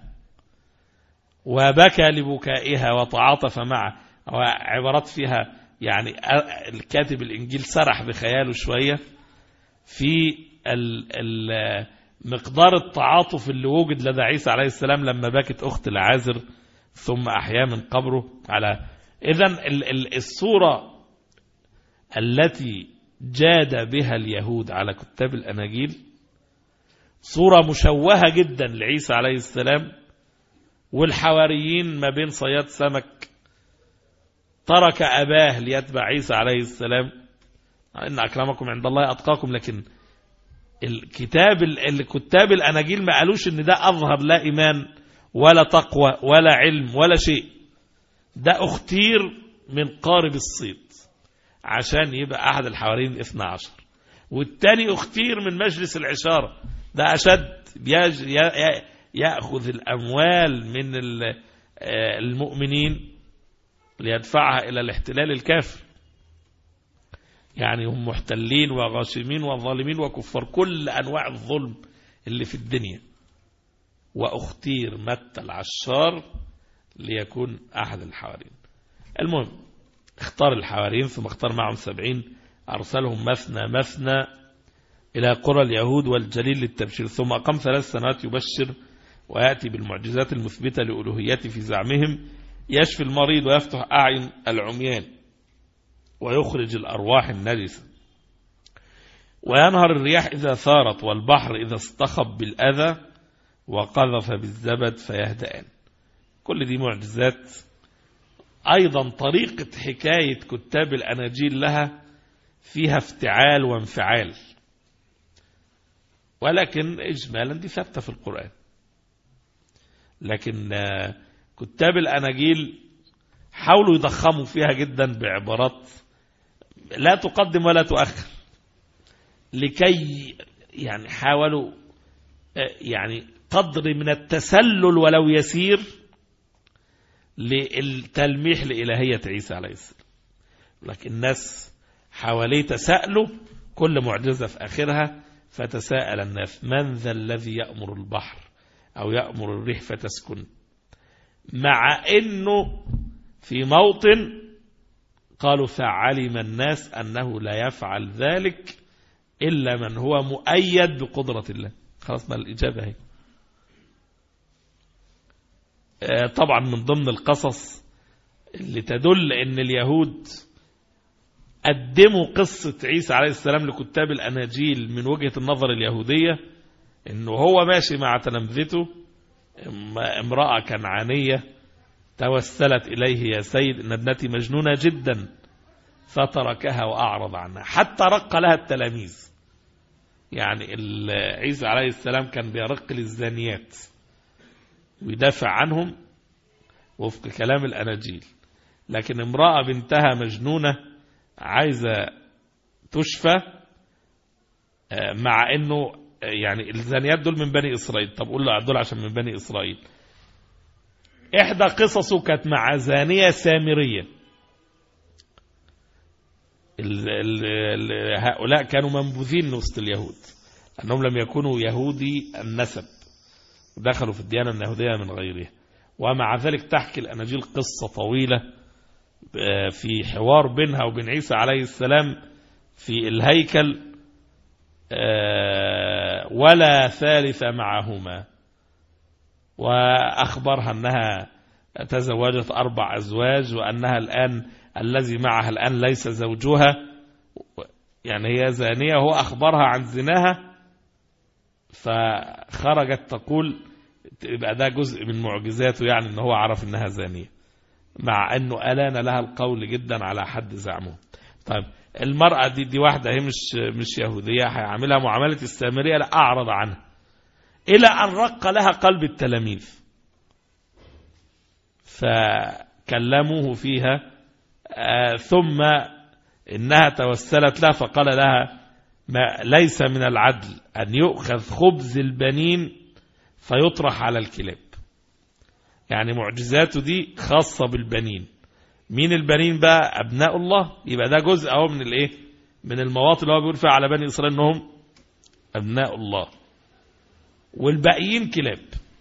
وبكى لبكائها وتعاطف معه عبارات فيها يعني الكاتب الإنجيل سرح بخياله شوية في ال ال مقدار التعاطف اللي وجد لدى عيسى عليه السلام لما بكت أخت العازر ثم أحيا من قبره على إذا الصورة التي جاد بها اليهود على كتاب الأناجيل صورة مشوهة جدا لعيسى عليه السلام والحواريين ما بين صياد سمك ترك أباه ليتبع عيسى عليه السلام إن أكرمكم عند الله أتقاكم لكن الكتاب الكتاب الأناجيل ما قالوش إن ده أظهر لا إيمان ولا تقوى ولا علم ولا شيء ده اختير من قارب الصيد عشان يبقى أحد الحواريين الاثنى عشر والتاني اختير من مجلس العشارة ده أشد يأخذ الأموال من المؤمنين ليدفعها إلى الاحتلال الكافر يعني هم محتلين وغاشمين وظالمين وكفار كل أنواع الظلم اللي في الدنيا واختير متى العشار ليكون أحد الحوارين المهم اختار الحواريين ثم اختار معهم سبعين أرسلهم مثنى مثنى إلى قرى اليهود والجليل للتبشير ثم أقام ثلاث سنوات يبشر ويأتي بالمعجزات المثبتة لألوهيته في زعمهم يشفي المريض ويفتح أعين العميان ويخرج الأرواح النجسة وينهر الرياح إذا ثارت والبحر إذا استخب بالأذى وقذف بالزبد فيهدأن كل دي معجزات أيضا طريقة حكاية كتاب الأناجيل لها فيها افتعال وانفعال ولكن إجمالا دي ثابتة في القرآن لكن كتاب الأناجيل حاولوا يضخموا فيها جدا بعبارات لا تقدم ولا تؤخر لكي يعني حاولوا يعني قدر من التسلل ولو يسير للتلميح لإلهية عيسى عليه السلام لكن الناس حواليه تسألوا كل معجزة في آخرها فتساءل الناس من ذا الذي يأمر البحر أو يأمر الريح فتسكن مع أنه في موطن قالوا فعلم الناس أنه لا يفعل ذلك إلا من هو مؤيد بقدرة الله خلاص ما الإجابة هي طبعا من ضمن القصص اللي تدل ان اليهود قدموا قصة عيسى عليه السلام لكتاب الأناجيل من وجهة النظر اليهودية انه هو ماشي مع تلامذته امرأة كنعانية توسلت إليه يا سيد إن ابنتي مجنونة جدا فتركها وأعرض عنها حتى رق لها التلاميذ يعني عيسى عليه السلام كان بيرق للزانيات ويدافع عنهم وفق كلام الأناجيل لكن امرأة بنتها مجنونة عايزة تشفى مع انه يعني الزانيات دول من بني إسرائيل طب قول له دول عشان من بني إسرائيل إحدى قصصه كانت مع زانية سامرية ال ال ال هؤلاء كانوا منبوذين وسط اليهود أنهم لم يكونوا يهودي النسب دخلوا في الديانة اليهودية من غيرها ومع ذلك تحكي الأناجيل قصة طويلة في حوار بينها وبين عيسى عليه السلام في الهيكل ولا ثالث معهما وأخبرها أنها تزوجت أربع أزواج وأنها الآن الذي معها الآن ليس زوجها يعني هي زانية هو أخبرها عن زناها فخرجت تقول يبقى ده جزء من معجزاته يعني ان هو عرف انها زانية مع انه ألان لها القول جدا على حد زعمه طيب المرأة دي دي واحدة هي مش مش يهودية هيعملها معاملة السامرية لا أعرض عنها إلى أن رق لها قلب التلاميذ فكلموه فيها آه ثم إنها توسلت لها فقال لها ما ليس من العدل أن يؤخذ خبز البنين فيطرح على الكلاب يعني معجزاته دي خاصة بالبنين مين البنين بقى أبناء الله يبقى ده جزء أهو من الإيه من المواطن اللي هو بيقول فيها على بني إسرائيل أنهم أبناء الله والباقيين كلاب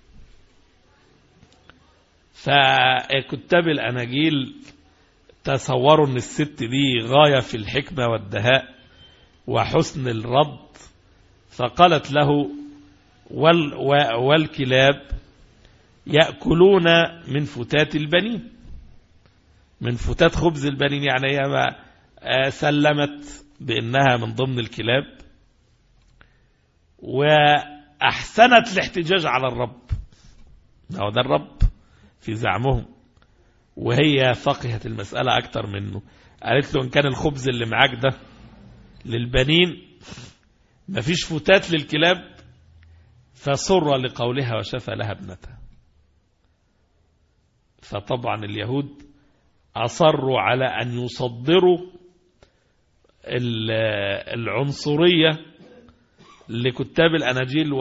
فكتاب الأناجيل تصوروا أن الست دي غاية في الحكمة والدهاء وحسن الرد فقالت له وال والكلاب يأكلون من فتات البنين من فتات خبز البنين يعني هي ما سلمت بأنها من ضمن الكلاب وأحسنت الاحتجاج على الرب هو ده الرب في زعمهم وهي فقهت المسألة أكتر منه قالت له إن كان الخبز اللي معاك ده للبنين مفيش فتات للكلاب فسر لقولها وشفى لها ابنتها فطبعا اليهود أصروا على أن يصدروا العنصرية لكتاب الأناجيل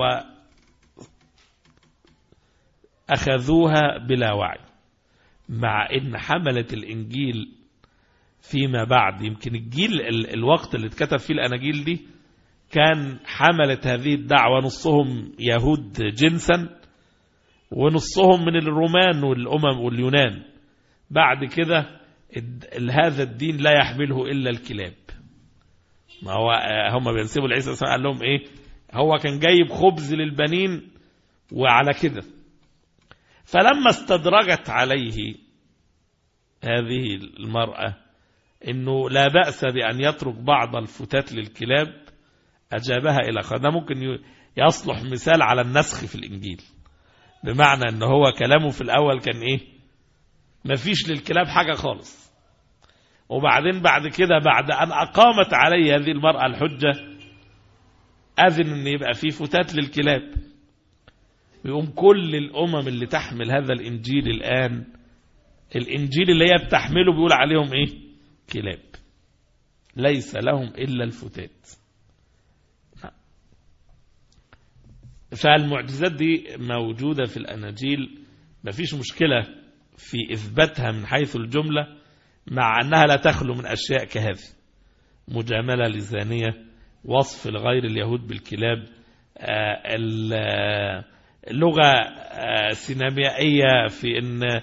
وأخذوها بلا وعي مع أن حملة الإنجيل فيما بعد يمكن الجيل الوقت اللي اتكتب فيه الأناجيل دي كان حملت هذه الدعوة نصهم يهود جنسا ونصهم من الرومان والأمم واليونان بعد كده هذا الدين لا يحمله إلا الكلاب ما هو هم بينسبوا لعيسى قال لهم ايه هو كان جايب خبز للبنين وعلى كده فلما استدرجت عليه هذه المرأة انه لا بأس بأن يترك بعض الفتات للكلاب أجابها إلى خير ده ممكن يصلح مثال على النسخ في الإنجيل بمعنى ان هو كلامه في الأول كان إيه مفيش للكلاب حاجة خالص وبعدين بعد كده بعد أن أقامت علي هذه المرأة الحجة أذن أن يبقى في فتات للكلاب يقوم كل الأمم اللي تحمل هذا الإنجيل الآن الإنجيل اللي هي بتحمله بيقول عليهم إيه كلاب ليس لهم إلا الفتات فالمعجزات دي موجودة في الأناجيل مفيش مشكلة في إثباتها من حيث الجملة مع أنها لا تخلو من أشياء كهذه مجاملة لزانية وصف لغير اليهود بالكلاب اللغة سينمائية في أن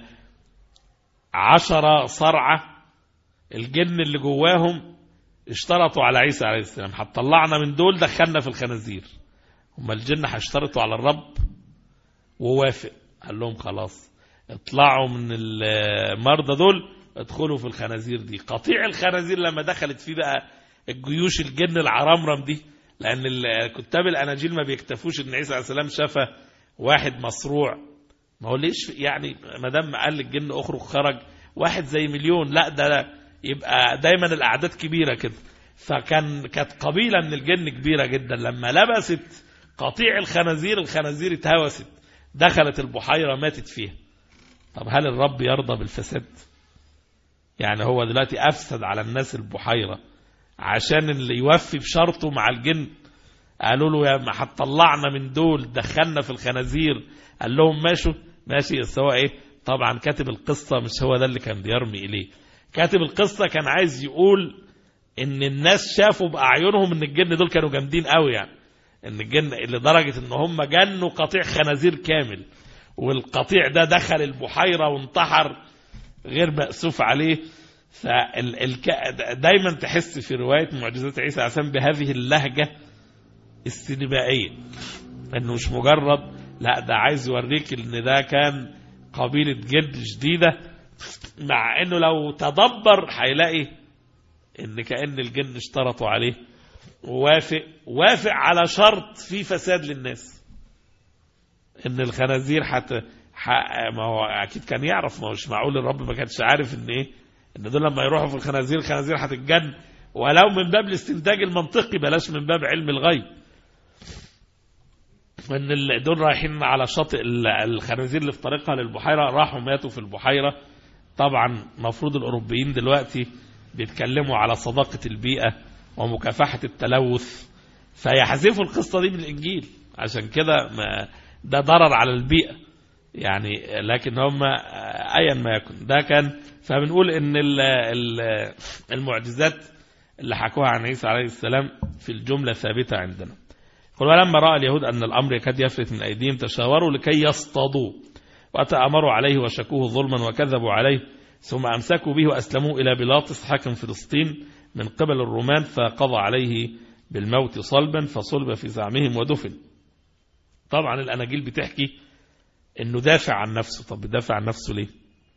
عشرة صرعة الجن اللي جواهم اشترطوا على عيسى عليه السلام هتطلعنا من دول دخلنا في الخنازير هم الجن هيشترطوا على الرب ووافق قال لهم خلاص اطلعوا من المرضى دول ادخلوا في الخنازير دي قطيع الخنازير لما دخلت فيه بقى الجيوش الجن العرمرم دي لان كتاب الاناجيل ما بيكتفوش ان عيسى عليه السلام شفى واحد مصروع ما هو ليش يعني ما دام قال للجن اخرج خرج واحد زي مليون لا ده يبقى دايما الاعداد كبيره كده فكان كانت قبيله من الجن كبيره جدا لما لبست قطيع الخنازير الخنازير اتهوست دخلت البحيره ماتت فيها طب هل الرب يرضى بالفساد يعني هو دلوقتي افسد على الناس البحيره عشان اللي يوفي بشرطه مع الجن قالوا له يا ما هتطلعنا من دول دخلنا في الخنازير قال لهم ماشوا ماشي بس هو ايه طبعا كاتب القصة مش هو ده اللي كان بيرمي إليه كاتب القصة كان عايز يقول إن الناس شافوا بأعينهم إن الجن دول كانوا جامدين قوي يعني إن الجن لدرجة إن هم جنوا قطيع خنازير كامل والقطيع ده دخل البحيرة وانتحر غير مأسوف عليه فالك... دايما تحس في رواية معجزات عيسى عسام بهذه اللهجة السينمائية انه مش مجرد لا ده عايز يوريك ان ده كان قبيلة جد جديدة مع انه لو تدبر هيلاقي ان كأن الجن اشترطوا عليه ووافق وافق على شرط في فساد للناس ان الخنازير حت ح... ما هو اكيد كان يعرف ما هوش معقول الرب ما كانش عارف ان ايه ان دول لما يروحوا في الخنازير الخنازير هتتجن ولو من باب الاستنتاج المنطقي بلاش من باب علم الغيب ان دول رايحين على شاطئ الخنازير اللي في طريقها للبحيره راحوا ماتوا في البحيره طبعا المفروض الاوروبيين دلوقتي بيتكلموا على صداقه البيئه ومكافحه التلوث فيحذفوا القصه دي من الانجيل عشان كده ده ضرر على البيئه يعني لكن هم ايا ما يكن ده كان فبنقول ان المعجزات اللي حكوها عن عيسى عليه السلام في الجمله ثابته عندنا قل ولما راى اليهود ان الامر يكاد يفلت من ايديهم تشاوروا لكي يصطادوه وتامروا عليه وشكوه ظلما وكذبوا عليه ثم امسكوا به واسلموه الى بيلاطس حاكم فلسطين من قبل الرومان فقضى عليه بالموت صلبا فصلب في زعمهم ودفن طبعا الاناجيل بتحكي انه دافع عن نفسه طب دافع عن نفسه ليه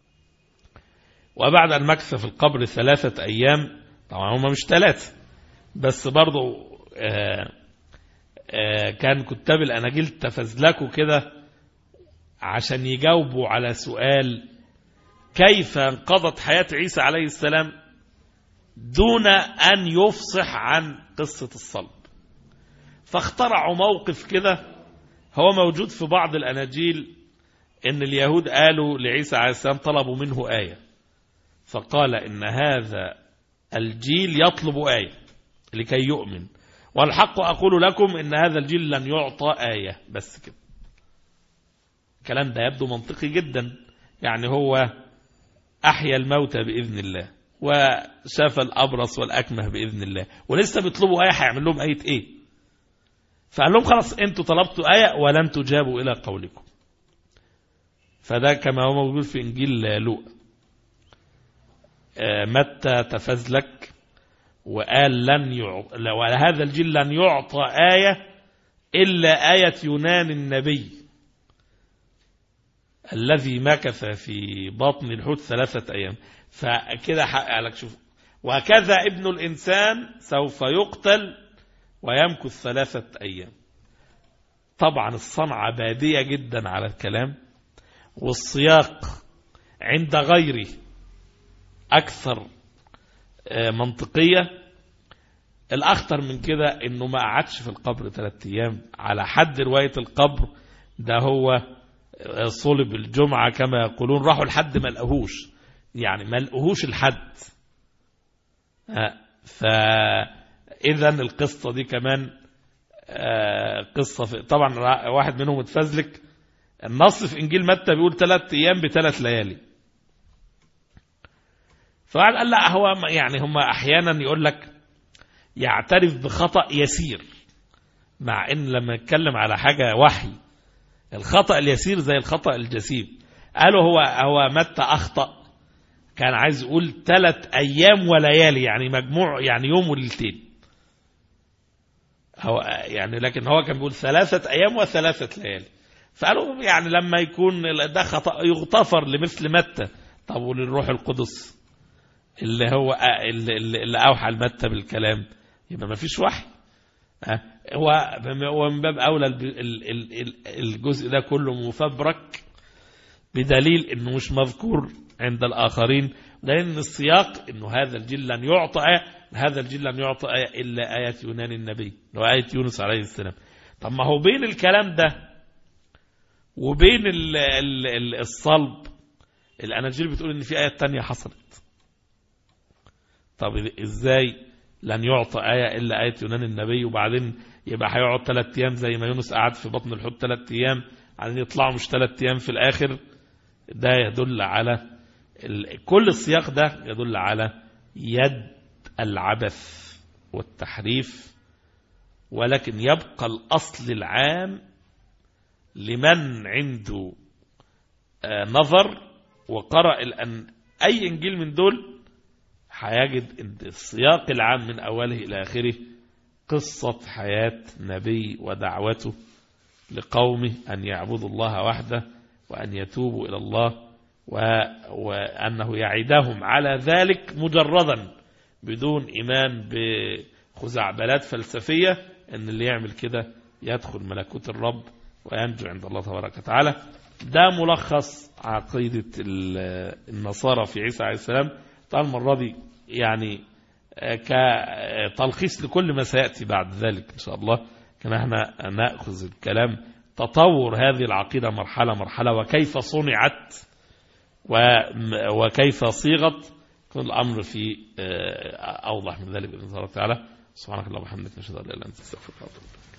وبعد المكث في القبر ثلاثة أيام طبعا هم مش ثلاثة بس برضو آآ آآ كان كتاب الأناجيل تفزلكوا كده عشان يجاوبوا على سؤال كيف انقضت حياة عيسى عليه السلام دون أن يفصح عن قصة الصلب فاخترعوا موقف كده هو موجود في بعض الأناجيل إن اليهود قالوا لعيسى عليه السلام طلبوا منه آية فقال إن هذا الجيل يطلب آية لكي يؤمن والحق أقول لكم إن هذا الجيل لن يعطى آية بس كده الكلام ده يبدو منطقي جدا يعني هو أحيا الموتى بإذن الله وشاف الأبرص والأكمه بإذن الله ولسه بيطلبوا آية هيعمل لهم آية إيه فقال لهم خلاص أنتوا طلبتوا آية ولن تجابوا إلى قولكم فده كما هو موجود في إنجيل لوقا متى تفزلك وقال لن يعطى وهذا الجيل لن يعطى آية إلا آية يونان النبي الذي مكث في بطن الحوت ثلاثة أيام فكده حقق لك شوف وكذا ابن الإنسان سوف يقتل ويمكث ثلاثة أيام طبعا الصنعة بادية جدا على الكلام والسياق عند غيره أكثر منطقية الأخطر من كده إنه ما قعدش في القبر ثلاثة أيام على حد رواية القبر ده هو صلب الجمعة كما يقولون راحوا لحد ما لقوهوش يعني ما لقوهوش الحد فإذا القصة دي كمان قصة في طبعا واحد منهم اتفزلك النص في إنجيل متى بيقول ثلاث أيام بثلاث ليالي فقال قال لا هو يعني هم أحيانا يقول لك يعترف بخطأ يسير مع إن لما يتكلم على حاجة وحي الخطأ اليسير زي الخطأ الجسيم قالوا هو هو متى أخطأ كان عايز يقول ثلاث أيام وليالي يعني مجموع يعني يوم وليلتين هو يعني لكن هو كان بيقول ثلاثة أيام وثلاثة ليالي فقالوا يعني لما يكون ده خطأ يغتفر لمثل متى طب وللروح القدس اللي هو اللي, اللي أوحى المتى بالكلام يبقى ما فيش وحي هو من باب أولى الجزء ده كله مفبرك بدليل انه مش مذكور عند الآخرين لأن السياق انه هذا الجيل لن يعطى آية هذا الجيل لن يعطى آية إلا آية يونان النبي اللي آية يونس عليه السلام طب ما هو بين الكلام ده وبين ال ال ال الصلب الأناجيل بتقول إن في آية تانية حصلت طب إزاي لن يعطى آية إلا آية يونان النبي وبعدين يبقى هيقعد ثلاث أيام زي ما يونس قعد في بطن الحوت ثلاث أيام بعدين يطلعوا مش ثلاث أيام في الآخر ده يدل على ال... كل السياق ده يدل على يد العبث والتحريف ولكن يبقى الأصل العام لمن عنده نظر وقرأ الأن أي إنجيل من دول هيجد ان السياق العام من أوله إلى آخره قصة حياة نبي ودعوته لقومه أن يعبدوا الله وحده وأن يتوبوا إلى الله و... وأنه يعدهم على ذلك مجردا بدون إيمان بخزعبلات فلسفية أن اللي يعمل كده يدخل ملكوت الرب وينجو عند الله تبارك وتعالى ده ملخص عقيدة النصارى في عيسى عليه السلام طبعا المرة دي يعني كتلخيص لكل ما سيأتي بعد ذلك إن شاء الله كما احنا نأخذ الكلام تطور هذه العقيدة مرحلة مرحلة وكيف صنعت وكيف صيغت كل الأمر في أوضح من ذلك بإذن الله تعالى سبحانك اللهم وبحمدك نشهد أن لا إله إلا أنت استغفرك وأتوب إليك